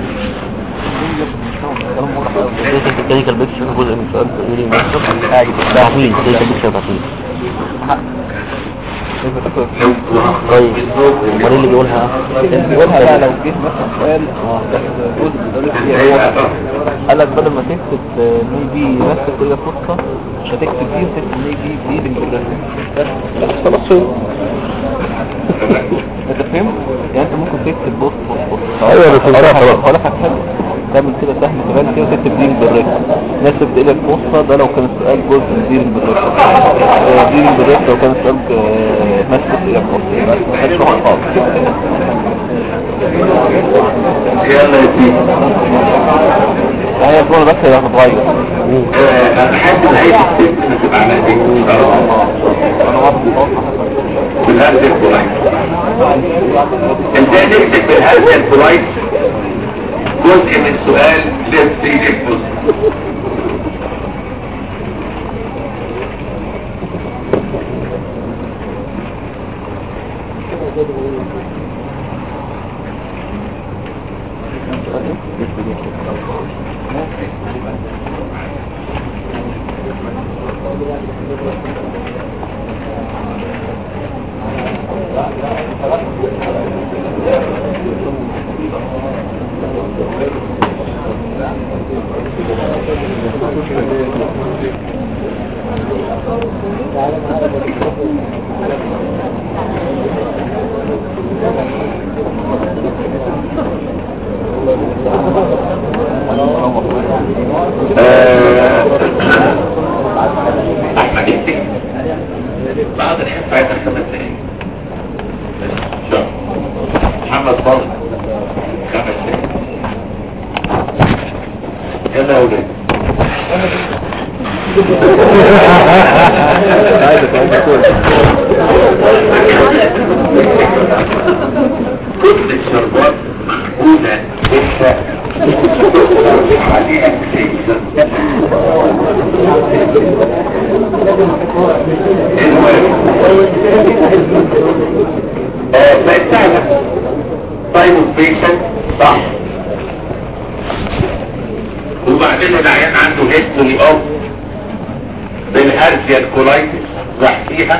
الكلينيكال بيكشر جزء من سؤال تقولي مصر قاعد تعطيل الكلينيكال بيكشر تعطيل طيب امال اللي بيقولها بيقولها بقى لو جه مثلا سؤال هي قال لك بدل ما تكتب ميبي نفس كل فرصة مش هتكتب دي وتكتب ميبي بليدنج بس بس خلاص هو. انت فهمت؟ يعني انت ممكن تكتب بوست بوست بوست أيوة، بس انتهى خلاص. خلاص هتحب تعمل كده سهل تبان كده وتكتب بليدنج بالريك ناس تبدأ لك فرصة ده لو كان السؤال جزء من بليدنج بالريك بليدنج بالريك لو كان السؤال آه، ناس تبدأ لك فرصة بس ما كانش واحد خالص يلا يا سيدي هي الجملة بس هي هتتغير آه، لحد نهاية الست هتبقى على ايديك ان شاء الله بالهرز الكولايت ازاي نكتب بالهرز الكولايت جزء من سؤال ليفت ايديك بص احمد يكتب بعد الحفة هيبقى خمس دقايق بس شهر محمد فاضل خمس دقايق يلا يا ولاد كل الشربات محمولة انت عليها كتير فيتعلم طيب البيشنت صح وبعدين العيان عنده هيستوري اوف بالهرزيا الكولايتس راح فيها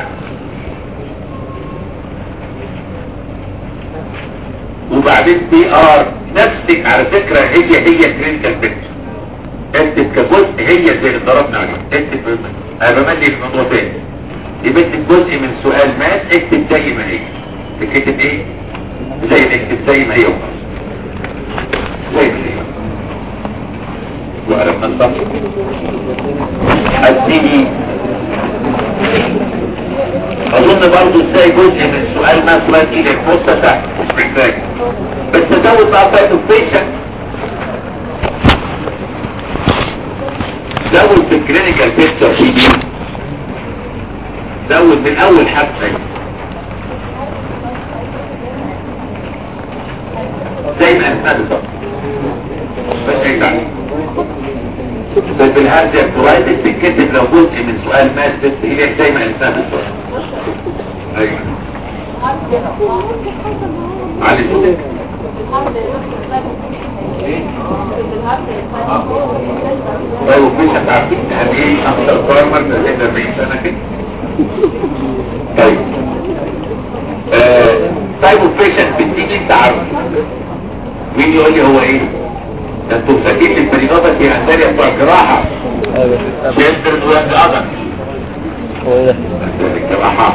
وبعدين بي ار نفسك على فكرة هي هي كلينيكال بيكتشر اكتب كجزء هي زي اللي ضربنا عليه اكتب انا بملي الموضوع تاني يبقى اكتب جزء من سؤال مات اكتب زي ما هي تكتب ايه زي ما اكتب زي ما هي وخلاص زي ما هي وقربنا الصف اديني اظن برضو ازاي جزء من السؤال ما سؤال ايه الفرصة سهل مش محتاج بس تزود بقى فايت البيشنت زود في الكلينيكال بيكتشر سي بي زود من اول حبة زي ما اسمها بالظبط بس اي تعليم بس بالهرزة الكورايتس بتكتب لو جزء من سؤال ماس بس هي زي ما اسمها بالظبط ايوه علي صوتك لو مش هتعرفين هتعيش اكتر فارمر ده 40 سنة كده طيب تايب اوف بيشنت بتيجي انت عارفه مين يقول لي هو ايه ده انتوا فاكرين البرينوبة في عندنا بتوع الجراحة شيلدرن ويانج ادر هو ايه ده؟ الجراحة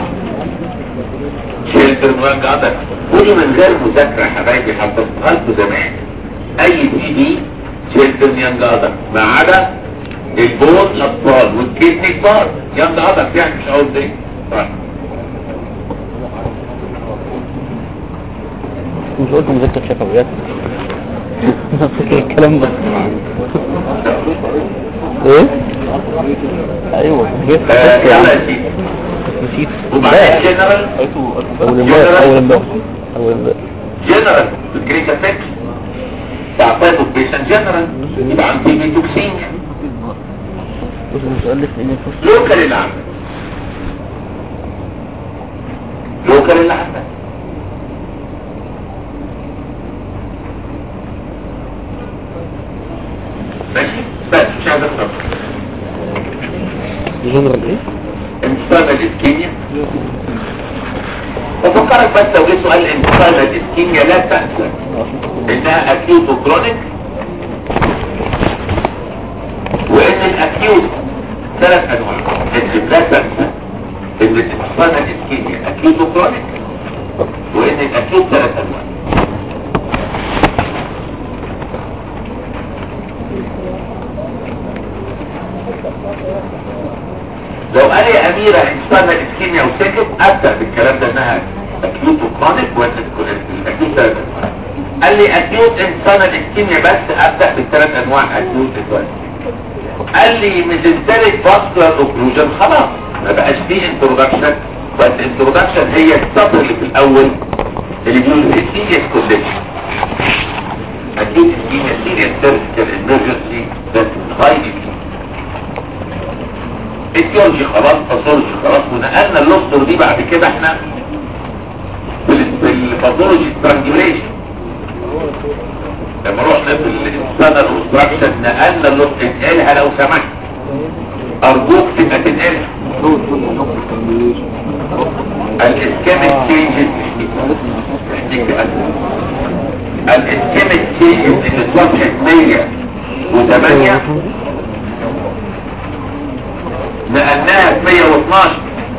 شيلدرن ويانج ادر كل من غير مذاكرة يا حبايبي حطيتها لكم زمان اي دي دي شيلدرن يانج ادر ما عدا البون اطفال والكدني كبار يانج ادر يعني مش عاوز ايه طيب. مش قلت مذاكرة شفويات فاكر الكلام ده ايه؟ ايوه جبت آه، فاكر يا عم يلا يا سيدي نسيت وبعدين جنرال اول امبارح اول امبارح اول امبارح جنرال الجريك افكت بتاع تايب اوف بيشن جنرال يبقى عندي ميتوكسيميا بص مش قال لك ان الفصل لوكال اللي عندك لوكال اللي عندك ماشي بس مش عايز اكتر جنرال ايه؟ انتصال الاسكيميا وفكرك بس لو جه سؤال انتصال الاسكيميا لا تنسى انها اكيوت وكرونيك وان الاكيوت ثلاث انواع ان لا تنسى ان انتصال الاسكيميا اكيوت وكرونيك وان الاكيوت ثلاث انواع لو قال يا اميرة انسان الاسكيميا وسكت ابدأ بالكلام ده انها اكيوت وكرونيك ولا الاكيوت ثلاث انواع قال لي اكيوت انسان الاسكيميا بس ابدأ بالثلاث انواع اكيوت دلوقتي قال لي ميزنتريك فاسكولار اوكلوجن خلاص ما بقاش فيه انترودكشن بس انترودكشن هي السطر اللي في الاول اللي بيقول السيريس كونديشن اكيوت اسكيميا سيريس سيرفيكال امرجنسي ده هايلي اتيولوجي خلاص باثولوجي خلاص ونقلنا اللوستر دي بعد كده احنا بالباثولوجي سترانجوليشن لما رحنا في الانسانال اوبستراكشن نقلنا اللوستر انقلها لو سمحت ارجوك تبقى تنقلها الاسكيميك تشينجز الاسكيميك تشينجز اللي اتوضحت 108 نقلناها في 112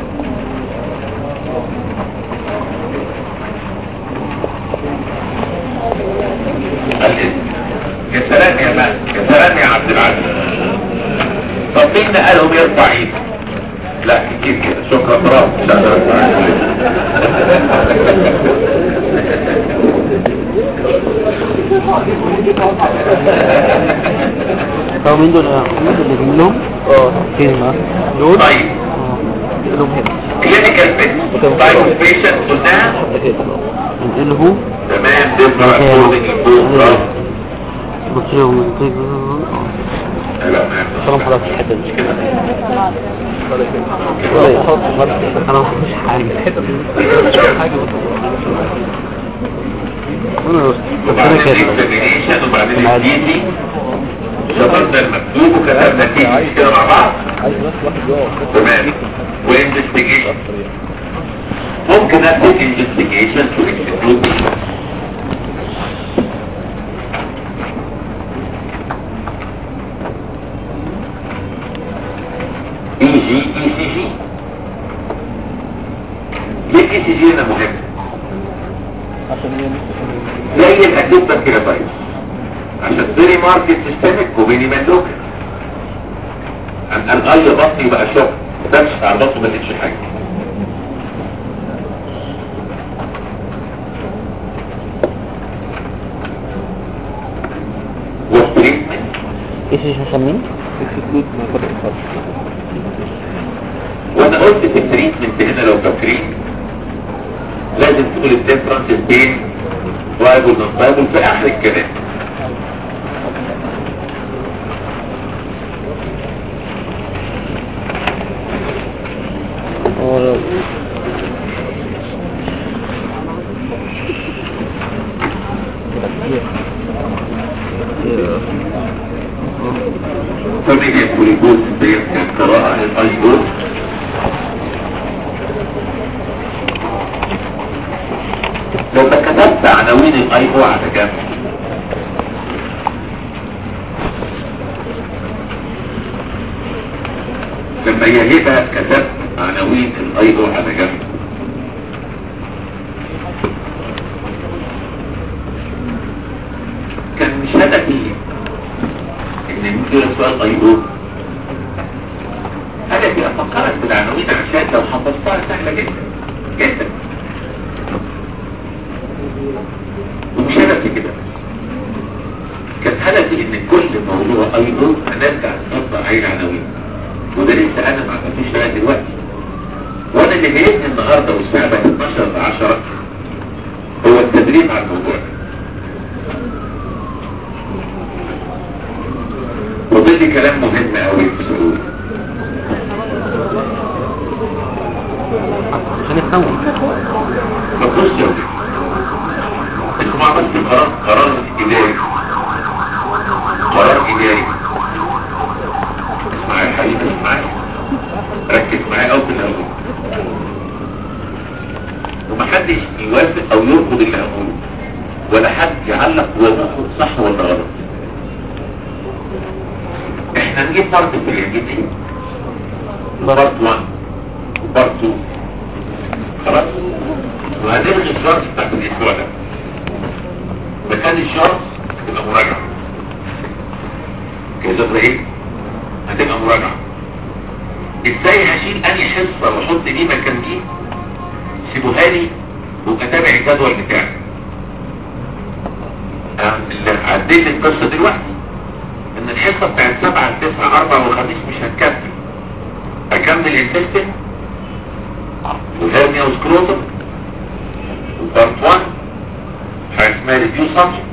الاسم يا سلام يا مان يا سلام يا عبد العزيز طب مين نقلهم يرفع ايده لا كتير كده شكرا برافو هو مين دول اه مين اللي جايين لهم؟ اه فين ما دول؟ طيب اه لهم هنا كلينيكال بيت تايب اوف بيشنت قلناها حتى كده انقله تمام ديفرنت اكوردنج تو بصيروا منطقة لا ما سلام حضرتك في الحتة دي كده انا ما فيش حاجة الحتة دي حاجة انا بس وبعدين كده الاكزامينيشن وبعدين الديتي شطرنا المكتوب وكتبنا فيه مش كده مع بعض تمام وانفستيجيشن ممكن اكتب انفستيجيشن تو اكسكلود اي جي اي سي جي ليه اي سي جي هنا مهم زي الاكيوت بانكرياتايتس عشان تري ماركت سيستمك ومينيمال لوكال عن الاي بطني بقى شوك ده مش على البطن ما لقيتش حاجه والتريتمنت ايش ايش مسمين؟ قلت في التريتمنت هنا لو فاكرين لازم تقول الديفرنس بين فايبل نون فايبل في اخر الكلام فبين الكوليكوز ديت كانت قراءة للايبود لو كتبت عناوين الايبو على جنب لما يهيبها كتبت عناوين الايبو على جنب كان مش هدفي ان يجي سؤال ايبو هدفي افكرك بالعناوين عشان لو حفظتها سهلة جدا جدا ومش هدفي كده كان هدفي ان كل موضوع ايضا هنرجع نطبق عين عناوين وده لسه انا ما عملتوش لغايه دلوقتي وانا اللي جايبني النهارده والساعه بقت 12 ل 10 هو التدريب على الموضوع ده وده لي كلام مهم قوي في سؤال هنتخوف فبص يا ولد اسمع بس قرار قرار اداري قرار اداري اسمع يا حبيبي اسمع ركز معايا قوي في الاول ومحدش يوافق او يرفض اللي هقوله ولا حد يعلق هو المفروض صح ولا غلط احنا نجيب بارت في الانجليزي بارت 1 وبارت 2 خلاص وهنلغي الشرط بتاعت الاسبوع ده مكان الشرط تبقى مراجعة كده ايه هتبقى مراجعة ازاي هشيل اني حصة واحط دي مكان دي سيبوها لي واتابع الجدول بتاعي عدل القصة دلوقتي ان الحصة بتاعت سبعة تسعة اربعة وخميس مش هتكفي اكمل الانتستين وهرنيا وسكروتم وبارت 1 حاجة اسمها ريفيو سبجكت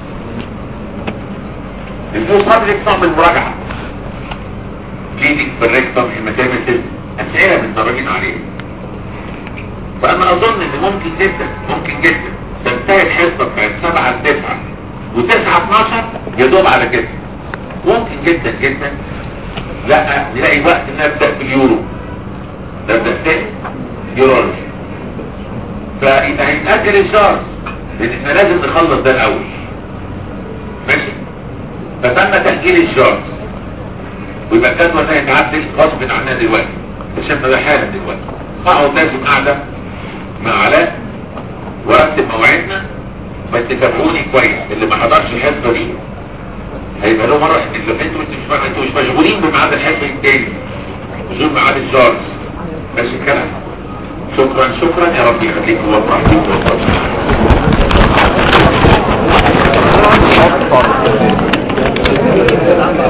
ريفيو سبجكت نوع من المراجعة بليدنج في الريكتوم هيماتيمسيس اسئلة متدرجين عليها فانا اظن ان ممكن جدا ممكن جدا تنتهي الحصة بتاعت 7 ل 9 و9 12 يدوب على كده ممكن جدا جدا لا نلاقي وقت نبدأ باليورو نبدأ تاني يورولوجي فيبقى هيتأجل الشهر لان احنا لازم نخلص ده الاول ماشي فتم تأجيل الشهر ويبقى الجدول ده يتعدل غصب عننا دلوقتي اكتشفنا ده حالا دلوقتي اقعد لازم قاعدة مع علاء ورتب مواعيدنا بس تتابعوني كويس اللي ما حضرش الحصه دي هيبقى له مره انتوا انتوا مش انتوا مش مشغولين بميعاد الحصه التاني مشغول بميعاد الجارز ماشي الكلام شكرا شكرا يا رب يخليك ويوفقك